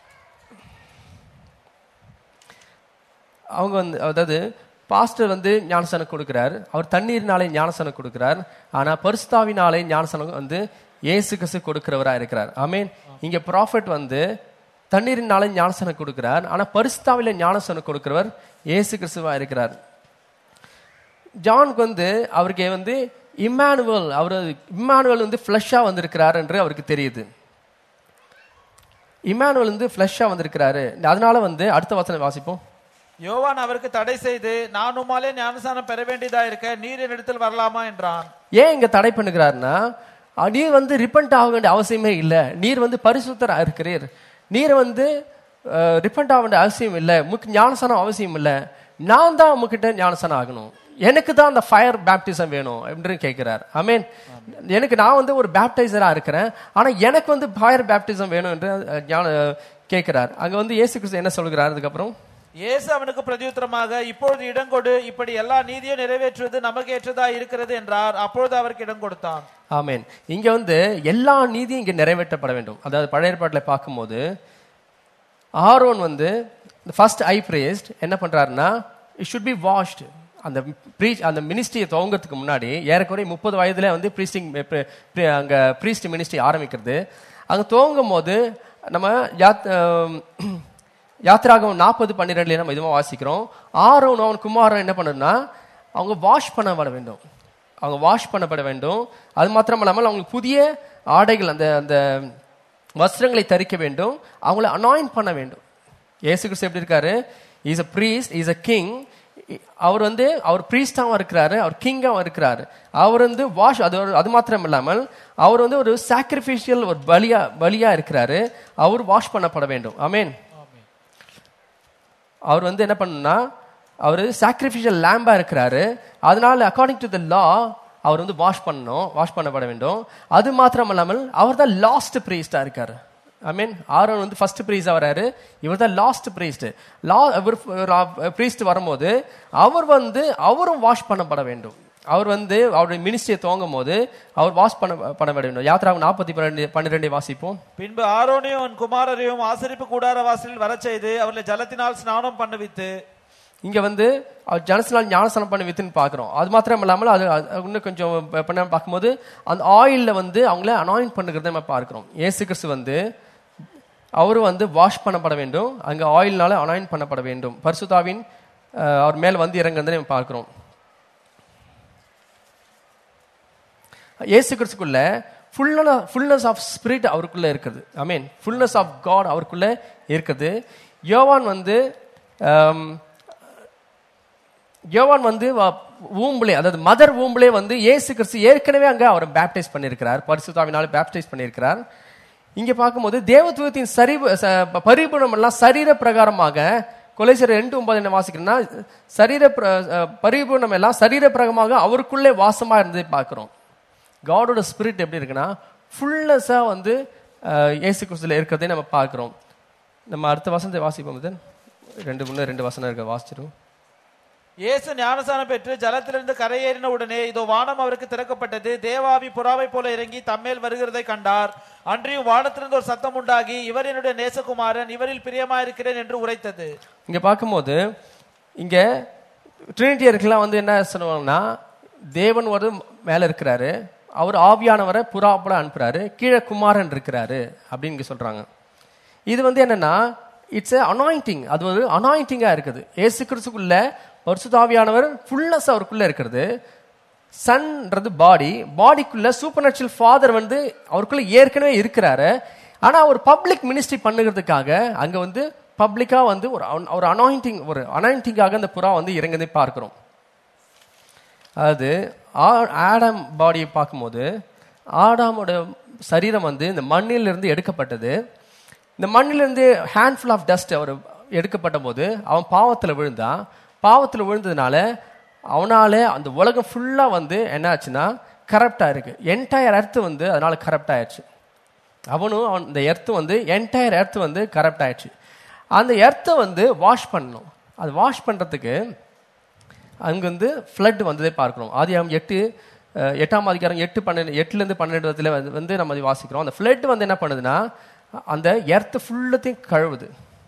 அவங்க வந்து அதாவது பாஸ்டர் வந்து ஞானசனம் கொடுக்கிறார் அவர் தண்ணீர்னாலே ஞானசனம் கொடுக்கிறார் ஆனா பரிசுத்தாவினாலே ஞானசனம் வந்து இயேசு கிறிஸ்து கொடுக்கிறவரா இருக்கிறார் ஆமென் இங்க ப்ராஃபட் வந்து தண்ணீரினாலே ஞானசனம் கொடுக்கிறார் ஆனா பரிசுத்தாவில ஞானசனம் கொடுக்கிறவர் இயேசு கிறிஸ்துவா இருக்கிறார் ஜானுக்கு வந்து அவருக்கு வந்து இம்மானுவல் அவர் இம்மானுவல் வந்து ஃப்ளஷ்ஷா வந்திருக்கிறார் என்று அவருக்கு தெரியுது இம்மானுவல் வந்து ஃப்ளஷ்ஷா வந்திருக்கிறாரு அதனால வந்து அடுத்த வசனம் வாசிப்போம் யோவான் அவருக்கு தடை செய்து நான் உம்மாலே ஞானஸ்நானம் பெற வேண்டியதா இருக்க நீர் என்னிடத்தில் வரலாமா என்றான் ஏன் இங்க தடை பண்ணுகிறாருன்னா அஹ், நீர் வந்து ரிப்பண்ட் ஆக வேண்டிய அவசியமே இல்லை நீர் வந்து பரிசுத்தரா இருக்கிறீர் நீர் வந்து ரிப்பண்ட் ஆக வேண்டிய அவசியம் இல்லை உமக்கு ஞானசனம் அவசியம் இல்லை நான் தான் உங்ககிட்ட ஞானசனம் ஆகணும் எனக்கு தான் அந்த ஃபயர் பேப்டிசம் வேணும் என்று கேட்கிறார் ஐ மீன் எனக்கு நான் வந்து ஒரு பேப்டைசரா இருக்கிறேன் ஆனா எனக்கு வந்து ஃபயர் பேப்டிசம் வேணும் என்று அஹ், ஞான கேட்கிறார் அங்க வந்து இயேசு கிறிஸ்து என்ன சொல்கிறார் அதுக்கப்புறம் இயேசு அவனுக்கு பிரதியுத்தரமாக இப்பொழுது இடங்கொடு இப்படி எல்லா நீதியும் நிறைவேற்றுவது நமக்கு ஏற்றதா இருக்கிறது என்றார் அப்பொழுது அவருக்கு இடம் கொடுத்தான் ஆமென் இங்க வந்து எல்லா நீதியும் இங்க நிறைவேற்றப்பட வேண்டும் அதாவது பழைய ஏற்பாட்டில் பார்க்கும்போது ஆரோன் வந்து ஃபர்ஸ்ட் ஐ பிரேஸ்ட் என்ன பண்றாருன்னா இட் ஷுட் பி வாஷ்டு அந்த ப்ரீச் அந்த மினிஸ்ட்ரியை துவங்கறதுக்கு முன்னாடி ஏறக்குறைய முப்பது வயதுல வந்து ப்ரீஸ்டிங் அங்க ப்ரீஸ்ட் மினிஸ்ட்ரி ஆரம்பிக்கிறது அங்க துவங்கும் போது நம்ம யாத் ஆம், யாத்திராகம் நாற்பது பன்னிரெண்டுல நம்ம இதுவும் வாசிக்கிறோம் ஆரோன் அவன் குமாரன் என்ன பண்ணுன்னா அவங்க வாஷ் பண்ணப்பட வேண்டும் அவங்க வாஷ் பண்ணப்பட வேண்டும் அது மாத்திரம் இல்லாமல் அவங்களுக்கு புதிய ஆடைகள் அந்த அந்த வஸ்திரங்களை தரிக்க வேண்டும் அவங்கள அனாயின் பண்ண வேண்டும் இயேசு கிறிஸ்து எப்படி இருக்காரு is a priest is a king அவர் வந்து அவர் ப்ரீஸ்டாவும் இருக்கிறாரு அவர் கிங்காவும் இருக்கிறாரு அவர் வந்து வாஷ் அது ஒரு- அது மாத்திரம் இல்லாமல் அவர் வந்து ஒரு சாக்ரிஃபிஷியல் ஒரு பலியா பலியா இருக்கிறாரு அவர் வாஷ் பண்ணப்பட வேண்டும் ஆமென் அவர் வந்து என்ன பண்ணுனா அவர் சாக்ரிஃபிஷியல் லேம்பா இருக்கிறாரு அதனால அக்கார்டிங் டு த லா அவர் வந்து வாஷ் பண்ணணும் வாஷ் பண்ணப்பட வேண்டும் அது மாத்திரம் இல்லாமல் அவர் தான் லாஸ்ட் ப்ரீஸ்டா இருக்காரு ஐ மீன் ஆரோன் வந்து ஃபர்ஸ்ட் ப்ரீஸ்டா வராரு இவர் தான் லாஸ்ட் ப்ரீஸ்ட் லா இவர் ப்ரீஸ்ட் வரும்போது அவர் வந்து அவரும் வாஷ் பண்ணப்பட வேண்டும் அவர் வந்து அவருடைய மினிஸ்ட்ரியை துவங்கும் போது அவர் வாஷ் பண்ண பண்ண வேண்டும் யாத்திராவும் நாற்பத்தி பன்னெண்டு பன்னிரெண்டை வாசிப்போம் பின்பு ஆரோனையும் அவன் குமாரரையும் ஆசரிப்பு கூடார வாசலில் வரச் செய்து அவர்களை ஜலத்தினால் ஸ்நானம் பண்ணுவித்து இங்க வந்து அவர் ஜனசினால் ஞானஸ்தானம் பண்ணி வித்துன்னு பார்க்குறோம் அது மாத்திரம் இல்லாமல் அது அது இன்னும் கொஞ்சம் ப- பண்ண பார்க்கும்போது அந்த ஆயில்ல வந்து அவங்கள அனாயின் பண்ணுகிறத நம்ம பார்க்கிறோம் இயேசு கிறிஸ்து வந்து அவரும் வந்து வாஷ் பண்ணப்பட வேண்டும் அங்க ஆயில்னால அனாயின் பண்ணப்பட வேண்டும் பரிசுத்தாவின் அஹ், அவர் மேல் வந்து இறங்குறதை நம்ம பார்க்கிறோம் இயேசு கிறிஸ்துக்குள்ள ஃபுல்னஸ் ஃபுல்னஸ் ஆஃப் ஸ்பிரிட் அவருக்குள்ள இருக்குது I mean fullness of God அவருக்குள்ள இருக்குது யோவான் வந்து ஆம், யோவான் வந்து ஊம்புலே அதாவது மதர் ஊம்புலே வந்து இயேசு கிறிஸ்து ஏற்கனவே அங்க அவரை பேப்டைஸ் பண்ணியிருக்கிறார் பரிசுத்தாவினால பேப்டைஸ் பண்ணியிருக்கிறார் இங்க பார்க்கும்போது தேவத்துவத்தின் சரி பரிபூர்ணம் எல்லாம் சரீர பிரகாரமாக கொலைசர் ரெண்டு ஒன்பது என்ன வாசிக்கிறேன்னா சரீர பிர- அஹ், பரிபூர்ணம் எல்லாம் சரீர பிரகாரமாக அவருக்குள்ளே வாசமா இருந்ததை பார்க்கிறோம் காடோட ஸ்பிரிட் எப்படி இருக்குன்னா ஃபுல்னஸா வந்து அஹ், இயேசு கிறிஸ்துல இருக்கிறதை நம்ம பார்க்கிறோம் நம்ம அடுத்த வசனத்தை வாசிப்போம் இதன். ரெண்டு முன்னே ரெண்டு வசனம் இருக்க வாசிச்சிருவோம் இயேசு ஞானஸ்நானம் பெற்று ஜலத்திலிருந்து கரையேறின உடனே இதோ வானம் அவருக்கு திறக்கப்பட்டது தேவாவி புறாவை போல இறங்கி தம்மேல் வருகிறதை கண்டார் அன்றியும் வானத்திலிருந்து ஒரு சத்தம் உண்டாகி இவர் என்னுடைய நேசகுமாரன் இவரில் பிரியமாயிருக்கிறேன் என்று உரைத்தது இங்க பார்க்கும்போது இங்க ட்ரினிட்டியருக்கெல்லாம் வந்து என்ன சொல்லுவாங்கன்னா தேவன் ஒரு மேல இருக்கிறாரு அவர் ஆவியானவரை புறாப்பட அனுப்புறாரு கீழே குமாரன் இருக்கிறாரு அப்படின்னு இங்க சொல்றாங்க இது வந்து என்னன்னா இட்ஸ் அனாயிண்டிங் அது ஒரு அனாயிண்டிங்கா இருக்குது ஏசு கிறிஸ்துக்குள்ள பரிசுத்தாவியானவர் ஃபுல்லஸ் அவருக்குள்ள இருக்கிறது சன்ன்றது பாடி பாடிக்குள்ள சூப்பர் நேச்சுரல் ஃபாதர் வந்து அவருக்குள்ள ஏற்கனவே இருக்கிறாரு ஆனா ஒரு பப்ளிக் மினிஸ்ட்ரி பண்ணுகிறதுக்காக அங்க வந்து பப்ளிக்கா வந்து ஒரு அன்- ஒரு அனாயிண்டிங் ஒரு அனாயிண்டிங்காக அந்த புறா வந்து இறங்குறதை பார்க்கிறோம் அதாவது ஆ- ஆடம் பாடியை பார்க்கும்போது ஆடாமோட சரீரம் வந்து இந்த மண்ணிலிருந்து எடுக்கப்பட்டது இந்த மண்ணிலிருந்து ஹேண்ட்ஃபுல் ஆஃப் டஸ்ட் அவர் எடுக்கப்பட்ட போது அவன் பாவத்தில் விழுந்தான் பாவத்தில் விழுந்ததுனால அவனால அந்த உலகம் ஃபுல்லாக வந்து என்ன ஆச்சுன்னா கரப்டாக இருக்கு என்டையர் எர்த்து வந்து அதனால கரப்ட் ஆயிடுச்சு அவனும் அவன் இந்த எர்த்து வந்து என்டையர் எர்த்து வந்து கரப்ட் ஆயிடுச்சு அந்த எர்த்தை வந்து வாஷ் பண்ணணும் அது வாஷ் பண்ணுறதுக்கு அங்க வந்து ஃப்ளட் வந்ததை பார்க்கிறோம் ஆதியாகம் எட்டு அஹ், எட்டாம் அதிகாரம் எட்டு பன்னெண்டு எட்டுலேருந்து பன்னெண்டு இடத்துல வந்து- வந்து நம்ம அதை வாசிக்கிறோம் அந்த ஃப்ளட் வந்து என்ன பண்ணுதுன்னா அந்த எர்த்து ஃபுல்லத்தையும் கழுவுது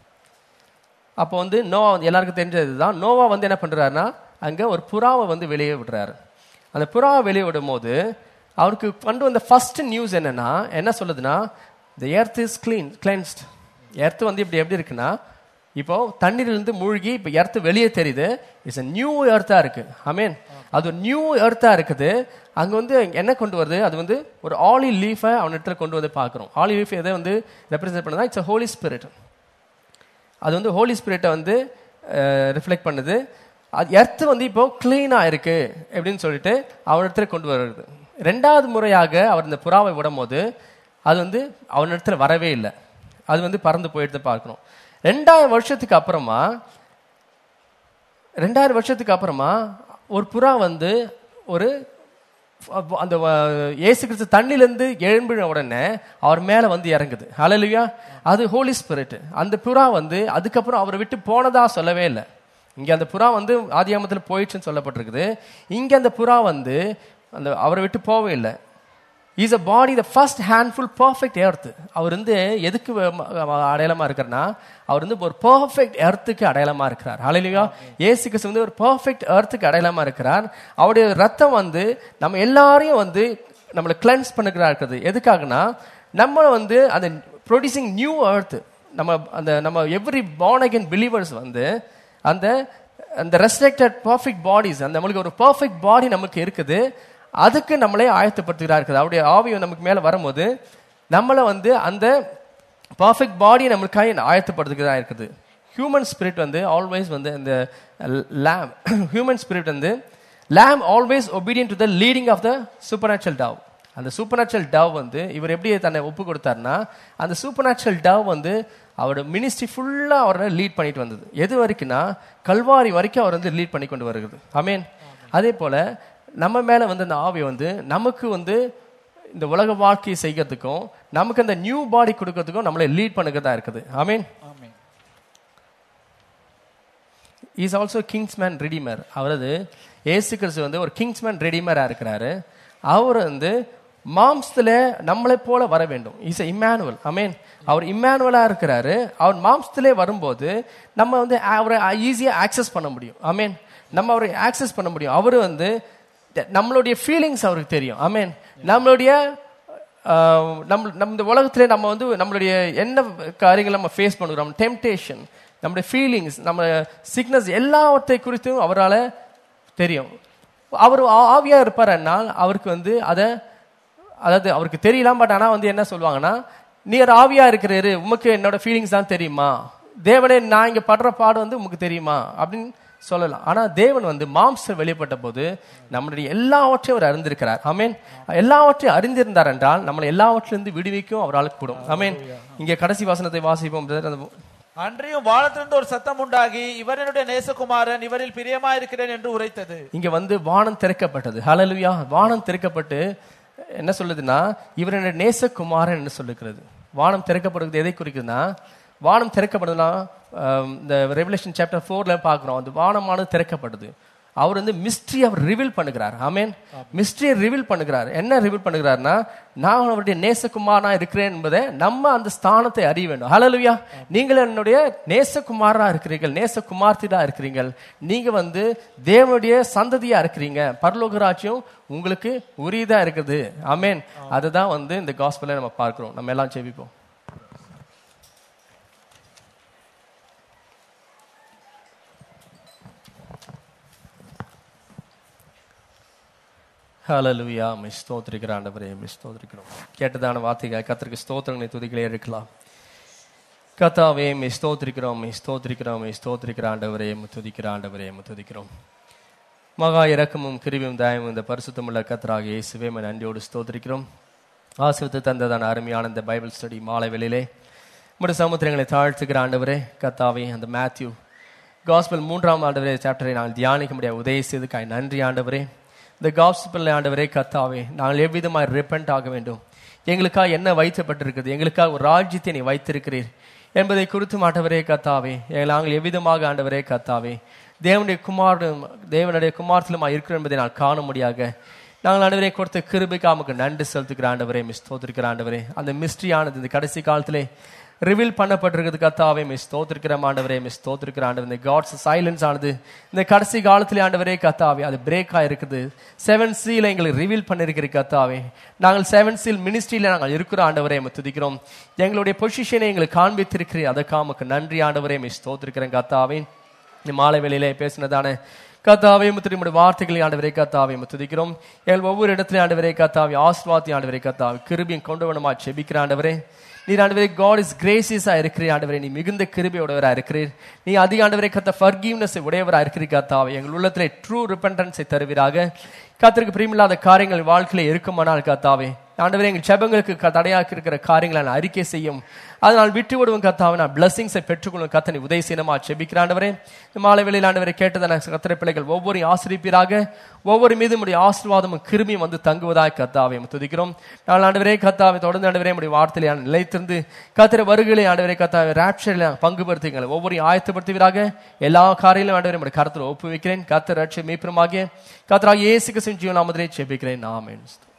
அப்போ வந்து நோவா வந்து எல்லாருக்கும் தெரிஞ்சது தான் நோவா வந்து என்ன பண்றாருன்னா அங்க ஒரு புறாவை வந்து வெளியே விடுறாரு அந்த புறாவை வெளியே விடும் போது அவருக்கு கொண்டு வந்த ஃபர்ஸ்ட் நியூஸ் என்னன்னா என்ன சொல்லுதுன்னா the earth is clean cleansed earth வந்து இப்படி எப்படி இருக்குன்னா இப்போ தண்ணீரிலிருந்து மூழ்கி இப்போ எர்த்து வெளியே தெரியுது இட்ஸ் a நியூ எர்த்தா இருக்கு ஐமீன் அது ஒரு நியூ எர்த்தா இருக்குது அங்க வந்து என்ன கொண்டு வருது அது வந்து ஒரு ஆலி லீஃபை அவனிடத்துல கொண்டு வந்து பார்க்குறோம் ஆலி லீஃப் எதை வந்து ரெப்ரசென்ட் பண்ணுதா இட்ஸ் a ஹோலி ஸ்பிரிட் அது வந்து ஹோலி ஸ்பிரிட்டை வந்து ரிஃப்ளெக்ட் பண்ணுது அது எர்த்து வந்து இப்போ க்ளீனாக இருக்கு அப்படின்னு சொல்லிட்டு அவனிடத்துல கொண்டு வருது ரெண்டாவது முறையாக அவர் இந்த புறாவை விடும்போது அது வந்து அவனிடத்துல வரவே இல்லை அது வந்து பறந்து போயிட்டு பார்க்கணும் ரெண்டாயிரம் வருஷத்துக்கு அப்புறமா ரெண்டாயிரம் வருஷத்துக்கு அப்புறமா ஒரு புறா வந்து ஒரு அப்ப அந்த வ- இயேசு கிறிஸ்து தண்ணிலிருந்து எழும்பின உடனே அவர் மேல வந்து இறங்குது ஹalleluya அது ஹோலி ஸ்பிரிட் அந்த புறா வந்து அதுக்கப்புறம் அவரை விட்டு போனதா சொல்லவே இல்லை இங்க அந்த புறா வந்து ஆதியாமத்துல போயிடுச்சுன்னு சொல்லப்பட்டிருக்குது இங்க அந்த புறா வந்து அந்த அவரை விட்டு போகவே இல்லை is a body the first handful perfect earth அவர் வந்து எதுக்கு வ- ம- அடையாளமா இருக்கிறனா அவர் வந்து ஒரு பர்ஃபெக்ட் எர்த்துக்கு அடையாளமா இருக்கிறார் ஹalleluya இயேசு கிறிஸ்து வந்து ஒரு பர்ஃபெக்ட் எர்த்துக்கு அடையாளமா இருக்கிறார் அவருடைய ரத்தம் வந்து நம்ம எல்லாரையும் வந்து நம்மளை கிளென்ஸ் பண்ணுகிறா இருக்குது எதுக்காகனா நம்ம வந்து அந்த ப்ரொடியூசிங் நியூ எர்த் நம்ம அந்த நம்ம எவ்ரி born again பிலீவர்ஸ் வந்து அந்த அந்த ரெஸ்ட்ரக்டட் பர்ஃபெக்ட் பாடிஸ் அந்த நம்மளுக்கு ஒரு பர்ஃபெக்ட் பாடி நமக்கு இருக்குது அதுக்கு நம்மளே ஆயத்தப்படுத்துகிறா இருக்குது அவருடைய ஆவி நமக்கு மேல வரும்போது நம்மளை வந்து அந்த பர்ஃபெக்ட் பாடி நம்மளுக்காக ஆயத்தப்படுத்துகிறதா இருக்குது ஹியூமன் ஸ்பிரிட் வந்து ஆல்வேஸ் வந்து இந்த லேம் ஹியூமன் ஸ்பிரிட் வந்து lamb always obedient to the leading of the super dove அந்த சூப்பர் டவ் வந்து இவர் எப்படி தன்னை ஒப்பு கொடுத்தாருன்னா அந்த சூப்பர் டவ் வந்து அவரோட மினிஸ்ட்ரி ஃபுல்லா அவரை லீட் பண்ணிட்டு வந்தது எது வரைக்கும்னா கல்வாரி வரைக்கும் அவர் வந்து லீட் பண்ணி கொண்டு வருகிறது அமீன் அதே போல நம்ம மேல வந்து அந்த ஆவி வந்து நமக்கு வந்து இந்த உலக வாழ்க்கையை செய்யறதுக்கும் நமக்கு அந்த நியூ பாடி கொடுக்கறதுக்கும் நம்மளை லீட் பண்ணுகிறதா இருக்குது amen amen is also kinsman redeemer அவரது ஏசு கிறிஸ்து வந்து ஒரு கிங்ஸ்மேன் ரெடிமரா இருக்கிறாரு அவர் வந்து மாம்சத்துல நம்மளை போல வர வேண்டும் இஸ் இம்மானுவல் அமீன் அவர் இம்மானுவலா இருக்கிறாரு அவர் மாம்சத்திலே வரும்போது நம்ம வந்து அவரை ஈஸியா ஆக்சஸ் பண்ண முடியும் அமீன் நம்ம அவரை ஆக்சஸ் பண்ண முடியும் அவர் வந்து நம்மளுடைய ஃபீலிங்ஸ் அவருக்கு தெரியும் அமீன் நம்மளுடைய ஆஹ் நம்ம நம்ம இந்த உலகத்திலே நம்ம வந்து நம்மளுடைய என்ன காரியங்கள் நம்ம ஃபேஸ் பண்ணுறோம் டெம்டேஷன் நம்மளுடைய ஃபீலிங்ஸ் நம்ம சிக்னஸ் எல்லாவற்றை குறித்தும் அவரால் தெரியும் அவர் ஆ- ஆவியா இருப்பாருன்னால் அவருக்கு வந்து அதை அதாவது அவருக்கு தெரியலாம் பட் ஆனா வந்து என்ன சொல்லுவாங்கன்னா நீர் ஆவியா இருக்கிறாரு உமக்கு என்னோட ஃபீலிங்ஸ் தான் தெரியுமா தேவனே நான் இங்க படுற பாடு வந்து உமக்கு தெரியுமா அப்படின்னு சொல்லலாம் ஆனா தேவன் வந்து மாம்சம் வெளிப்பட்ட போது நம்மளுடைய எல்லாவற்றையும் அவர் அறிந்திருக்கிறார் ஆமென் எல்லாவற்றையும் அறிந்திருந்தார் என்றால் நம்மளை எல்லாவற்றிலிருந்து விடுவிக்கும் அவரால் கூடும் ஆமென் இங்க கடைசி வசனத்தை வாசிப்போம் brother. அந்த அன்றியும் வானத்திலிருந்து ஒரு சத்தம் உண்டாகி இவர் என்னுடைய நேசகுமாரன் இவரில் பிரியமாயிருக்கிறேன் என்று உரைத்தது இங்க வந்து வானம் திறக்கப்பட்டது ஹalleluya வானம் திறக்கப்பட்டு என்ன சொல்லுதுன்னா இவர் என்ன நேசகுமாரன் என்று சொல்லுகிறது வானம் திறக்கப்படுகிறது எதை குறிக்குதுன்னா வானம் திறக்கப்படுதுன்னா ஆம், இந்த ரெவலேஷன் சாப்டர் ஃபோர்ல பார்க்குறோம் அந்த வானமானது திறக்கப்பட்டது அவர் வந்து மிஸ்ட்ரி அவர் ரிவீல் பண்ணுகிறார் ஆமேன் மிஸ்ட்ரியை ரிவீல் பண்ணுகிறார் என்ன ரிவீல் பண்ணுகிறார்னா நான் அவருடைய நேசகுமாரனா இருக்கிறேன் என்பதை நம்ம அந்த ஸ்தானத்தை அறிய வேண்டும் ஹalleluya நீங்கள் என்னுடைய நேசகுமாரா இருக்கிறீர்கள் நேசகுமார்த்தியா இருக்கிறீர்கள் நீங்க வந்து தேவனுடைய சந்ததியா இருக்கிறீங்க பரலோக ராஜ்யம் உங்களுக்கு உரியதா இருக்குது ஆமேன் அதுதான் வந்து இந்த காஸ்பலை நம்ம பார்க்கிறோம் நம்ம எல்லாம் செவிப்போம் ஹalleluya மை ஸ்தோத்திரிக்கிற ஆண்டவரே மை ஸ்தோத்திரிக்கிறோம் கேட்டதான வார்த்தைகள் கர்த்தருக்கு ஸ்தோத்திரங்களை துதிகளே இருக்கலாம் கத்தாவே மை ஸ்தோத்திரிக்கிறோம் மை ஸ்தோத்திரிக்கிறோம் மை ஸ்தோத்திரிக்கிற ஆண்டவரே மை துதிக்கிற ஆண்டவரே மை துதிக்கிறோம் மகா இரக்கமும் கிருவியும் தயமும் இந்த பரிசுத்தமுள்ள கத்தராக இயேசுவே மை நன்றியோடு ஸ்தோத்திரிக்கிறோம் ஆசிரியத்து தந்ததான அருமையான இந்த பைபிள் ஸ்டடி மாலை வெளியிலே உங்களுடைய சமுத்திரங்களை தாழ்த்துக்கிற ஆண்டவரே கத்தாவே அந்த மேத்யூ காஸ்பல் மூன்றாம் ஆண்டவரே சாப்டரை நாங்கள் தியானிக்க முடியாது உதவி செய்துக்காய் நன்றி ஆண்டவரே இந்த காஸ்பல் ஆண்டவரே கத்தாவே நாங்கள் எவ்விதமாய் ரிப்பெண்ட் ஆக வேண்டும் எங்களுக்காக என்ன வைக்கப்பட்டிருக்கிறது எங்களுக்காக ஒரு ராஜ்யத்தை நீ வைத்திருக்கிறீர் என்பதை குறித்து ஆண்டவரே கத்தாவே எங்களை நாங்கள் எவ்விதமாக ஆண்டவரே கத்தாவே தேவனுடைய குமார் தேவனுடைய குமாரத்திலுமா இருக்கிறோம் என்பதை நான் காண முடியாக நாங்கள் ஆண்டவரே கொடுத்த கிருபைக்கு நமக்கு நன்றி செலுத்துக்கிற ஆண்டவரே மிஸ் தோத்திருக்கிற ஆண்டவரே அந்த மிஸ்ட்ரியானது இந்த கடைசி காலத்திலே ரிவீல் பண்ணப்பட்டிருக்கிறது கத்தாவே மிஸ் தோத்திருக்கிற ஆண்டவரே மிஸ் தோத்திருக்கிற ஆண்டவர் இந்த காட்ஸ் சைலன்ஸ் ஆனது இந்த கடைசி காலத்திலே ஆண்டவரே கத்தாவே அது பிரேக் ஆயிருக்குது செவன் சீல எங்களுக்கு ரிவீல் பண்ணிருக்கிற கத்தாவே நாங்கள் செவன் சீல் மினிஸ்ட்ரியில நாங்கள் இருக்கிற ஆண்டவரே நம்ம துதிக்கிறோம் எங்களுடைய பொசிஷனை எங்களுக்கு காண்பித்திருக்கிறீர் அதற்காக நமக்கு நன்றி ஆண்டவரே மிஸ் தோத்திருக்கிறேன் கத்தாவே இந்த மாலை வேளையிலே பேசினதான கத்தாவே முத்திரிமுடைய வார்த்தைகளை ஆண்டவரே கத்தாவை துதிக்கிறோம் எங்கள் ஒவ்வொரு இடத்துலையும் ஆண்டவரே கத்தாவை ஆஸ்வாத்தி ஆண்டவரே கத்தாவை கிருபியும் கொண்டு வரணுமா செபிக்கிற ஆண்டவரே நீர் ஆண்டவரே காட் இஸ் கிரேசியஸா இருக்கிறீர் ஆண்டவரே நீ மிகுந்த கிருபையுடையவரா இருக்கிறீர் நீ அதிக ஆண்டவரே கத்த ஃபர்கிவ்னஸ் உடையவரா இருக்கிறீர் கத்தாவை எங்கள் உள்ளத்திலே ட்ரூ ரிப்பன்டன்ஸை தருவீராக கத்திற்கு பிரியமில்லாத காரியங்கள் வாழ்க்கையில இருக்குமானால் கத்தாவே ஆண்டவரே எங்கள் ஜெபங்களுக்கு க- தடையாக இருக்கிற காரியங்களை நான் அறிக்கை செய்யும் அதனால் விட்டு விடுவோம் கத்தாவை நான் பிளஸிங்ஸை பெற்றுக்கொள்ளும் கத்தனை உதவி செய்யணுமா செபிக்கிற ஆண்டவரே இந்த மாலை வேளையில் ஆண்டவரை கேட்டதான கத்திர பிள்ளைகள் ஒவ்வொரு ஆசிரிப்பீராக ஒவ்வொரு மீதும் உடைய ஆசீர்வாதமும் கிருமியும் வந்து தங்குவதாக கத்தாவை உம்மை துதிக்கிறோம் நாங்கள் ஆண்டவரே கத்தாவை தொடர்ந்து ஆண்டவரே உடைய வார்த்தையிலே நான் நிலைத்திருந்து கத்திர வருகளை ஆண்டவரே கத்தாவை ராப்சரில் பங்கு பெறுத்துங்கள் ஒவ்வொரு ஆயத்தப்படுத்துவீராக எல்லா காரியங்களும் ஆண்டவரை உடைய கருத்தில் ஒப்புவிக்கிறேன் கத்தர் ரட்ச மீப்பரமாகிய கத்தராக இயேசு கிறிஸ்துவின் ஜீவன் நாமத்திலே செபிக்கிறேன் ஆமென்